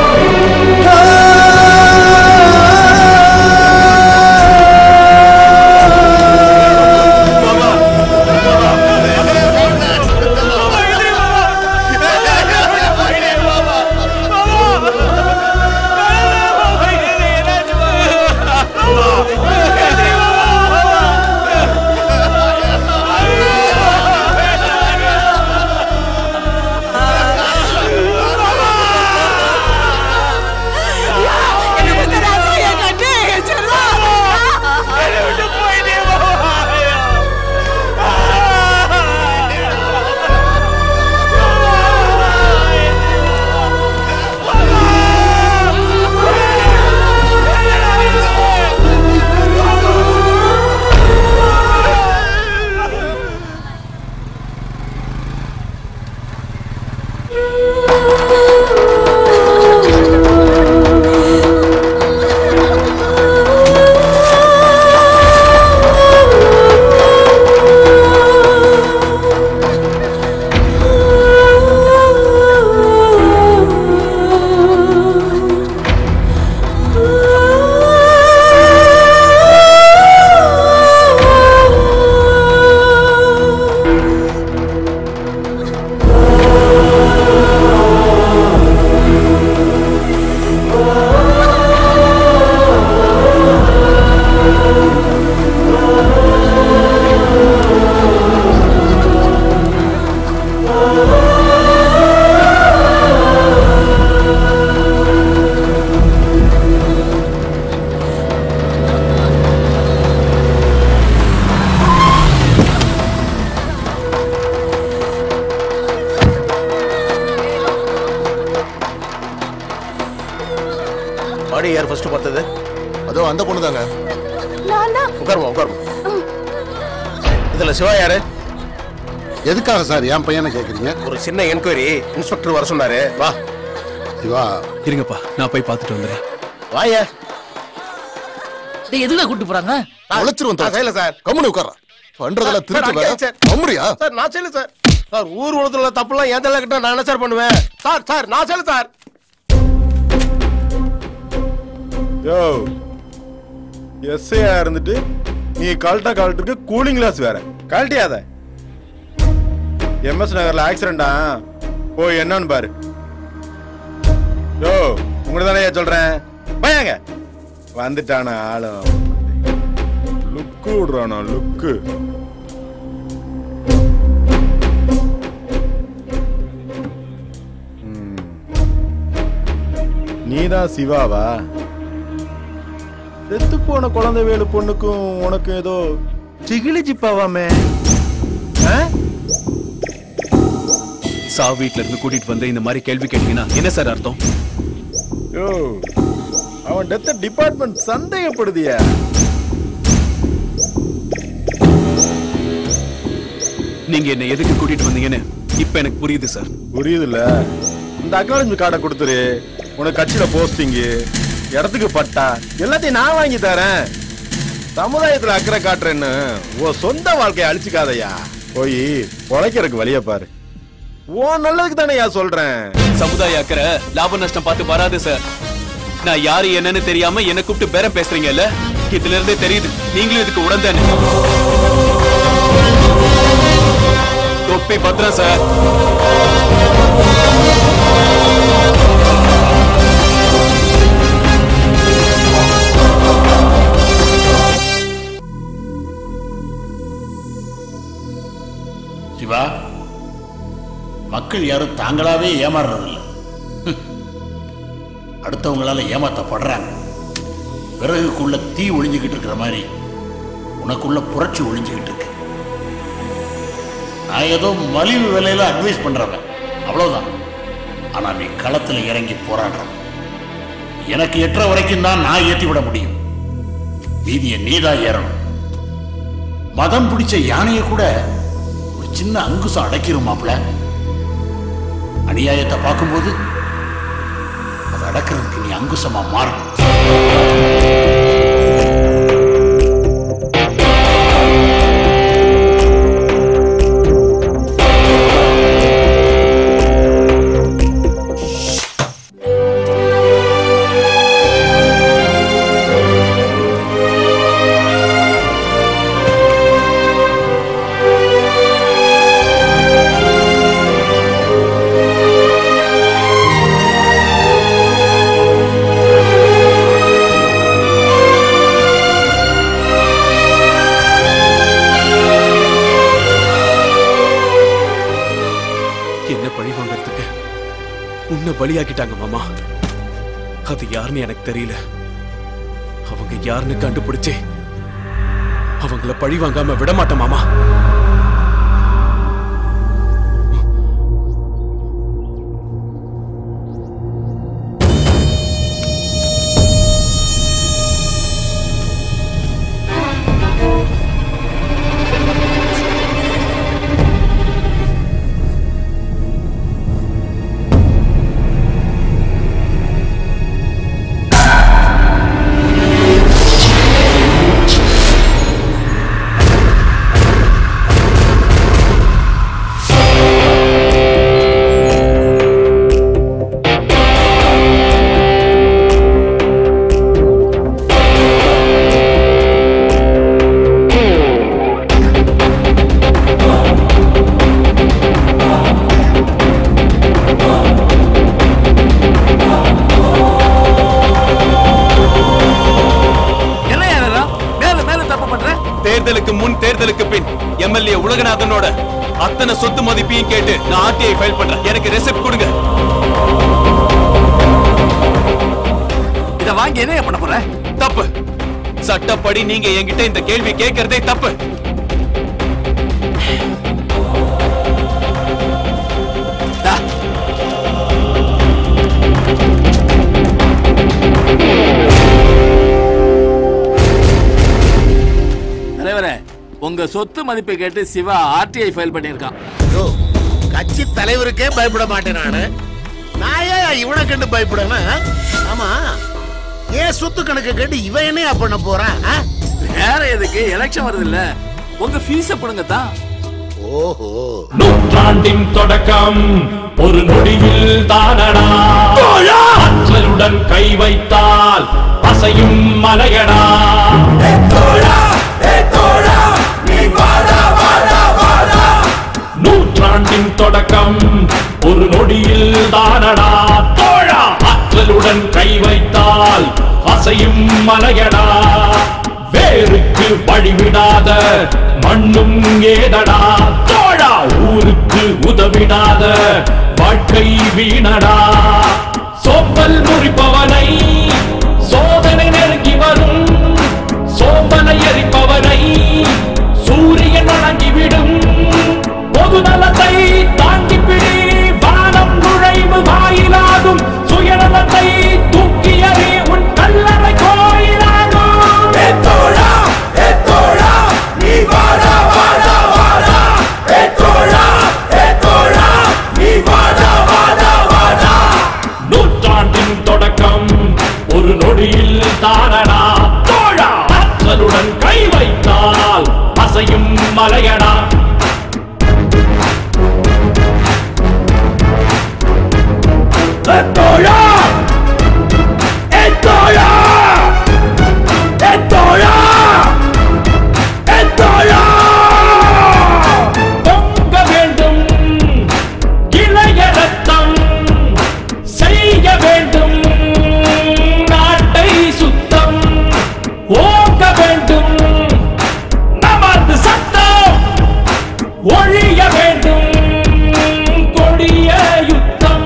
பாடி யார் ஃபர்ஸ்ட் பார்த்தது அதோ அந்த பொண்ணு தாங்க நான் தான் உட்காருமா உட்காருமா இதுல சிவா யாரு எதுக்காக சார் என் பையனை கேக்குறீங்க ஒரு சின்ன என்கொயரி இன்ஸ்பெக்டர் வர சொன்னாரு வா சிவா இருங்கப்பா நான் போய் பார்த்துட்டு வந்துடுறேன் வாயா டேய் எதுக்கு கூட்டு போறாங்க உழைச்சிருவோம் நான் செய்யல சார் கம்முனு உட்கார பண்றதெல்லாம் திருட்டு சார், வேற அங்கே சார். கம்முறியா சார் நான் செய்யல சார் சார் ஊர் உலகத்துல தப்புலாம் என் தலை கிட்ட நான் என்ன சார் பண்ணுவேன் சார் சார் நான் செய்யல சார் யோ எஸ்ஐயா இருந்துட்டு நீ கழட்ட கழட்டுக்கு கூலிங் கிளாஸ் வேற கழட்டியாத எம்எஸ் நகர்ல ஆக்சிடென்டா போய் என்னன்னு பாரு யோ உங்களை தானே சொல்றேன் பையங்க வந்துட்டான ஆளும் லுக்கு விடுறானா லுக்கு நீதான் சிவாவா செத்து போன குழந்தை வேலு பொண்ணுக்கும் உனக்கு ஏதோ சிகிழி ஜிப்பாவாமே சா வீட்ல இருந்து கூட்டிட்டு வந்து இந்த மாதிரி கேள்வி கேட்டீங்கன்னா என்ன சார் அர்த்தம் யோ அவன் டெத்த டிபார்ட்மெண்ட் சந்தேகப்படுதியா நீங்க என்ன எதுக்கு கூட்டிட்டு வந்தீங்கன்னு இப்ப எனக்கு புரியுது சார் புரியுதுல்ல இந்த அக்னாலஜ்மெண்ட் கார்டை கொடுத்துரு உனக்கு கட்சியில போஸ்டிங்கு இடத்துக்கு பட்டா எல்லாத்தையும் நான் வாங்கி தரேன் சமுதாயத்துல அக்கறை காட்டுறேன்னு உன் சொந்த வாழ்க்கையை அழிச்சுக்காதயா போய் உழைக்கிறதுக்கு வழிய பாரு உன் நல்லதுக்கு தானே சொல்றேன் சமுதாய அக்கறை லாப நஷ்டம் பார்த்து வராது சார் நான் யாரு என்னன்னு தெரியாம என்ன கூப்பிட்டு பேரம் பேசுறீங்கல்ல இதுல இருந்தே தெரியுது நீங்களும் இதுக்கு உடந்தானே தொப்பி பத்திரம் சார் சிவா மக்கள் யாரும் தாங்களாவே ஏமாறுறதில்ல ஹம். அடுத்தவங்களால ஏமாத்தப்படுறாங்க விறகுக்குள்ள தீ ஒளிஞ்சுக்கிட்டு இருக்கிற மாதிரி உனக்குள்ள புரட்சி ஒளிஞ்சுக்கிட்டு இருக்கு நான் ஏதோ மலிவு விலையில அட்வைஸ் பண்றவன் அவ்வளவுதான் ஆனா நீ களத்துல இறங்கி போராடுற எனக்கு எட்டுற வரைக்கும் தான் நான் ஏத்தி விட முடியும் மீதியை நீதான் ஏறணும் மதம் பிடிச்ச யானையை கூட ஒரு சின்ன அங்குசம் அடக்கிருமாப்ல அநியாயத்தை பார்க்கும்போது அதை அடக்கிறதுக்கு நீ அங்குசமா மாறணும் என்ன பழி வாங்குறதுக்கு உன்னை பலியாக்கிட்டாங்க மாமா அது யாருன்னு எனக்கு தெரியல அவங்க யாருன்னு கண்டுபிடிச்சு அவங்கள பழி வாங்காம விட மாட்டேன் மாமா என்ன யாரா மேல மேல தப்பு பண்ற தேர்தலுக்கு முன் தேர்தலுக்கு பின் எம்எல்ஏ உலகநாதனோட அத்தனை சொத்து மதிப்பையும் கேட்டு நான் ஆர்டிஐ ஃபைல் பண்றேன் எனக்கு ரெசிப்ட் கொடுங்க இத வாங்கி என்ன பண்ண போற தப்பு சட்டப்படி நீங்க என்கிட்ட இந்த கேள்வி கேட்கறதே தப்பு தா. உங்க சொத்து மதிப்பை கேட்டு சிவா ஆர்டிஐ ஃபைல் பண்ணியிருக்கான் யோ, கட்சி தலைவருக்கே பயப்பட மாட்டேன் நானு நான் ஏன் இவனை கண்டு பயப்படணும் ஆ? ஆமா ஏன் சொத்து கணக்கு கேட்டு இவன் என்னையா பண்ண போறான் ஆ? வேற எதுக்கு எலெக்ஷன் வருது இல்ல உங்க ஃபீஸ கொடுங்க தான் ஓஹோ நூற்றாண்டின் தொடக்கம் ஒரு நொடியில் தானடா ஆற்றலுடன் கை வைத்தால் அசையும் மலையடா நூற்றாண்டின் தொடக்கம் ஒரு நொடியில் தானடா தோழா ஆற்றலுடன் கை வைத்தால் அசையும் மலையடா வேருக்கு வழிவிடாத மண்ணும் ஏதடா தோழா ஊருக்கு உதவிடாத வாழ்க்கை வீணடா சோம்பல் முறிப்பவனை சோதனை நெருங்கி வரும் சோம்பலை எரிப்பவனை சூரியன் வணங்கிவிடும் பொது நலத்தை தாங்கி பிடி வானம் நுழைவு வாயிலாகும் சுயநலத்தை தூக்கி எறி உன் கல்லறை கோயிலாகும் நீ வாடா வாடா வாடா ஏ தோழா ஏ தோழா நீ வாடா வாடா வாடா நூற்றாண்டின் தொடக்கம் ஒரு நொடியில் தானடா தோழா ஆற்றலுடன் கை வைத்தால் அசையும் மலையடா தோழா ஏ தோழா ஏ தோழா ஏ தோழா பொங்க வேண்டும் இளைய ரத்தம் செய்ய வேண்டும் நாட்டை சுத்தம் ஓங்க வேண்டும் நமது சத்தம் ஒழிய வேண்டும் கொடிய யுத்தம்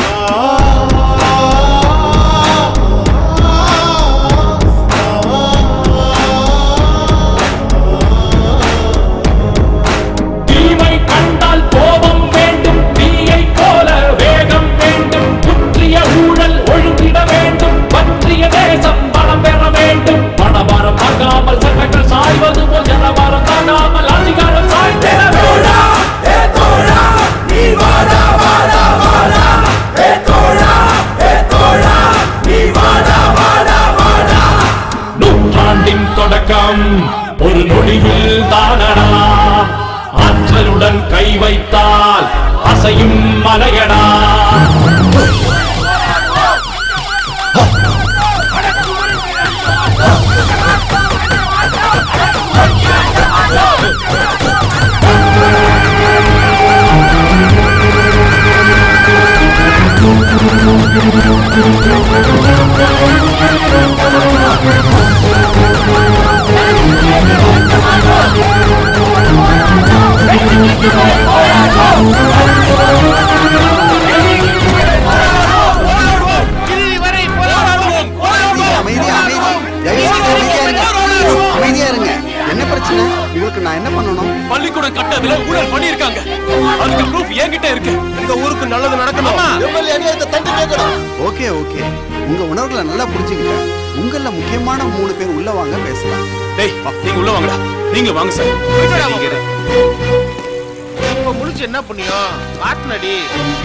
தீமை கண்டால் கோபம் வேண்டும் தீயை போல வேகம் வேண்டும் குற்றிய ஊழல் ஒழுங்கிட வேண்டும் பற்றிய தேசம் பலம் பெற வேண்டும் பணபாரம் தாங்காமல் சட்டங்கள் சாய்வது போல் ஜனபாரம் தாங்காமல் அதிகாரம் சாய்ந்திட வேண்டும் ஏ தோழா நீ வாடா வாடா வாடா ஏ தோழா ஏ தோழா நீ வாடா வாடா வாடா நூற்றாண்டின் தொடக்கம் ஒரு நொடியில் தானடா ஆற்றலுடன் கை வைத்தால் அசையும் மலையடா அமைதியா அமைதி தயவு செய்து அமைதியா இருங்க அமைதியா இருங்க என்ன பிரச்சனை உங்களுக்கு நான் என்ன பண்ணணும் பள்ளிக்கூடம் கட்டதுல ஊழல் பண்ணிருக்காங்க அதுக்கு ப்ரூஃப் என்கிட்ட இருக்கு இந்த ஊருக்கு நல்லது நடக்கணும் எம்எல்ஏ அநியாயத்தை தட்டி கேட்கணும் ஓகே ஓகே உங்க உணர்வுகளை நல்லா புரிஞ்சுக்கிட்டேன் உங்கள முக்கியமான மூணு பேர் உள்ள வாங்க பேசலாம் டேய் நீங்க உள்ள வாங்கடா நீங்க வாங்க சார் நீங்க இரு. இப்ப முடிச்சு என்ன புண்ணியம் காட்டுனடி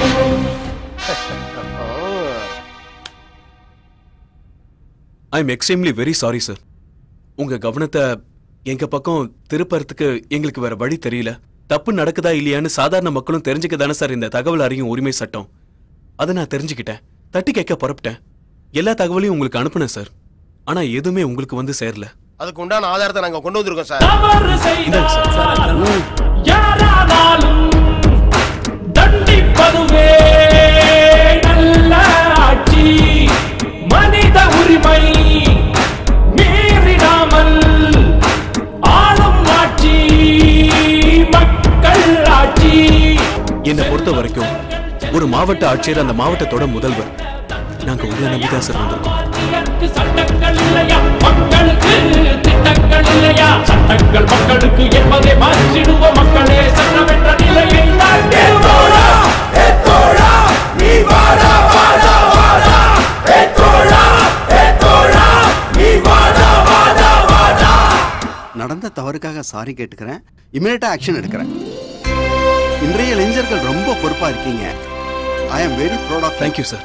I am extremely very sorry sir உங்க கவனத்தை எங்க பக்கம் திருப்பறதுக்கு எங்களுக்கு வேற வழி தெரியல தப்பு நடக்குதா இல்லையான்னு சாதாரண மக்களும் தெரிஞ்சுக்க தானே சார் இந்த தகவல் அறியும் உரிமை சட்டம் அதை நான் தெரிஞ்சுக்கிட்டேன் தட்டி கேட்க புறப்பட்டேன் எல்லா தகவலையும் உங்களுக்கு அனுப்புனேன் சார் ஆனா எதுவுமே உங்களுக்கு வந்து சேரல அதுக்கு உண்டான ஆதாரத்தை நாங்க கொண்டு வந்திருக்கோம் சார் தவறு செய்தால் யாரானாலும் தண்டிப்பதுவே நல்ல ஆட்சி மனித உரிமை மீறிடாமல் ஆளும் ஆட்சி மக்கள் ஆட்சி என்னை பொறுத்த வரைக்கும் ஒரு மாவட்ட ஆட்சியர் அந்த மாவட்டத்தோட முதல்வர் நாங்க உங்களை நம்பிதான் சார் வந்திருக்கோம் மக்களுக்கு சட்டங்கள் இல்லையா மக்களுக்கு திட்டங்கள் இல்லையா சட்டங்கள் மக்களுக்கு என்பதை மாற்றிடுவோம் மக்களே சட்டம் என்ற நிலையை நாட்டிடுவோம் நீ வாடா வாடா வாடா ஏ தோழா ஏ தோழா நீ வாடா வாடா வாடா நடந்த தவறு வேர்டுக்காக சாரி கேட்டுக்கிறேன் இமீடியட்டா ஆக்ஷன் எடுக்கிறேன் இன்றைய இளைஞர்கள் ரொம்ப பொறுப்பா இருக்கீங்க I am very proud of thank you sir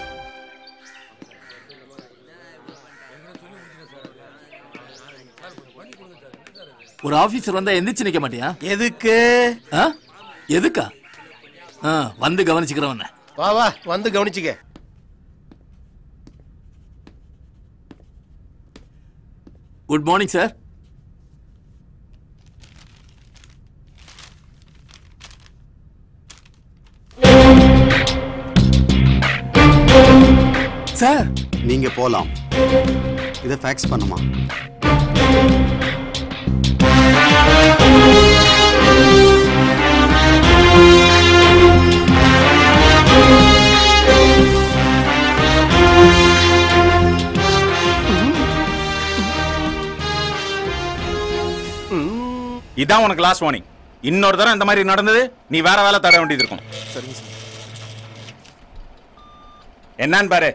ஒரு ஆபீசர் வந்தா எந்திரிச்சு நிக்க மாட்டியா எதுக்கு ஆ? எதுக்கா ஆ, வந்து கவனிச்சுக்கிறவன வா வா வந்து கவனிச்சுக்க குட் மார்னிங் சார் சார் நீங்க போலாம் இதை ஃபேக்ஸ் பண்ணுமா இதான் உனக்கு லாஸ்ட் வார்னிங் இன்னொரு தடவை இந்த மாதிரி நடந்தது நீ வேற வேலை தட வேண்டியது இருக்கும் சரிங்க சார் என்னன்னு பாரு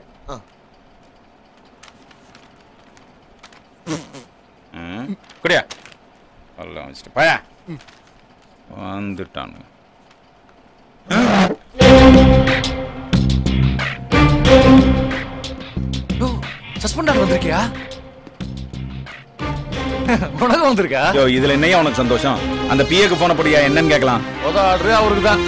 ம், குடியா எல்லாம் வச்சுட்டு பயா வந்துட்டானுங்க சஸ்பெண்ட் ஆக வந்திருக்கியா உனக்கு வந்திருக்கா யோ இதுல என்னையா உனக்கு சந்தோஷம் அந்த பிஏக்கு போன படியா என்னன்னு கேட்கலாம் முத ஆர்டர் அவருக்கு தான்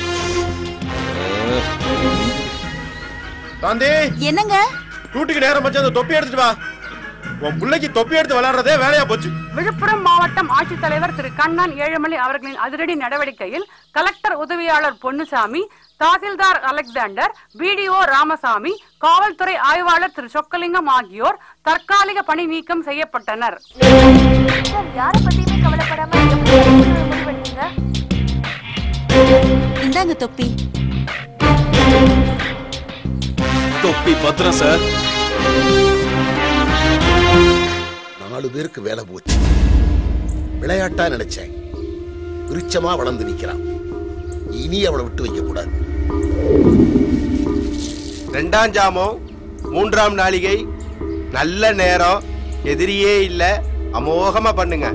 காந்தி என்னங்க டூட்டிக்கு நேரம் வச்சு அந்த தொப்பி எடுத்துட்டு வா உன் பிள்ளைக்கு தொப்பி எடுத்து விளையாடுறதே வேலையா போச்சு விழுப்புரம் மாவட்டம் ஆட்சித்தலைவர் திரு கண்ணன் ஏழுமலை அவர்களின் அதிரடி நடவடிக்கையில் கலெக்டர் உதவியாளர் பொன்னுசாமி தாசில்தார் அலெக்சாண்டர் பிடிஓ ராமசாமி காவல்துறை ஆய்வாளர் திரு சொக்கலிங்கம் ஆகியோர் தற்காலிக பணி நீக்கம் செய்யப்பட்டனர் சார் யாரை பத்தியுமே கவலைப்படாம எப்படி இப்படி ஒரு முடிவு எடுத்தீங்க இந்தாங்க தொப்பி தொப்பி பத்திரம் சார் நாலு பேருக்கு வேலை போச்சு விளையாட்டா நினைச்சேன் விருச்சமா வளர்ந்து நிக்கிறான் இனி அவளை விட்டு வைக்க கூடாது ரெண்டாம் ஜாமம் மூன்றாம் நாளிகை நல்ல நேரம் எதிரியே இல்ல அமோகமா பண்ணுங்க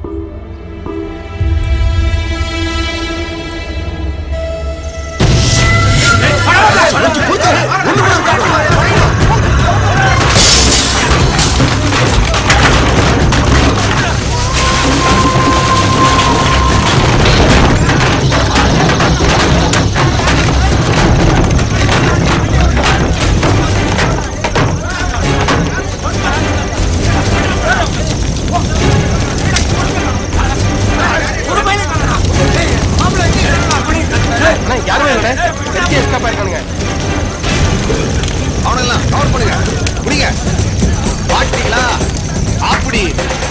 யாருமே இல்லை பெரிய எஸ்கேப் ஆயிருக்கானுங்க அவனெல்லாம் கவர் பண்ணுங்க முடிங்க மாட்டீங்களா அப்படி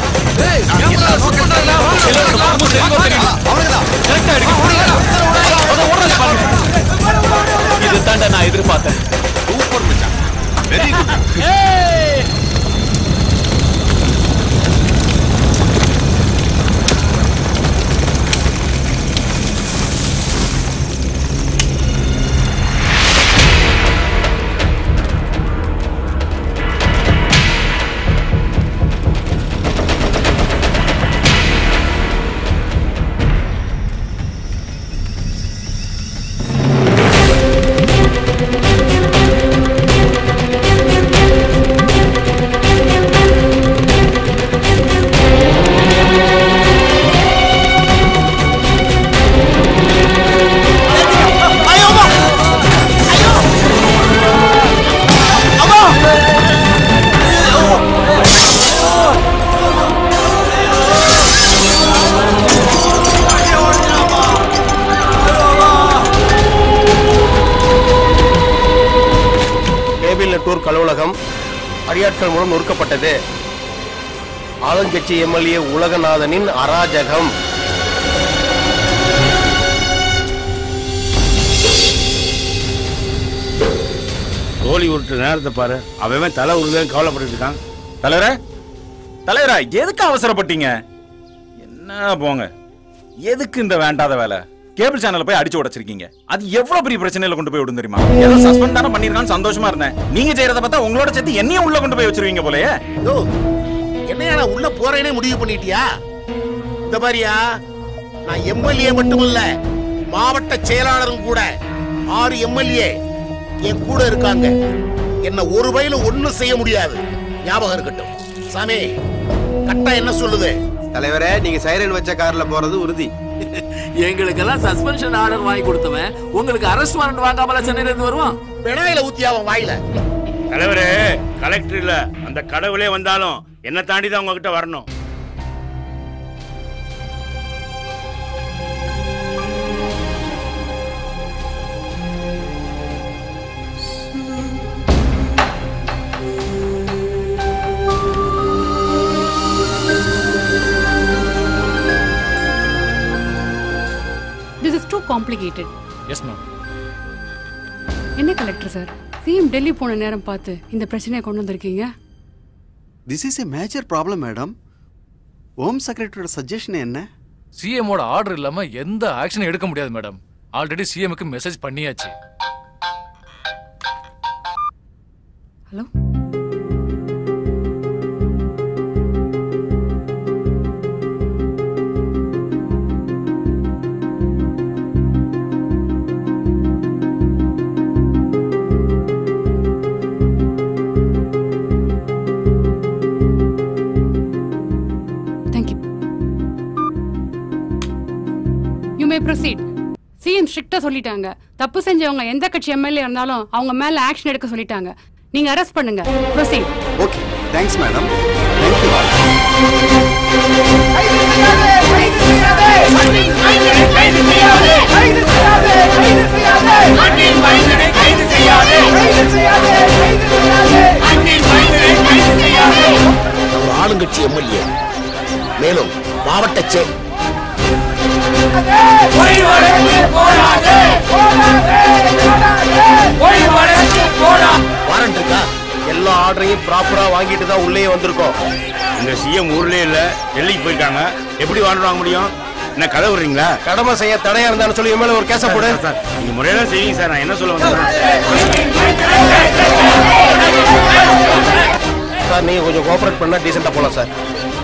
இது தாண்டா நான் எதிர்பார்த்தேன் சூப்பர் மச்சான் வெரி குட் கேபிள் நெட்வொர்க் அலுவலகம் அடியாட்கள் மூலம் நொறுக்கப்பட்டது ஆளுங்கட்சி எம்எல்ஏ உலகநாதனின் அராஜகம் கோழி உருட்டு நேரத்தை பாரு அவன் தலை உருதான் கவலைப்பட்டு இருக்கான் தலைவரே தலைவரா எதுக்கு அவசரப்பட்டீங்க என்ன போங்க எதுக்கு இந்த வேண்டாத வேலை கேபிள் சேனல்ல போய் அடிச்சு உடைச்சிருக்கீங்க அது எவ்வளவு பெரிய பிரச்சனையில கொண்டு போய் விடும் தெரியுமா ஏதோ சஸ்பெண்ட் தானே பண்ணிருக்கான்னு சந்தோஷமா இருந்தேன் நீங்க செய்யறத பார்த்தா உங்களோட சேர்த்து என்னையும் உள்ள கொண்டு போய் வச்சிருவீங்க போலயே யோ என்னையா நான் உள்ள போறேனே முடிவு பண்ணிட்டியா இந்த மாதிரியா நான் எம்எல்ஏ மட்டுமல்ல மாவட்ட செயலாளரும் கூட ஆறு எம்எல்ஏ என் கூட இருக்காங்க என்ன ஒரு வயல ஒண்ணும் செய்ய முடியாது ஞாபகம் இருக்கட்டும் சாமி கட்டா என்ன சொல்லுது தலைவரே நீங்க சைரன் வச்ச கார்ல போறது உறுதி எங்களுக்கெல்லாம் சஸ்பென்ஷன் ஆர்டர் வாங்கி கொடுத்தவன் உங்களுக்கு அரெஸ்ட் வாரண்ட் வாங்காமல சென்னையில இருந்து வருவான் பிணையில ஊத்தி அவன் வாயில தலைவரே கலெக்டர் இல்ல அந்த கடவுளே வந்தாலும் என்ன தாண்டி தான் உங்ககிட்ட வரணும் this is too complicated yes ma'am என்ன கலெக்டர் சார் சிஎம் டெல்லி போன நேரம் பார்த்து இந்த பிரச்சனையை கொண்டு வந்திருக்கீங்க this is a major problem madam home செக்ரட்டரியோட சஜஷன் என்ன சிஎமோட ஆர்டர் இல்லாம எந்த ஆக்ஷனும் எடுக்க முடியாது மேடம் ஆல்ரெடி சிஎம்க்கு மெசேஜ் பண்ணியாச்சு hello thank you you may proceed CM ஸ்ட்ரிக்டா சொல்லிட்டாங்க தப்பு செஞ்சவங்க எந்த கட்சி எம்எல்ஏ இருந்தாலும் அவங்க மேல ஆக்ஷன் எடுக்க சொல்லிட்டாங்க நீங்க அரெஸ்ட் பண்ணுங்க ப்ரொசீட் ஓகே தேங்க்ஸ் மேடம் ஒரு ஆளுங்கட்சி எம்எல்ஏ மேலும் மாவட்ட செயல் வாரண்ட் இருக்கா எல்லா ஆர்டரையும் ப்ராப்பரா வாங்கிட்டு தான் உள்ளே வந்திருக்கோம் இந்த சிஎம் ஊர்லயே இல்ல டெல்லிக்கு போயிருக்காங்க எப்படி வாரண்ட் வாங்க முடியும் என்ன கதை விடுறீங்களா கடமை செய்ய தடையா இருந்தான்னு சொல்லி என் மேல ஒரு கேச போடு சார், நீங்க முறையெல்லாம் செய்வீங்க சார் நான் என்ன சொல்ல வந்தேன் சார் நீங்க கொஞ்சம் கோஆபரேட் பண்ணா டீசெண்டா போலாம் சார்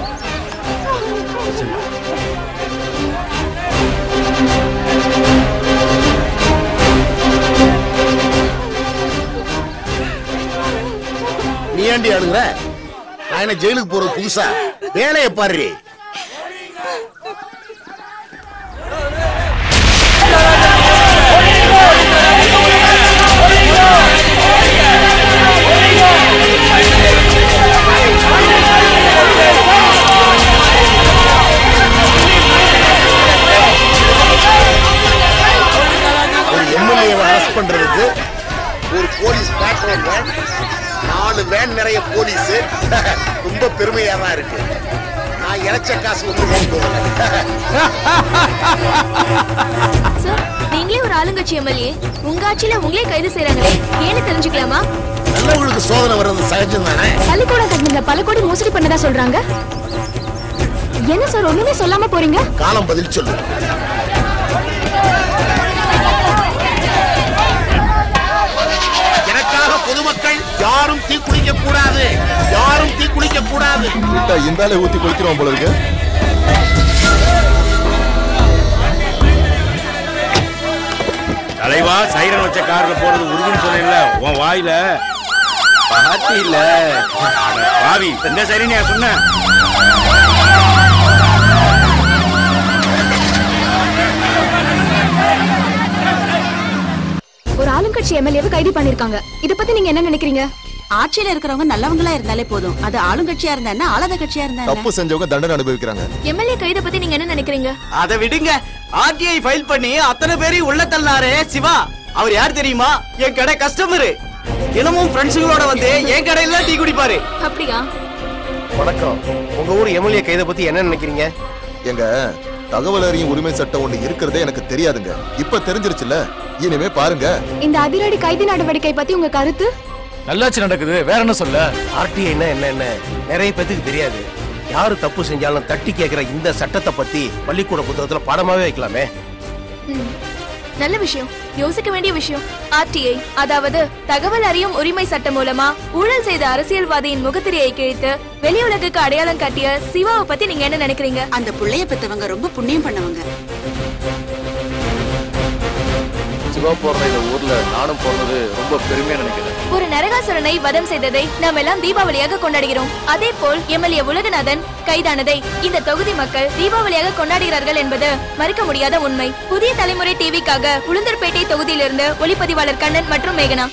நீ ஏண்டி அழுகுற நான் என்ன ஜெயிலுக்கு போறது புதுசா வேலையை பாரு ஒரு எம்எல்ஏவை அரெஸ்ட் பண்றதுக்கு ஒரு போலீஸ் பேக்ரவுண்ட் வேன் நாலு வேன் நிறைய போலீஸ் ரொம்ப பெருமையா தான் இருக்கு நான் இழைச்ச காசு ஒன்று சார் நீங்களே ஒரு ஆளுங்கட்சி எம்எல்ஏ உங்க ஆட்சியில உங்களே கைது செய்றாங்களே ஏன்னு தெரிஞ்சுக்கலாமா நல்லவங்களுக்கு சோதனை வர்றது சகஜம் தானே பள்ளிக்கூடம் கட்டினீங்க பல கோடி மோசடி பண்ணதா சொல்றாங்க என்ன சார் ஒண்ணுமே சொல்லாம போறீங்க காலம் பதில் சொல்லு எனக்காக பொதுமக்கள் யாரும் தீ குளிக்க கூடாது யாரும் தீ குளிக்க கூடாது இந்த ஆளை ஊத்தி குளிக்கிறோம் போல இருக்கு தலைவா சைரன் வச்ச கார்ல போறது உறுதின்னு சொன்னேன்ல உன் வாயில பாத்தி இல்ல அட பாவி இந்த சைரன் யார் சொன்ன ஒரு ஆளுங்கட்சி எம்எல்ஏவை கைது பண்ணிருக்காங்க இத பத்தி நீங்க என்ன நினைக்கிறீங்க ஆட்சியில இருக்கிறவங்க நல்லவங்களா இருந்தாலே போதும் அது ஆளுங்கட்சியா இருந்தா என்ன ஆளாத கட்சியா இருந்தா என்ன? தப்பு செஞ்சவங்க தண்டனை அனுபவிக்கிறாங்க எம்எல்ஏ கைதை பத்தி நீங்க என்ன நினைக்கிறீங்க அதை விடுங்க ஆர்டிஐ ஃபைல் பண்ணி அத்தனை பேரையும் உள்ள தள்ளாரே சிவா அவர் யார் தெரியுமா என் கடை கஸ்டமரு தினமும் ஃப்ரெண்ட்ஸுங்களோட வந்து என் கடையில டீ குடிப்பாரு அப்படியா வணக்கம் உங்க ஊர் எம்எல்ஏ கைதை பத்தி என்ன நினைக்கிறீங்க எங்க தகவல் அறியும் உரிமை சட்டம் ஒண்ணு இருக்கிறதே எனக்கு தெரியாதுங்க இப்ப தெரிஞ்சிருச்சுல இனிமே பாருங்க இந்த அதிரடி கைது நடவடிக்கை பத்தி உங்க கருத்து நல்லாச்சு நடக்குது வேற என்ன சொல்ல ஆர்டிஐனா என்ன என்ன நிறைய பேத்துக்கு தெரியாது யாரு தப்பு செஞ்சாலும் தட்டி கேட்கிற இந்த சட்டத்தை பத்தி பள்ளிக்கூட புத்தகத்துல பாடமாவே வைக்கலாமே நல்ல விஷயம் யோசிக்க வேண்டிய விஷயம் ஆர்டிஐ அதாவது தகவல் அறியும் உரிமை சட்டம் மூலமா ஊழல் செய்த அரசியல்வாதியின் முகத்திரையை கிழித்து வெளியுலகுக்கு அடையாளம் காட்டிய சிவாவை பத்தி நீங்க என்ன நினைக்கிறீங்க அந்த புள்ளைய பெத்தவங்க ரொம்ப புண்ணியம் பண்ணவங்க சிவா போடுற இந்த ஊர்ல நானும் போடுறது ரொம்ப பெருமையா நினைக்கிறேன் ஒரு நரகாசுரனை வதம் செய்ததை நாம் எல்லாம் தீபாவளியாக கொண்டாடுகிறோம் அதே போல் எம்எல்ஏ உலகநாதன் கைதானதை இந்த தொகுதி மக்கள் தீபாவளியாக கொண்டாடுகிறார்கள் என்பது மறுக்க முடியாத உண்மை புதிய தலைமுறை டிவிக்காக உளுந்தூர்பேட்டை தொகுதியிலிருந்து ஒளிப்பதிவாளர் கண்ணன் மற்றும் மேகனா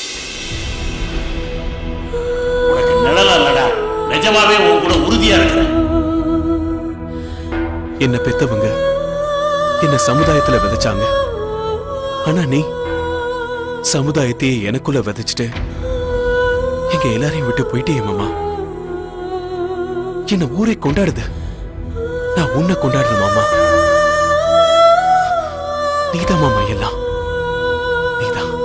உனக்கு நிழலா இல்லடா நிஜமாவே உன் கூட உறுதியா இருக்கிறேன் என்ன பெத்தவங்க என்ன சமுதாயத்துல விதைச்சாங்க ஆனா நீ சமுதாயத்தையே எனக்குள்ள விதைச்சிட்டு எங்க எல்லாரையும் விட்டு போயிட்டே மாமா என்ன ஊரே கொண்டாடுது நான் உன்னை கொண்டாடுறேன் மாமா நீதான் மாமா எல்லாம் நீதான்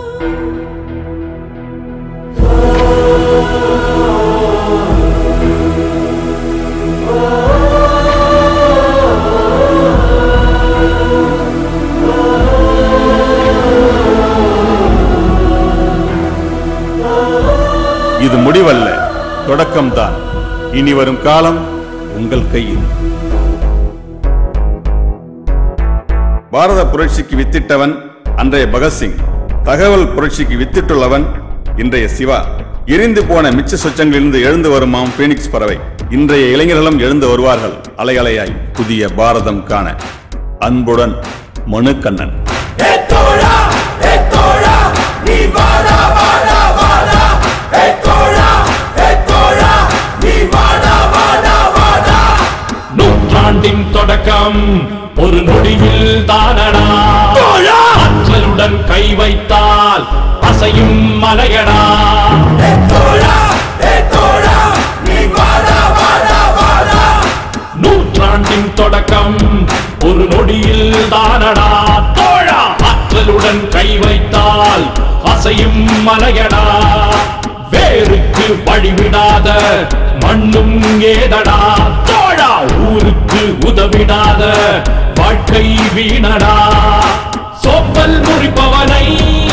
இது முடிவல்ல தொடக்கம்தான் இனி வரும் காலம் உங்கள் கையில் பாரத புரட்சிக்கு வித்திட்டவன் அன்றைய பகத்சிங் தகவல் புரட்சிக்கு வித்திட்டுள்ளவன் இன்றைய சிவா எரிந்து போன மிச்ச சொச்சங்களிலிருந்து எழுந்து வருமாம் பீனிக்ஸ் பறவை இன்றைய இளைஞர்களும் எழுந்து வருவார்கள் அலையலையாய் புதிய பாரதம் காண அன்புடன் மனுக்கண்ணன் நூற்றாண்டின் தொடக்கம் ஒரு நொடியில் தானடா ஆற்றலுடன் கை வைத்தால் அசையும் மலையடா நூற்றாண்டின் தொடக்கம் ஒரு நொடியில் தானடா தோழா ஆற்றலுடன் கை வைத்தால் அசையும் மலையடா வேருக்கு வழிவிடாத மண்ணும் ஏதடா தோழா ஊருக்கு உதவிடாத வாழ்க்கை வீணடா சோப்பல் முறிப்பவனை